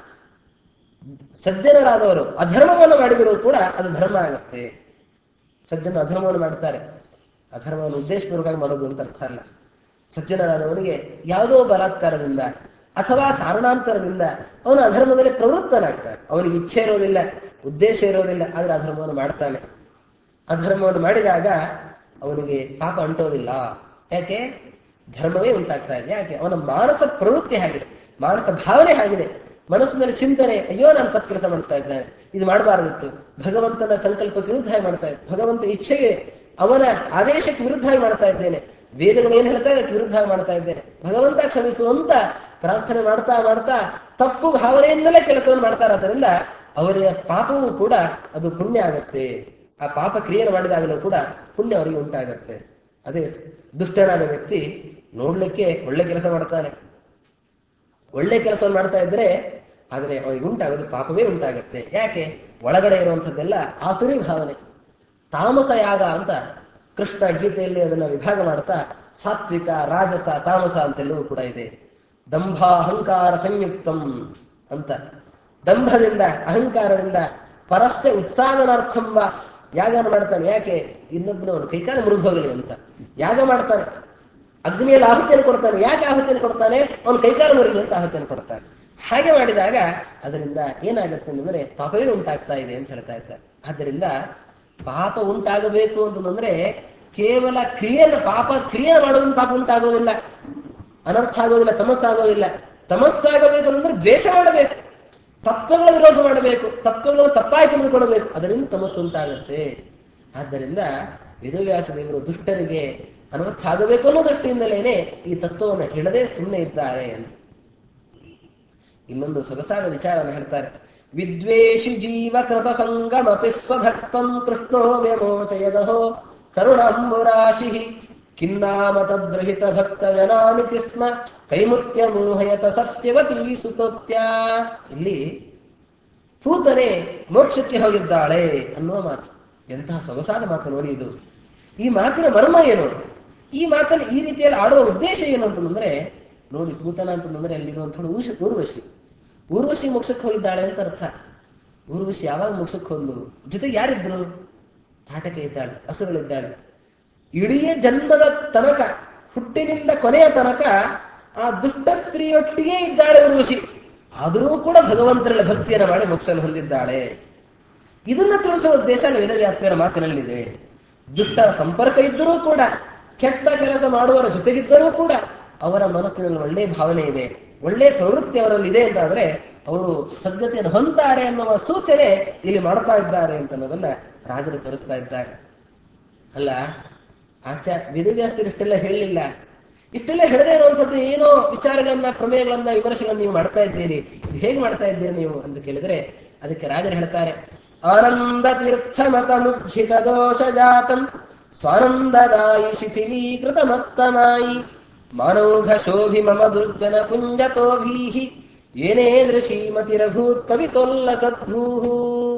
ಸಜ್ಜನರಾದವರು ಅಧರ್ಮವನ್ನು ಮಾಡಿದರೂ ಕೂಡ ಅದು ಧರ್ಮ ಆಗತ್ತೆ ಸಜ್ಜನ ಅಧರ್ಮವನ್ನು ಮಾಡ್ತಾರೆ ಅಧರ್ಮವನ್ನು ಉದ್ದೇಶಪೂರ್ವಕವಾಗಿ ಮಾಡೋದು ಅಂತ ಅರ್ಥ ಅಲ್ಲ ಸಜ್ಜನರಾದವನಿಗೆ ಯಾವುದೋ ಬಲಾತ್ಕಾರದಿಂದ ಅಥವಾ ಕಾರಣಾಂತರದಿಂದ ಅವನು ಅಧರ್ಮದಲ್ಲಿ ಪ್ರವೃತ್ತನಾಗ್ತಾನೆ ಅವನಿಗೆ ಇಚ್ಛೆ ಇರೋದಿಲ್ಲ ಉದ್ದೇಶ ಇರೋದಿಲ್ಲ ಆದ್ರೆ ಅಧರ್ಮವನ್ನು ಮಾಡ್ತಾನೆ ಅಧರ್ಮವನ್ನು ಮಾಡಿದಾಗ ಅವನಿಗೆ ಪಾಪ ಅಂಟೋದಿಲ್ಲ ಯಾಕೆ ಧರ್ಮವೇ ಉಂಟಾಗ್ತಾ ಇದೆ ಯಾಕೆ ಅವನ ಮಾನಸ ಪ್ರವೃತ್ತಿ ಆಗಿದೆ ಮಾನಸ ಭಾವನೆ ಆಗಿದೆ ಮನಸ್ಸಿನಲ್ಲಿ ಚಿಂತನೆ ಅಯ್ಯೋ ನಾನು ತಪ್ಪು ಕೆಲಸ ಮಾಡ್ತಾ ಇದ್ದೇನೆ ಇದು ಮಾಡಬಾರದಿತ್ತು ಭಗವಂತನ ಸಂಕಲ್ಪಕ್ಕೆ ವಿರುದ್ಧವಾಗಿ ಮಾಡ್ತಾ ಇದ್ದೆ ಭಗವಂತ ಇಚ್ಛೆಗೆ ಅವನ ಆದೇಶಕ್ಕೆ ವಿರುದ್ಧವಾಗಿ ಮಾಡ್ತಾ ಇದ್ದೇನೆ ವೇದಗಳು ಏನ್ ಹೇಳ್ತಾ ಇದಕ್ಕೆ ವಿರುದ್ಧವಾಗಿ ಮಾಡ್ತಾ ಇದ್ದೇನೆ ಭಗವಂತ ಕ್ಷಮಿಸುವಂತ ಪ್ರಾರ್ಥನೆ ಮಾಡ್ತಾ ಮಾಡ್ತಾ ತಪ್ಪು ಭಾವನೆಯಿಂದಲೇ ಕೆಲಸವನ್ನು ಮಾಡ್ತಾರಾದ್ರಿಂದ ಅವರ ಪಾಪವೂ ಕೂಡ ಅದು ಪುಣ್ಯ ಆಗತ್ತೆ ಆ ಪಾಪ ಕ್ರಿಯೆಯನ್ನು ಮಾಡಿದಾಗಲೂ ಕೂಡ ಪುಣ್ಯ ಅವರಿಗೆ ಉಂಟಾಗತ್ತೆ ಅದೇ ದುಷ್ಟನಾದ ವ್ಯಕ್ತಿ ನೋಡ್ಲಿಕ್ಕೆ ಒಳ್ಳೆ ಕೆಲಸ ಮಾಡ್ತಾನೆ ಒಳ್ಳೆ ಕೆಲಸವನ್ನು ಮಾಡ್ತಾ ಇದ್ರೆ ಆದರೆ ಅವನಿಗೆ ಉಂಟಾಗೋದು ಪಾಪವೇ ಉಂಟಾಗತ್ತೆ ಯಾಕೆ ಒಳಗಡೆ ಇರುವಂಥದ್ದೆಲ್ಲ ಆಸುರಿ ಭಾವನೆ ತಾಮಸ ಯಾಗ ಅಂತ ಕೃಷ್ಣ ಗೀತೆಯಲ್ಲಿ ಅದನ್ನ ವಿಭಾಗ ಮಾಡ್ತಾ ಸಾತ್ವಿಕ ರಾಜಸ ತಾಮಸ ಅಂತೆಲ್ಲವೂ ಕೂಡ ಇದೆ ದಂಭ ಅಹಂಕಾರ ಸಂಯುಕ್ತಂ ಅಂತ ದಂಭದಿಂದ ಅಹಂಕಾರದಿಂದ ಪರಸ್ಯ ಉತ್ಸಾದನಾರ್ಥಂಬ ಯಾಗನ ಮಾಡ್ತಾನೆ ಯಾಕೆ ಇನ್ನೊಬ್ಬನ ಅವನು ಕೈಕಾಲ ಮುರಿದು ಹೋಗಲಿ ಅಂತ ಯಾಗ ಮಾಡ್ತಾನೆ ಅಗ್ನಿಯಲ್ಲಿ ಆಹುತಿಯನ್ನು ಕೊಡ್ತಾನೆ ಯಾಕೆ ಆಹುತಿಯನ್ನು ಕೊಡ್ತಾನೆ ಅವನು ಕೈಕಾಲ ಮುರಿಲಿ ಅಂತ ಆಹುತಿಯನ್ನು ಕೊಡ್ತಾನೆ ಹಾಗೆ ಮಾಡಿದಾಗ ಅದರಿಂದ ಏನಾಗುತ್ತೆ ಅಂತಂದ್ರೆ ಪಾಪವೇ ಉಂಟಾಗ್ತಾ ಇದೆ ಅಂತ ಹೇಳ್ತಾ ಇದ್ದಾರೆ ಆದ್ದರಿಂದ ಪಾಪ ಉಂಟಾಗಬೇಕು ಅಂತಂದ್ರೆ ಕೇವಲ ಕ್ರಿಯೆನ ಪಾಪ ಕ್ರಿಯೆನ ಮಾಡೋದ್ರಿಂದ ಪಾಪ ಉಂಟಾಗೋದಿಲ್ಲ ಅನರ್ಥ ಆಗೋದಿಲ್ಲ ತಮಸ್ಸಾಗೋದಿಲ್ಲ ತಮಸ್ಸಾಗಬೇಕು ಅಂತಂದ್ರೆ ದ್ವೇಷ ಮಾಡಬೇಕು ತತ್ವಗಳ ವಿರೋಧ ಮಾಡಬೇಕು ತತ್ವಗಳನ್ನು ತಪ್ಪಾಗಿ ತಿಳಿದುಕೊಳ್ಳಬೇಕು ಅದರಿಂದ ತಮಸ್ಸು ಉಂಟಾಗುತ್ತೆ ಆದ್ದರಿಂದ ವೇದವ್ಯಾಸ ದೇವರು ದುಷ್ಟರಿಗೆ ಅನರ್ಥ ಆಗಬೇಕು ಅನ್ನೋ ದೃಷ್ಟಿಯಿಂದಲೇನೆ ಈ ತತ್ವವನ್ನು ಹೇಳದೆ ಸುಮ್ಮನೆ ಇದ್ದಾರೆ ಅಂತ ಇನ್ನೊಂದು ಸೊಗಸಾದ ವಿಚಾರವನ್ನು ಹೇಳ್ತಾರೆ ವಿದ್ವೇಷಿ ಜೀವ ಕೃತ ಸಂಗಮಪಿ ಸ್ವಭಕ್ತಂ ಕೃಷ್ಣೋ ವ್ಯಮೋಚಯದಹೋ ಕರುಣಾಂಬುರಾಶಿ ಕಿನ್ನಾಮ ತದ್ರಹಿತ ಭಕ್ತ ಜನಾನಿತಿ ಸ್ಮ ಕೈಮುತ್ಯ ಮೋಹಯತ ಸತ್ಯವತಿ ಸುತೋತ್ಯ ಇಲ್ಲಿ ಪೂತನೆ ಮೋಕ್ಷಕ್ಕೆ ಹೋಗಿದ್ದಾಳೆ ಅನ್ನುವ ಮಾತು ಎಂತಹ ಸೊಗಸಾದ ಮಾತು ನೋಡಿ ಇದು ಈ ಮಾತಿನ ಮರ್ಮ ಏನು ಈ ಮಾತನ್ನು ಈ ರೀತಿಯಲ್ಲಿ ಆಡುವ ಉದ್ದೇಶ ಏನು ಅಂತಂದ್ರೆ ನೋಡಿ ಪೂತನ ಅಂತಂದ್ರೆ ಅಲ್ಲಿರುವಂತಹ ಊಶ ಊರ್ವಶಿ ಊರ್ವಶಿ ಮೋಕ್ಷಕ್ಕೆ ಹೋಗಿದ್ದಾಳೆ ಅಂತ ಅರ್ಥ ಊರ್ವಶಿ ಯಾವಾಗ ಮೋಕ್ಷಕ್ಕೆ ಹೋದ್ಲು ಜೊತೆಗೆ ಯಾರಿದ್ರು ತಾಟಕ ಇದ್ದಾಳೆ ಹಸುಗಳಿದ್ದಾಳೆ ಇಡೀ ಜನ್ಮದ ತನಕ ಹುಟ್ಟಿನಿಂದ ಕೊನೆಯ ತನಕ ಆ ದುಷ್ಟ ಸ್ತ್ರೀಯೊಟ್ಟಿಗೆ ಇದ್ದಾಳೆ ಊರ್ವಶಿ ಆದರೂ ಕೂಡ ಭಗವಂತರಲ್ಲಿ ಭಕ್ತಿಯನ್ನು ಮಾಡಿ ಮೋಕ್ಷವನ್ನು ಹೊಂದಿದ್ದಾಳೆ ಇದನ್ನ ತಿಳಿಸುವ ಉದ್ದೇಶ ವೇದವ್ಯಾಸರ ಮಾತಿನಲ್ಲಿದೆ ದುಷ್ಟರ ಸಂಪರ್ಕ ಇದ್ದರೂ ಕೂಡ ಕೆಟ್ಟ ಕೆಲಸ ಮಾಡುವವರ ಜೊತೆಗಿದ್ದರೂ ಕೂಡ ಅವರ ಮನಸ್ಸಿನಲ್ಲಿ ಒಳ್ಳೆ ಭಾವನೆ ಇದೆ ಒಳ್ಳೆ ಪ್ರವೃತ್ತಿ ಅವರಲ್ಲಿ ಇದೆ ಅಂತಾದ್ರೆ ಅವರು ಸದ್ಗತೆಯನ್ನು ಹೊಂತಾರೆ ಅನ್ನುವ ಸೂಚನೆ ಇಲ್ಲಿ ಮಾಡ್ತಾ ಇದ್ದಾರೆ ಅಂತ ಅನ್ನೋದನ್ನ ರಾಜರು ತೋರಿಸ್ತಾ ಇದ್ದಾರೆ ಅಲ್ಲ ಆಚಾ ವೇದವ್ಯಾಸರು ಇಷ್ಟೆಲ್ಲ ಹೇಳಲಿಲ್ಲ ಇಷ್ಟೆಲ್ಲ ಹೇಳದೇ ಇರುವಂತದ್ದು ಏನೋ ವಿಚಾರಗಳನ್ನ ಪ್ರಮೇಯಗಳನ್ನ ವಿಮರ್ಶೆಗಳನ್ನ ನೀವು ಮಾಡ್ತಾ ಇದ್ದೀರಿ ಇದು ಹೇಗೆ ಮಾಡ್ತಾ ಇದ್ದೀರಿ ನೀವು ಅಂತ ಕೇಳಿದ್ರೆ ಅದಕ್ಕೆ ರಾಜರು ಹೇಳ್ತಾರೆ ಆನಂದ ತೀರ್ಥ ಮತ ಮುಚ್ಚಿತ ದೋಷ ಜಾತಂ ಸ್ವಾನಂದದಾಯಿ ಶಿಥಿಲೀಕೃತ ಮತ್ತಮಾಯಿ ಮಾನೌಘ ಶೋಭಿ ಮಮ ದುರ್ಜನ ಪುಂಜತೋಭೀಹಿ ಏನೇ ಶ್ರೀಮತಿರಭೂತ್ ಕವಿತೊಲ್ಲ ಸದ್ಭೂಹು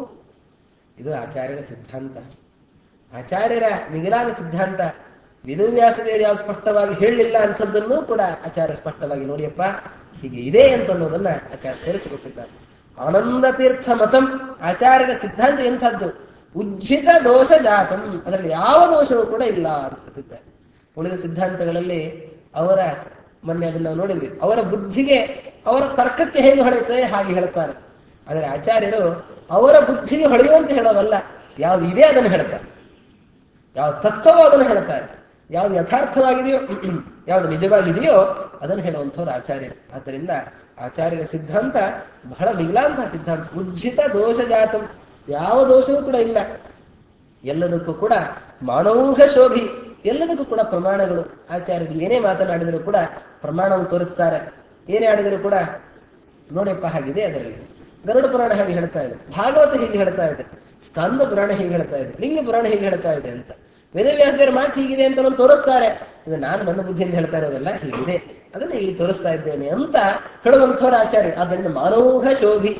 ಇದು ಆಚಾರ್ಯರ ಸಿದ್ಧಾಂತ ಆಚಾರ್ಯರ ಮಿಗಿಲಾದ ಸಿದ್ಧಾಂತ ವೇದವ್ಯಾಸದೇವರು ಯಾವ್ದು ಸ್ಪಷ್ಟವಾಗಿ ಹೇಳಲಿಲ್ಲ ಅಂಥದ್ದನ್ನು ಕೂಡ ಆಚಾರ್ಯ ಸ್ಪಷ್ಟವಾಗಿ ನೋಡಿಯಪ್ಪ ಹೀಗೆ ಇದೆ ಅಂತ ಅನ್ನೋದನ್ನ ಆಚಾರ್ಯ ತೋರಿಸಿಕೊಟ್ಟಿದ್ದಾರೆ ಆನಂದ ತೀರ್ಥ ಮತಂ ಆಚಾರ್ಯರ ಸಿದ್ಧಾಂತ ಎಂಥದ್ದು ಉಜ್ಜಿತ ದೋಷ ಜಾತಂ ಅದರಲ್ಲಿ ಯಾವ ದೋಷವೂ ಕೂಡ ಇಲ್ಲ ಅಂತ ಹೇಳ್ತಿದ್ದಾರೆ ಉಳಿದ ಸಿದ್ಧಾಂತಗಳಲ್ಲಿ ಅವರ ಮೊನ್ನೆ ಅದನ್ನ ನಾವು ನೋಡಿದ್ವಿ ಅವರ ಬುದ್ಧಿಗೆ ಅವರ ತರ್ಕಕ್ಕೆ ಹೇಗೆ ಹೊಳೆಯುತ್ತದೆ ಹಾಗೆ ಹೇಳ್ತಾರೆ ಆದರೆ ಆಚಾರ್ಯರು ಅವರ ಬುದ್ಧಿಗೆ ಹೊಳೆಯುವಂತೆ ಹೇಳೋದಲ್ಲ ಯಾವ್ದು ಇದೆ ಅದನ್ನು ಹೇಳ್ತಾರೆ ಯಾವ ತತ್ವವೋ ಅದನ್ನು ಹೇಳ್ತಾರೆ ಯಾವ್ದು ಯಥಾರ್ಥವಾಗಿದೆಯೋ ಯಾವ್ದು ನಿಜವಾಗಿದೆಯೋ ಅದನ್ನು ಹೇಳುವಂಥವ್ರು ಆಚಾರ್ಯರು ಆದ್ದರಿಂದ ಆಚಾರ್ಯರ ಸಿದ್ಧಾಂತ ಬಹಳ ಮಿಗಿಲಾಂತಹ ಸಿದ್ಧಾಂತ ಉಜ್ಜಿತ ದೋಷ ಜಾತಂ ಯಾವ ದೋಷವೂ ಕೂಡ ಇಲ್ಲ ಎಲ್ಲದಕ್ಕೂ ಕೂಡ ಮಾನವೂಹ ಶೋಭಿ ಎಲ್ಲದಕ್ಕೂ ಕೂಡ ಪ್ರಮಾಣಗಳು ಆಚಾರ್ಯರು ಏನೇ ಮಾತನಾಡಿದರೂ ಕೂಡ ಪ್ರಮಾಣವನ್ನು ತೋರಿಸ್ತಾರೆ ಏನೇ ಆಡಿದರೂ ಕೂಡ ನೋಡಪ್ಪ ಹಾಗಿದೆ ಅದರಲ್ಲಿ ಗರುಡ ಪುರಾಣ ಹಾಗೆ ಹೇಳ್ತಾ ಇದೆ ಭಾಗವತ ಹೀಗೆ ಹೇಳ್ತಾ ಇದೆ ಸ್ಕಂದ ಪುರಾಣ ಹೀಗೆ ಹೇಳ್ತಾ ಇದೆ ಲಿಂಗ ಪುರಾಣ ಹೀಗೆ ಹೇಳ್ತಾ ಇದೆ ಅಂತ ವೇದವ್ಯಾಸರ ಮಾತು ಹೀಗಿದೆ ಅಂತ ನಮ್ಗೆ ತೋರಿಸ್ತಾರೆ ಇದು ನಾನು ನನ್ನ ಬುದ್ಧಿಯಿಂದ ಹೇಳ್ತಾ ಇರೋದಲ್ಲ ಹೀಗಿದೆ ಅದನ್ನ ಇಲ್ಲಿ ತೋರಿಸ್ತಾ ಇದ್ದೇನೆ ಅಂತ ಹೇಳುವಂಥವ್ರ ಆಚಾರ್ಯ ಆದ್ದರಿಂದ ಮಾನೋಹ ಶೋಭಿ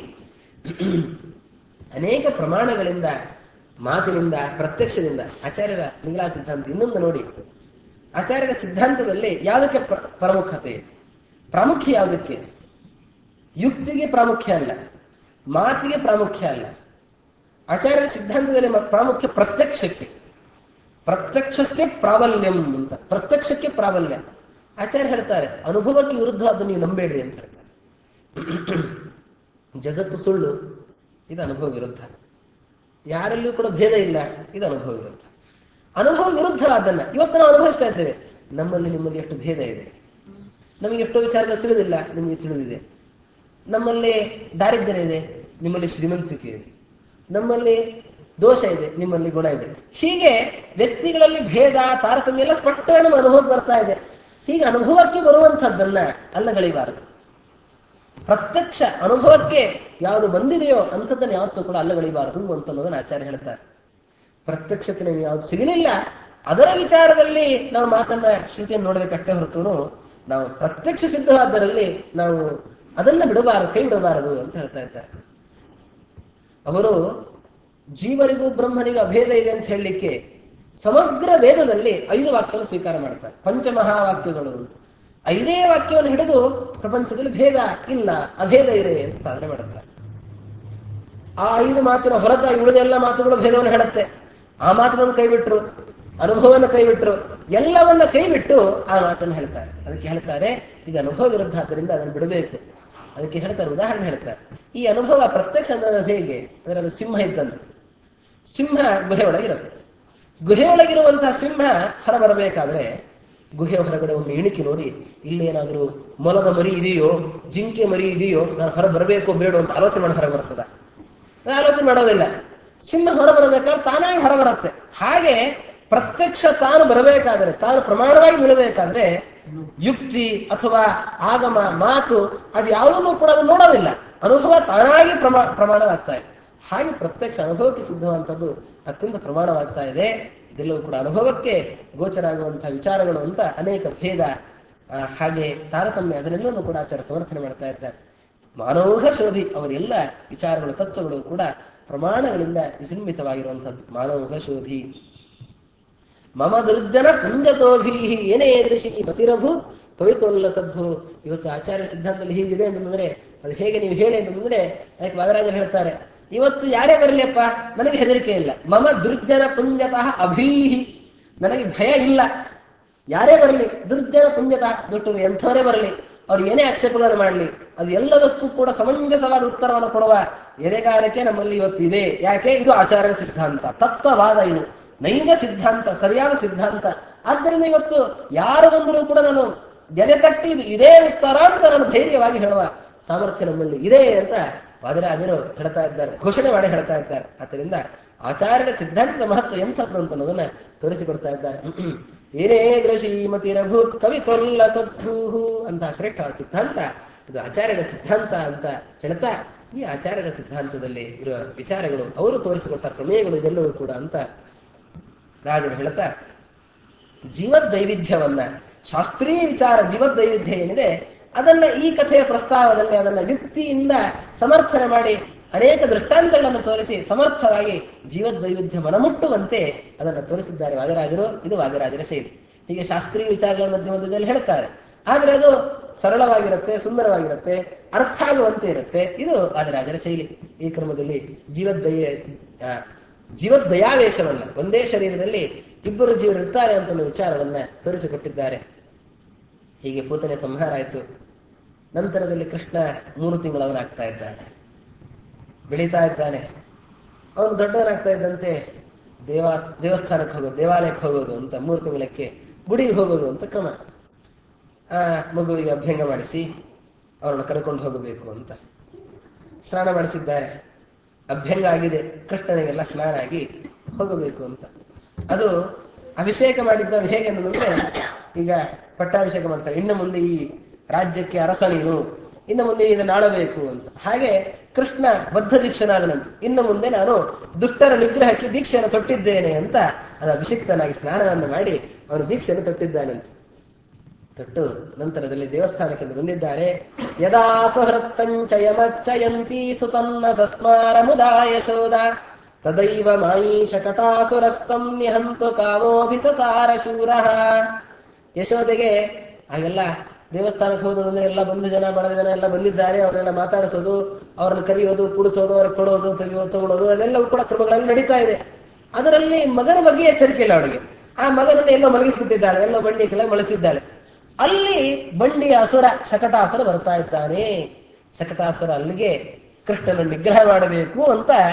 ಅನೇಕ ಪ್ರಮಾಣಗಳಿಂದ ಮಾತಿನಿಂದ ಪ್ರತ್ಯಕ್ಷದಿಂದ ಆಚಾರ್ಯರ ಮಿಗಿಲಾ ಸಿದ್ಧಾಂತ ಇನ್ನೊಂದು ನೋಡಿ ಆಚಾರ್ಯರ ಸಿದ್ಧಾಂತದಲ್ಲಿ ಯಾವುದಕ್ಕೆ ಪ್ರ- ಪ್ರಮುಖತೆ ಪ್ರಾಮುಖ್ಯ ಯಾವುದಕ್ಕೆ ಯುಕ್ತಿಗೆ ಪ್ರಾಮುಖ್ಯ ಅಲ್ಲ ಮಾತಿಗೆ ಪ್ರಾಮುಖ್ಯ ಅಲ್ಲ ಆಚಾರ್ಯರ ಸಿದ್ಧಾಂತದಲ್ಲಿ ಮ- ಪ್ರಾಮುಖ್ಯ ಪ್ರತ್ಯಕ್ಷಕ್ಕೆ ಪ್ರತ್ಯಕ್ಷಸ್ಯ ಪ್ರಾಬಲ್ಯಂ ಅಂತ ಪ್ರತ್ಯಕ್ಷಕ್ಕೆ ಪ್ರಾಬಲ್ಯ ಆಚಾರ್ಯ ಹೇಳ್ತಾರೆ ಅನುಭವಕ್ಕೆ ವಿರುದ್ಧ ಅದನ್ನು ನೀವು ನಂಬೇಡ್ರಿ ಅಂತ ಹೇಳ್ತಾರೆ ಜಗತ್ತು ಸುಳ್ಳು ಇದು ಅನುಭವ ವಿರುದ್ಧ ಯಾರಲ್ಲಿಯೂ ಕೂಡ ಭೇದ ಇಲ್ಲ ಇದು ಅನುಭವ ಇರುತ್ತೆ ಅನುಭವ ವಿರುದ್ಧ ಅದನ್ನ ಇವತ್ತು ನಾವು ಅನುಭವಿಸ್ತಾ ಇದ್ದೇವೆ ನಮ್ಮಲ್ಲಿ ನಿಮ್ಮಲ್ಲಿ ಎಷ್ಟು ಭೇದ ಇದೆ ನಮಗೆ ಎಷ್ಟೋ ವಿಚಾರಗಳು ತಿಳಿದಿಲ್ಲ ನಿಮಗೆ ತಿಳಿದಿದೆ ನಮ್ಮಲ್ಲಿ ದಾರಿದ್ರ್ಯ ಇದೆ ನಿಮ್ಮಲ್ಲಿ ಶ್ರೀಮಂತಿಕೆ ಇದೆ ನಮ್ಮಲ್ಲಿ ದೋಷ ಇದೆ ನಿಮ್ಮಲ್ಲಿ ಗುಣ ಇದೆ ಹೀಗೆ ವ್ಯಕ್ತಿಗಳಲ್ಲಿ ಭೇದ ತಾರತಮ್ಯ ಎಲ್ಲ ಸ್ಪಷ್ಟವಾಗಿ ನಮ್ಮ ಅನುಭವಕ್ಕೆ ಬರ್ತಾ ಇದೆ ಹೀಗೆ ಅನುಭವಕ್ಕೆ ಬರುವಂಥದ್ದನ್ನ ಅಲ್ಲಗಳಿಬಾರದು ಪ್ರತ್ಯಕ್ಷ ಅನುಭವಕ್ಕೆ ಯಾವುದು ಬಂದಿದೆಯೋ ಅಂಥದ್ದನ್ನು ಯಾವತ್ತೂ ಕೂಡ ಅಲ್ಲಗಳಿಬಾರದು ಅಂತ ಅನ್ನೋದನ್ನ ಆಚಾರ್ಯ ಹೇಳ್ತಾರೆ ಪ್ರತ್ಯಕ್ಷತೆ ನಮಗೆ ಯಾವ್ದು ಸಿಗಲಿಲ್ಲ ಅದರ ವಿಚಾರದಲ್ಲಿ ನಾವು ಮಾತನ್ನ ಶ್ರುತಿಯನ್ನು ನೋಡಬೇಕಷ್ಟೇ ಹೊರತು ನಾವು ಪ್ರತ್ಯಕ್ಷ ಸಿದ್ಧವಾದ್ದರಲ್ಲಿ ನಾವು ಅದನ್ನ ಬಿಡಬಾರದು ಕೈ ಬಿಡಬಾರದು ಅಂತ ಹೇಳ್ತಾ ಇದ್ದಾರೆ ಅವರು ಜೀವರಿಗೂ ಬ್ರಹ್ಮನಿಗೂ ಅಭೇದ ಇದೆ ಅಂತ ಹೇಳಲಿಕ್ಕೆ ಸಮಗ್ರ ವೇದದಲ್ಲಿ ಐದು ವಾಕ್ಯವನ್ನು ಸ್ವೀಕಾರ ಮಾಡ್ತಾರೆ ಪಂಚಮಹಾವಾಕ್ಯಗಳು ಅಂತ. ಐದೇ ವಾಕ್ಯವನ್ನು ಹಿಡಿದು ಪ್ರಪಂಚದಲ್ಲಿ ಭೇದ ಇಲ್ಲ ಅಭೇದ ಇದೆ ಅಂತ ಸಾಧನೆ ಮಾಡುತ್ತಾರೆ ಆ ಐದು ಮಾತಿನ ಹೊರತಾಗಿ ಉಳಿದ ಎಲ್ಲ ಮಾತುಗಳು ಭೇದವನ್ನು ಹೇಳುತ್ತೆ ಆ ಮಾತುಗಳನ್ನು ಕೈಬಿಟ್ರು ಅನುಭವವನ್ನು ಕೈಬಿಟ್ರು ಎಲ್ಲವನ್ನ ಕೈಬಿಟ್ಟು ಆ ಮಾತನ್ನು ಹೇಳ್ತಾರೆ ಅದಕ್ಕೆ ಹೇಳ್ತಾರೆ ಇದು ಅನುಭವ ವಿರುದ್ಧ ಆದ್ದರಿಂದ ಅದನ್ನು ಬಿಡಬೇಕು ಅದಕ್ಕೆ ಹೇಳ್ತಾರೆ ಉದಾಹರಣೆ ಹೇಳ್ತಾರೆ ಈ ಅನುಭವ ಪ್ರತ್ಯಕ್ಷ ಅನ್ನೋದು ಹೇಗೆ ಅಂದ್ರೆ ಅದು ಸಿಂಹ ಇದ್ದಂತೆ ಸಿಂಹ ಗುಹೆ ಒಳಗಿರುತ್ತೆ ಗುಹೆ ಒಳಗಿರುವಂತಹ ಸಿಂಹ ಹೊರಬರಬೇಕಾದ್ರೆ ಗುಹೆ ಹೊರಗಡೆ ಒಂದು ಇಣಿಕೆ ನೋಡಿ ಇಲ್ಲೇನಾದರೂ ಮೊಲದ ಮರಿ ಇದೆಯೋ ಜಿಂಕೆ ಮರಿ ಇದೆಯೋ ನಾನು ಹೊರ ಬರಬೇಕು ಬೇಡ ಅಂತ ಆಲೋಚನೆ ಮಾಡಿ ಹೊರಗೆ ಬರ್ತದ ಅದು ಆಲೋಚನೆ ಮಾಡೋದಿಲ್ಲ ಸಿಂಹ ಹೊರ ಬರಬೇಕಾದ್ರೆ ತಾನಾಗಿ ಹೊರ ಬರುತ್ತೆ ಹಾಗೆ ಪ್ರತ್ಯಕ್ಷ ತಾನು ಬರಬೇಕಾದ್ರೆ ತಾನು ಪ್ರಮಾಣವಾಗಿ ಬೀಳಬೇಕಾದ್ರೆ ಯುಕ್ತಿ ಅಥವಾ ಆಗಮ ಮಾತು ಅದು ಯಾವುದನ್ನು ಕೂಡ ಅದು ನೋಡೋದಿಲ್ಲ ಅನುಭವ ತಾನಾಗಿ ಪ್ರಮಾ ಪ್ರಮಾಣವಾಗ್ತಾ ಇದೆ ಹಾಗೆ ಪ್ರತ್ಯಕ್ಷ ಅನುಭವಕ್ಕೆ ಸಿದ್ಧವಂತದ್ದು ಅತ್ಯಂತ ಪ್ರಮಾಣವಾಗ್ತಾ ಇದೆ ಇದೆಲ್ಲವೂ ಕೂಡ ಅನುಭವಕ್ಕೆ ಗೋಚರ ಆಗುವಂತಹ ವಿಚಾರಗಳು ಅಂತ ಅನೇಕ ಭೇದ ಆ, ಹಾಗೆ ತಾರತಮ್ಯ ಅದನ್ನೆಲ್ಲವನ್ನು ಕೂಡ ಆಚಾರ ಸಮರ್ಥನೆ ಮಾಡ್ತಾ ಇದ್ದಾರೆ ಮಾನವೋಹ ಶೋಭಿ ಅವರೆಲ್ಲ ವಿಚಾರಗಳು ತತ್ವಗಳು ಕೂಡ ಪ್ರಮಾಣಗಳಿಂದ ವಿಜೃಂಭಿತವಾಗಿರುವಂಥದ್ದು ಮಾನವೋಹ ಶೋಭಿ ಮಮ ದುರ್ಜನ ಪುಂಜತೋಭಿ ಏನೇ ದೃಶಿ ಮತಿರಭು ಕವಿತೋಲ್ಲ ಸದ್ಭು ಇವತ್ತು ಆಚಾರ್ಯ ಸಿದ್ಧಾಂತದಲ್ಲಿ ಹೀಗಿದೆ ಅಂತಂದ್ರೆ ಅದು ಹೇಗೆ ನೀವು ಹೇಳಿ ಅಂತಂದ್ರೆ ಅದಕ್ಕೆ ವಾದರಾಜರು ಹೇಳ್ತಾರೆ ಇವತ್ತು ಯಾರೇ ಬರಲಿಯಪ್ಪ ನನಗೆ ಹೆದರಿಕೆ ಇಲ್ಲ ಮಮ ದುರ್ಜನ ಪುಂಜತಃ ಅಭೀಹಿ ನನಗೆ ಭಯ ಇಲ್ಲ ಯಾರೇ ಬರಲಿ ದುರ್ಜನ ಪುಂಜತಃ ದುಟ್ಟು ಎಂಥವರೇ ಬರಲಿ ಅವ್ರು ಏನೇ ಆಕ್ಷೇಪಗಳನ್ನು ಮಾಡಲಿ ಅದು ಎಲ್ಲದಕ್ಕೂ ಕೂಡ ಸಮಂಜಸವಾದ ಉತ್ತರವನ್ನು ಕೊಡುವ ಎದೆಗಾರಿಕೆ ನಮ್ಮಲ್ಲಿ ಇವತ್ತು ಇದೆ ಯಾಕೆ ಇದು ಆಚಾರ್ಯ ಸಿದ್ಧಾಂತ ತತ್ವವಾದ ಇದು ನೈಜ ಸಿದ್ಧಾಂತ ಸರಿಯಾದ ಸಿದ್ಧಾಂತ ಆದ್ದರಿಂದ ಇವತ್ತು ಯಾರು ಬಂದರೂ ಕೂಡ ನಾನು ಎದೆ ತಟ್ಟಿ ಇದು ಇದೇ ಉತ್ತರ ಅಂತ ನಾನು ಧೈರ್ಯವಾಗಿ ಹೇಳುವ ಸಾಮರ್ಥ್ಯ ನಮ್ಮಲ್ಲಿ ಇದೆ ಅಂತ ವಾದರಾಜರು ಹೇಳ್ತಾ ಇದ್ದಾರೆ ಘೋಷಣೆ ಮಾಡಿ ಹೇಳ್ತಾ ಇದ್ದಾರೆ ಆದ್ದರಿಂದ ಆಚಾರ್ಯರ ಸಿದ್ಧಾಂತದ ಮಹತ್ವ ಎಂಥದ್ದು ಅಂತ ಅನ್ನೋದನ್ನ ತೋರಿಸಿಕೊಡ್ತಾ ಇದ್ದಾರೆ ಏನೇ ಶ್ರೀಮತಿ ರಘುತ್ ಕವಿ ತೊಲ್ಲ ಸದ್ಭೂಹು ಅಂತ ಶ್ರೇಷ್ಠವಾದ ಸಿದ್ಧಾಂತ ಇದು ಆಚಾರ್ಯರ ಸಿದ್ಧಾಂತ ಅಂತ ಹೇಳ್ತಾ ಈ ಆಚಾರ್ಯರ ಸಿದ್ಧಾಂತದಲ್ಲಿ ಇರುವ ವಿಚಾರಗಳು ಅವರು ತೋರಿಸಿಕೊಟ್ಟ ಪ್ರಮೇಯಗಳು ಇದೆಲ್ಲವೂ ಕೂಡ ಅಂತ ರಾಜರು ಹೇಳ್ತಾ ಜೀವದ್ವೈವಿಧ್ಯವನ್ನ ಶಾಸ್ತ್ರೀಯ ವಿಚಾರ ಜೀವದ್ವೈವಿಧ್ಯ ಏನಿದೆ ಅದನ್ನ ಈ ಕಥೆಯ ಪ್ರಸ್ತಾವದಲ್ಲಿ ಅದನ್ನ ಯುಕ್ತಿಯಿಂದ ಸಮರ್ಥನೆ ಮಾಡಿ ಅನೇಕ ದೃಷ್ಟಾಂತಗಳನ್ನು ತೋರಿಸಿ ಸಮರ್ಥವಾಗಿ ಜೀವದ್ವೈವಿಧ್ಯ ಮನಮುಟ್ಟುವಂತೆ ಅದನ್ನು ತೋರಿಸಿದ್ದಾರೆ ವಾದಿರಾಜರು ಇದು ವಾದಿರಾಜರ ಶೈಲಿ ಹೀಗೆ ಶಾಸ್ತ್ರೀಯ ವಿಚಾರಗಳ ಮಧ್ಯ ಮಧ್ಯದಲ್ಲಿ ಹೇಳ್ತಾರೆ ಆದ್ರೆ ಅದು ಸರಳವಾಗಿರುತ್ತೆ ಸುಂದರವಾಗಿರುತ್ತೆ ಅರ್ಥ ಆಗುವಂತೆ ಇರುತ್ತೆ ಇದು ವಾದಿರಾಜರ ಶೈಲಿ ಈ ಕ್ರಮದಲ್ಲಿ ಜೀವದ್ವಯ ಆ, ಜೀವದ್ವಯಾವೇಶವನ್ನ ಒಂದೇ ಶರೀರದಲ್ಲಿ ಇಬ್ಬರು ಜೀವರು ಇರ್ತಾರೆ ಅಂತ ಒಂದು ವಿಚಾರವನ್ನ ತೋರಿಸಿಕೊಟ್ಟಿದ್ದಾರೆ ಹೀಗೆ ಪೂತನೆ ಸಂಹಾರ ಆಯಿತು ನಂತರದಲ್ಲಿ ಕೃಷ್ಣ ಮೂರು ತಿಂಗಳವನಾಗ್ತಾ ಇದ್ದಾನೆ ಬೆಳೀತಾ ಇದ್ದಾನೆ ಅವನು ದೊಡ್ಡವನಾಗ್ತಾ ಇದ್ದಂತೆ ದೇವಾಸ್ ದೇವಸ್ಥಾನಕ್ಕೆ ಹೋಗೋದು ದೇವಾಲಯಕ್ಕೆ ಹೋಗೋದು ಅಂತ ಮೂರು ತಿಂಗಳಕ್ಕೆ ಗುಡಿಗೆ ಹೋಗೋದು ಅಂತ ಕ್ರಮ ಆ ಮಗುವಿಗೆ ಅಭ್ಯಂಗ ಮಾಡಿಸಿ ಅವರನ್ನು ಕರ್ಕೊಂಡು ಹೋಗಬೇಕು ಅಂತ ಸ್ನಾನ ಮಾಡಿಸಿದ್ದಾರೆ ಅಭ್ಯಂಗ ಆಗಿದೆ ಕೃಷ್ಣನಿಗೆಲ್ಲ ಸ್ನಾನ ಆಗಿ ಹೋಗಬೇಕು ಅಂತ ಅದು ಅಭಿಷೇಕ ಮಾಡಿದ್ದು ಅದು ಹೇಗೆ ಅನ್ನೋದಂದ್ರೆ ಈಗ ಪಟ್ಟಾಭಿಷೇಕ ಮಾಡ್ತಾರೆ ಇನ್ನು ಮುಂದೆ ಈ ರಾಜ್ಯಕ್ಕೆ ಅರಸ ನೀನು ಇನ್ನು ಮುಂದೆ ಇದನ್ನು ಆಳಬೇಕು ಅಂತ ಹಾಗೆ ಕೃಷ್ಣ ಬದ್ಧ ದೀಕ್ಷನಾದನಂತೆ ಇನ್ನು ಮುಂದೆ ನಾನು ದುಷ್ಟರ ನಿಗ್ರಹಕ್ಕೆ ದೀಕ್ಷೆಯನ್ನು ತೊಟ್ಟಿದ್ದೇನೆ ಅಂತ ಅದು ಅಭಿಷಿಕ್ತನಾಗಿ ಸ್ನಾನವನ್ನು ಮಾಡಿ ಅವನು ದೀಕ್ಷೆಯನ್ನು ತೊಟ್ಟಿದ್ದಾನಂತೆ ತೊಟ್ಟು ನಂತರದಲ್ಲಿ ದೇವಸ್ಥಾನಕ್ಕೆ ಬಂದಿದ್ದಾರೆ ಯದಾ ಸುಹೃತ್ ಸಂಚಯಮಚ್ಚಯಂತಿ ಸುತನ್ನ ಸಸ್ಮಾರ ಮುದಾಯ ಶೋಧ ತದೈವ ಮಾಯೀಶ ಕಟಾಸುರಸ್ತಂ ನಿಹಂತು ಕಾಮೋಭಿಸಸಾರ ಶೂರ ಯಶೋದೆಗೆ ಹಾಗೆಲ್ಲ ದೇವಸ್ಥಾನಕ್ಕೆ ಹೋದಂದ್ರೆ ಎಲ್ಲ ಬಂಧು ಜನ ಬಳಗ ಜನ ಎಲ್ಲ ಬಂದಿದ್ದಾರೆ ಅವರೆಲ್ಲ ಮಾತಾಡಿಸೋದು ಅವ್ರನ್ನ ಕರೆಯೋದು ಕುಡಿಸೋದು ಅವ್ರಿಗೆ ಕೊಡೋದು ತೆಗೆಯೋದು ತಗೊಳ್ಳೋದು ಅದೆಲ್ಲವೂ ಕೂಡ ಕ್ರಮಗಳಲ್ಲಿ ನಡೀತಾ ಇದೆ ಅದರಲ್ಲಿ ಮಗನ ಬಗ್ಗೆ ಎಚ್ಚರಿಕೆ ಇಲ್ಲ ಅವಳಿಗೆ ಆ ಮಗನನ್ನು ಎಲ್ಲೋ ಮಲಗಿಸ್ಬಿಟ್ಟಿದ್ದಾಳೆ ಎಲ್ಲೋ ಬಂಡಿ ಕೆಳಗೆ ಮಲಗಿಸಿದ್ದಾಳೆ ಅಲ್ಲಿ ಬಂಡಿಯ ಅಸುರ ಶಕಟಾಸುರ ಬರ್ತಾ ಇದ್ದಾನೆ ಶಕಟಾಸುರ ಅಲ್ಲಿಗೆ ಕೃಷ್ಣನ ನಿಗ್ರಹ ಮಾಡಬೇಕು ಅಂತ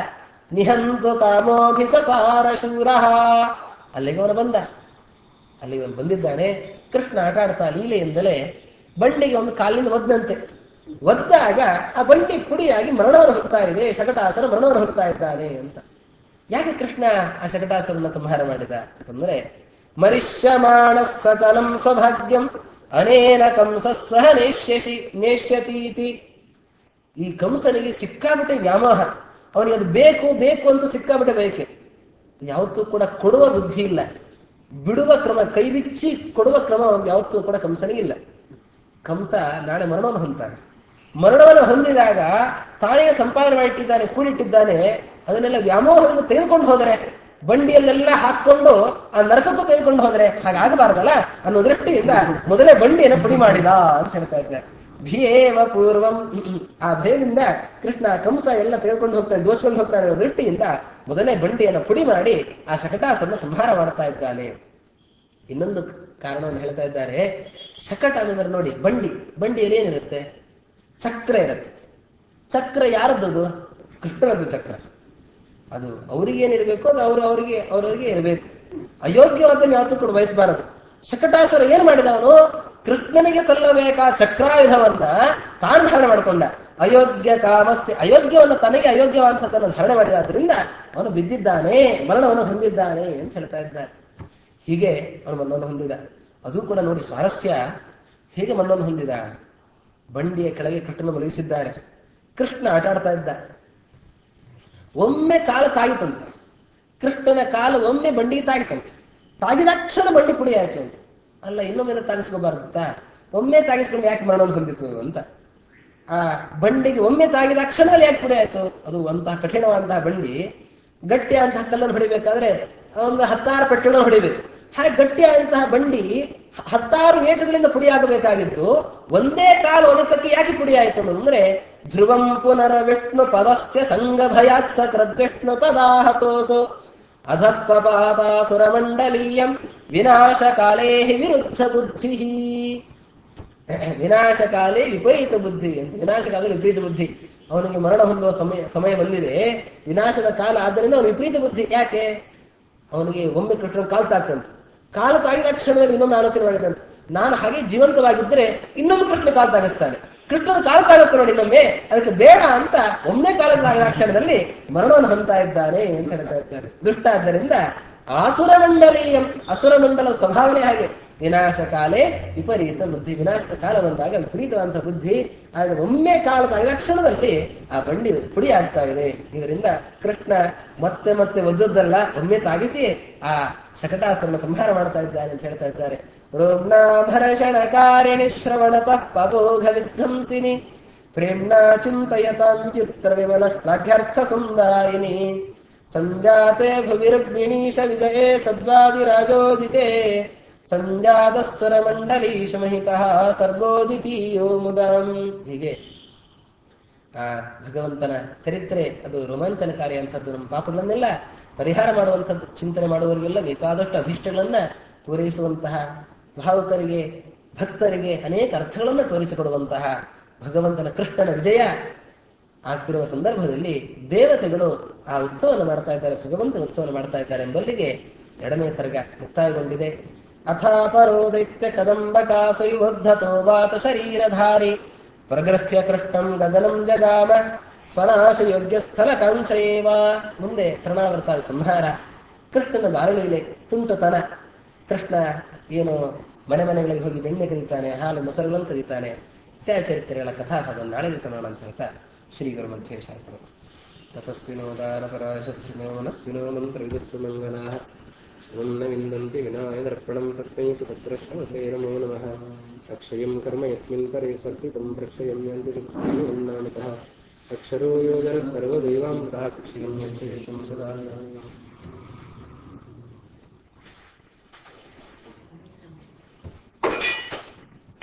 ನಿಹಂತು ಕಾಮೋಭಿಸಾರ ಶೂರ ಅಲ್ಲಿಗೆ ಅವನು ಬಂದ ಅಲ್ಲಿಗೆ ಅವನು ಬಂದಿದ್ದಾನೆ ಕೃಷ್ಣ ಆಟ ಆಡ್ತಾ ಲೀಲೆಯಿಂದಲೇ ಬಂಡಿಗೆ ಒಂದು ಕಾಲಿನಿಂದ ಒದ್ದಂತೆ ಒದ್ದಾಗ ಆ ಬಂಡಿ ಪುಡಿಯಾಗಿ ಮರಣವನ್ನು ಹೊತ್ತಾ ಇದೆ ಶಕಟಾಸುರ ಮರಣವನ್ನು ಹೊತ್ತಾ ಇದ್ದಾನೆ ಅಂತ ಯಾಕೆ ಕೃಷ್ಣ ಆ ಶಕಟಾಸುರನ ಸಂಹಾರ ಮಾಡಿದ ಅಂತಂದ್ರೆ ಮರಿಷ್ಯಮಾಣ ಸಕಲಂ ಸ್ವಭಾಗ್ಯಂ ಅನೇನ ಕಂಸ ಸಹ ನೇಷ್ಯಸಿ ನೇಷ್ಯತೀತಿ ಈ ಕಂಸನಿಗೆ ಸಿಕ್ಕಾಬಿಟ್ಟೆ ವ್ಯಾಮೋಹ ಅವನಿಗೆ ಅದು ಬೇಕು ಬೇಕು ಅಂತ ಸಿಕ್ಕಾಬಿಟ್ಟೆ ಬೇಕೆ ಯಾವತ್ತೂ ಕೂಡ ಕೊಡುವ ಬುದ್ಧಿ ಇಲ್ಲ ಬಿಡುವ ಕ್ರಮ ಕೈ ಬಿಚ್ಚಿ ಕೊಡುವ ಕ್ರಮ ಅವ್ನಿಗೆ ಯಾವತ್ತೂ ಕೂಡ ಕಂಸನಿಗಿಲ್ಲ ಕಂಸ ನಾಳೆ ಮರಣವನ್ನು ಹೊಂದ್ತಾನೆ ಮರಣವನ್ನು ಹೊಂದಿದಾಗ ತಾನೇ ಸಂಪಾದನೆ ಮಾಡಿಟ್ಟಿದ್ದಾನೆ ಕೂಡಿಟ್ಟಿದ್ದಾನೆ ಅದನ್ನೆಲ್ಲ ವ್ಯಾಮೋಹದಿಂದ ತೆಗೆದುಕೊಂಡು ಹೋದರೆ ಬಂಡಿಯಲ್ಲೆಲ್ಲ ಹಾಕೊಂಡು ಆ ನರಕಕ್ಕೂ ತೆಗೆದುಕೊಂಡು ಹೋದ್ರೆ ಹಾಗಾಗಬಾರ್ದಲ್ಲ ಅನ್ನೋ ದೃಷ್ಟಿಯಿಂದ ಮೊದಲೇ ಬಂಡಿಯನ್ನು ಪುಡಿ ಮಾಡಿದ ಅಂತ ಹೇಳ್ತಾ ಇದ್ದಾರೆ ಭಿಯೇವ ಪೂರ್ವಂ ಆ ಭಯದಿಂದ ಕೃಷ್ಣ ಕಂಸ ಎಲ್ಲ ತೆಗೆದುಕೊಂಡು ಹೋಗ್ತಾನೆ ದೋಷಕೊಂಡು ಹೋಗ್ತಾನೆ ಅನ್ನೋ ದೃಷ್ಟಿಯಿಂದ ಮೊದಲೇ ಬಂಡಿಯನ್ನು ಪುಡಿ ಮಾಡಿ ಆ ಶಕಟಾಸನ್ನ ಸಂಹಾರ ಮಾಡ್ತಾ ಇದ್ದಾನೆ ಇನ್ನೊಂದು ಕಾರಣವನ್ನು ಹೇಳ್ತಾ ಇದ್ದಾರೆ ಶಕಟ ಅನ್ನೋದ್ರೆ ನೋಡಿ ಬಂಡಿ ಬಂಡಿಯಲ್ಲಿ ಏನಿರುತ್ತೆ ಚಕ್ರ ಇರುತ್ತೆ ಚಕ್ರ ಯಾರದ್ದದು ಕೃಷ್ಣನದ್ದು ಚಕ್ರ ಅದು ಅವ್ರಿಗೆ ಏನಿರಬೇಕು ಅದು ಅವರು ಅವರಿಗೆ ಅವರವರಿಗೆ ಇರಬೇಕು ಅಯೋಗ್ಯವಾದನ್ನು ಯಾವತ್ತೂ ಕೂಡ ಬಯಸಬಾರದು ಶಕಟಾಸುರ ಏನ್ ಮಾಡಿದ ಅವನು ಕೃಷ್ಣನಿಗೆ ಸಲ್ಲಬೇಕಾ ಚಕ್ರಾಯುಧವನ್ನ ತಾನು ಧಾರಣೆ ಮಾಡಿಕೊಂಡ ಅಯೋಗ್ಯ ಕಾಮಸ್ಯ ಅಯೋಗ್ಯವನ್ನು ತನಗೆ ಅಯೋಗ್ಯವಂತದನ್ನು ಧಾರಣೆ ಮಾಡಿದಾದ್ರಿಂದ ಅವನು ಬಿದ್ದಿದ್ದಾನೆ ಮರಣವನ್ನು ಹೊಂದಿದ್ದಾನೆ ಅಂತ ಹೇಳ್ತಾ ಇದ್ದಾರೆ ಹೀಗೆ ಅವನು ಮರಣವನ್ನು ಹೊಂದಿದ ಅದು ಕೂಡ ನೋಡಿ ಸ್ವಾರಸ್ಯ ಹೇಗೆ ಮರಣವನ್ನು ಹೊಂದಿದ ಬಂಡಿಯ ಕೆಳಗೆ ಕೃಷ್ಣನ ಮಲಗಿಸಿದ್ದಾರೆ ಕೃಷ್ಣ ಆಟ ಆಡ್ತಾ ಇದ್ದ ಒಮ್ಮೆ ಕಾಲು ತಾಗಿತಂತೆ ಕೃಷ್ಣನ ಕಾಲು ಒಮ್ಮೆ ಬಂಡಿಗೆ ತಾಗಿತಂತೆ ತಾಗಿದಾಕ್ಷಣ ಬಂಡಿ ಪುಡಿ ಆಯ್ತು ಅಂತ ಅಲ್ಲ ಇನ್ನೊಮ್ಮೆ ತಾಗಿಸ್ಕೋಬಾರ್ದಂತ ಒಮ್ಮೆ ತಾಗಿಸ್ಕೊಂಡು ಯಾಕೆ ಮರಣವನ್ನು ಹೊಂದಿತು ಅಂತ ಆ ಬಂಡಿಗೆ ಒಮ್ಮೆ ತಾಗಿದ ಕ್ಷಣದಲ್ಲಿ ಯಾಕೆ ಪುಡಿ ಆಯ್ತು ಅದು ಅಂತಹ ಕಠಿಣವಾದಂತಹ ಬಂಡಿ ಗಟ್ಟಿಯಾದಂತಹ ಕಲ್ಲನ್ನು ಹೊಡಿಬೇಕಾದ್ರೆ ಒಂದು ಹತ್ತಾರು ಪೆಟ್ಟುಗಳನ್ನು ಹೊಡಿಬೇಕು ಹಾಗೆ ಗಟ್ಟಿಯಾದಂತಹ ಬಂಡಿ ಹತ್ತಾರು ಏಟುಗಳಿಂದ ಪುಡಿಯಾಗಬೇಕಾಗಿತ್ತು ಒಂದೇ ಕಾಲು ಒದಕಕ್ಕೆ ಯಾಕೆ ಪುಡಿ ಆಯಿತು ಅಂದ್ರೆ ಧ್ರುವಂ ಪುನರ ವಿಷ್ಣು ಪದಸ್ಯ ಸಂಘ ಭಯಾತ್ ಸಕೃದ್ವಿಷ್ಣು ಪದಾಹತೋಸು ಅಧತ್ವಪಾತಾಸುರ ಮಂಡಲೀಯಂ ವಿನಾಶ ಕಾಲೇ ವಿರುದ್ಧ ಬುದ್ಧಿ ವಿನಾಶ ಕಾಲೇ ವಿಪರೀತ ಬುದ್ಧಿ ಅಂತ ವಿನಾಶ ಕಾಲದಲ್ಲಿ ವಿಪರೀತ ಬುದ್ಧಿ ಅವನಿಗೆ ಮರಣ ಹೊಂದುವ ಸಮಯ ಸಮಯ ಬಂದಿದೆ ವಿನಾಶದ ಕಾಲ ಆದ್ದರಿಂದ ಅವನು ವಿಪರೀತ ಬುದ್ಧಿ ಯಾಕೆ ಅವನಿಗೆ ಒಮ್ಮೆ ಕೃಷ್ಣನ ಕಾಲು ತಾಗ್ತಂತೆ ಕಾಲು ತಾಗಿದ ಕ್ಷಣದಲ್ಲಿ ಇನ್ನೊಮ್ಮೆ ಆಲೋಚನೆ ಮಾಡಿದಂತೆ ನಾನು ಹಾಗೆ ಜೀವಂತವಾಗಿದ್ದರೆ ಇನ್ನೊಮ್ಮೆ ಕೃಷ್ಣ ಕಾಲು ತಾಗಿಸ್ತಾನೆ ಕೃಷ್ಣನ ಕಾಲು ತಾಗುತ್ತೆ ನೋಡಿ ಇನ್ನೊಮ್ಮೆ ಅದಕ್ಕೆ ಬೇಡ ಅಂತ ಒಮ್ಮೆ ಕಾಲ ತಾಗಿದ ಕ್ಷಣದಲ್ಲಿ ಮರಣವನ್ನು ಹೊಂದ್ತಾ ಇದ್ದಾನೆ ಅಂತ ಹೇಳ್ತಾ ಇದ್ದಾರೆ ದುಷ್ಟ ಆದ್ದರಿಂದ ಆಸುರ ಮಂಡಲೀಯಂ ಅಸುರ ಮಂಡಲ ಸ್ವಭಾವನೆ ಹಾಗೆ ವಿನಾಶ ಕಾಲೇ ವಿಪರೀತ ಬುದ್ಧಿ ವಿನಾಶದ ಕಾಲ ಬಂದಾಗ ವಿಪರೀತವಂತ ಬುದ್ಧಿ ಆದ್ರೆ ಒಮ್ಮೆ ಕಾಲ ತಾಗಿದ ಕ್ಷಣದಲ್ಲಿ ಆ ಬಂಡಿ ಪುಡಿ ಆಗ್ತಾ ಇದೆ ಇದರಿಂದ ಕೃಷ್ಣ ಮತ್ತೆ ಮತ್ತೆ ಒದ್ದದ್ದಲ್ಲ ಒಮ್ಮೆ ತಾಗಿಸಿ ಆ ಶಕಟಾಸುರನ ಸಂಹಾರ ಮಾಡ್ತಾ ಇದ್ದಾನೆ ಅಂತ ಹೇಳ್ತಾ ಇದ್ದಾರೆ ರೋಮ್ನಾಭರಷಣಕಾರಿಣಿ ಶ್ರವಣತಃ ಪಬೋಘ ವಿಧ್ವಂಸಿನಿ ಪ್ರೇಮ್ಣಾ ಚಿಂತಯತಾಂ ಚಿತ್ರ ವಿಮಲ ಶ್ಲಾಘ್ಯರ್ಥ ಸುಂದಾಯಿನಿ ಸಂಜಾತೆ ಭುವಿರುಗ್ಮಿಣೀಶ ವಿಜಯೇ ಸದ್ವಾದಿರಾಜೋದಿತೆ ಸಂಜಾತಸ್ವರ ಮಂಡಲೀಶ ಮಹಿತಃ ಸರ್ಗೋದಿತೀಯೋ ಮುದಾಂ ಹೀಗೆ ಆ ಭಗವಂತನ ಚರಿತ್ರೆ ಅದು ರೋಮಾಂಚನಕಾರಿ ಅಂತದ್ದು ನಮ್ಮ ಪಾಪಗಳನ್ನೆಲ್ಲ ಪರಿಹಾರ ಮಾಡುವಂಥದ್ದು ಚಿಂತನೆ ಮಾಡುವವರಿಗೆಲ್ಲ ಬೇಕಾದಷ್ಟು ಅಭಿಷ್ಟಗಳನ್ನ ಪೂರೈಸುವಂತಹ ಭಾವುಕರಿಗೆ ಭಕ್ತರಿಗೆ ಅನೇಕ ಅರ್ಥಗಳನ್ನು ತೋರಿಸಿಕೊಡುವಂತಹ ಭಗವಂತನ ಕೃಷ್ಣನ ವಿಜಯ ಆಗ್ತಿರುವ ಸಂದರ್ಭದಲ್ಲಿ ದೇವತೆಗಳು ಆ ಉತ್ಸವವನ್ನು ಮಾಡ್ತಾ ಇದ್ದಾರೆ ಭಗವಂತನ ಉತ್ಸವವನ್ನು ಮಾಡ್ತಾ ಇದ್ದಾರೆ ಎಂಬಲ್ಲಿಗೆ ಎರಡನೇ ಸರ್ಗ ಮುಕ್ತಾಯಗೊಂಡಿದೆ ಅಥಾಪರೋ ದೈತ್ಯ ಕದಂಬಕಾಸುಯುದ್ಧತೋ ವಾತ ಶರೀರಧಾರಿ ಪ್ರಗೃಹ್ಯ ಕೃಷ್ಣಂ ಗಗನಂ ಜಗಾಮ ಸ್ವನಾಶ ಯೋಗ್ಯ ಸ್ಥಳ ಕಾಂಕ್ಷಯೇವ ಮುಂದೆ ಕರ್ಣಾವರ್ತ ಸಂಹಾರ ಕೃಷ್ಣನ ಬಾರಲೀಲೆ ತುಂಟತನ ಕೃಷ್ಣ ಏನು ಮನೆ ಮನೆಗಳಿಗೆ ಹೋಗಿ ಬೆಣ್ಣೆ ಕದೀತಾನೆ ಹಾಲು ಮೊಸರುಗಳನ್ನು ಕದೀತಾನೆ ಇತ್ಯಾದಿ ಚರಿತ್ರೆಗಳ ಕಥಾಭಾಗವನ್ನು ನಾಳೆ ದಿವಸ ಮಾಡೋಣ ಅಂತ ಹೇಳ್ತಾ ಶ್ರೀ ಗುರು ಮಂಚೇ ಶಾಸ್ತ್ರ ತಪಸ್ವಿನೋ ದಾನಪರಾಶಸ್ವಿನೋ ಮನಸ್ವಿನೋ ಮಂತ್ರವಿದಸ್ಸು ಮಂಗಲಾಃ ಶಿವಂ ನ ವಿಂದಂತಿ ವಿನಾಯ ದರ್ಪಣಂ ತಸ್ಮೈ ಸುಪತ್ರಶ್ರವಸೇ ನಮೋ ನಮಃ ಅಕ್ಷಯಂ ಕರ್ಮ ಯಸ್ಮಿನ್ ಪರೇ ಸ್ವರ್ಪಿತಂ ಪ್ರಕ್ಷಯಂ ಯಂತಿ ಸುಖಾಮಿತಃ ಅಕ್ಷರೋ ಯೋಜನ ಸರ್ವದೇವಾಮೃತಃ ಅಕ್ಷಯಂ ಯಸ್ಯ ಸದಾ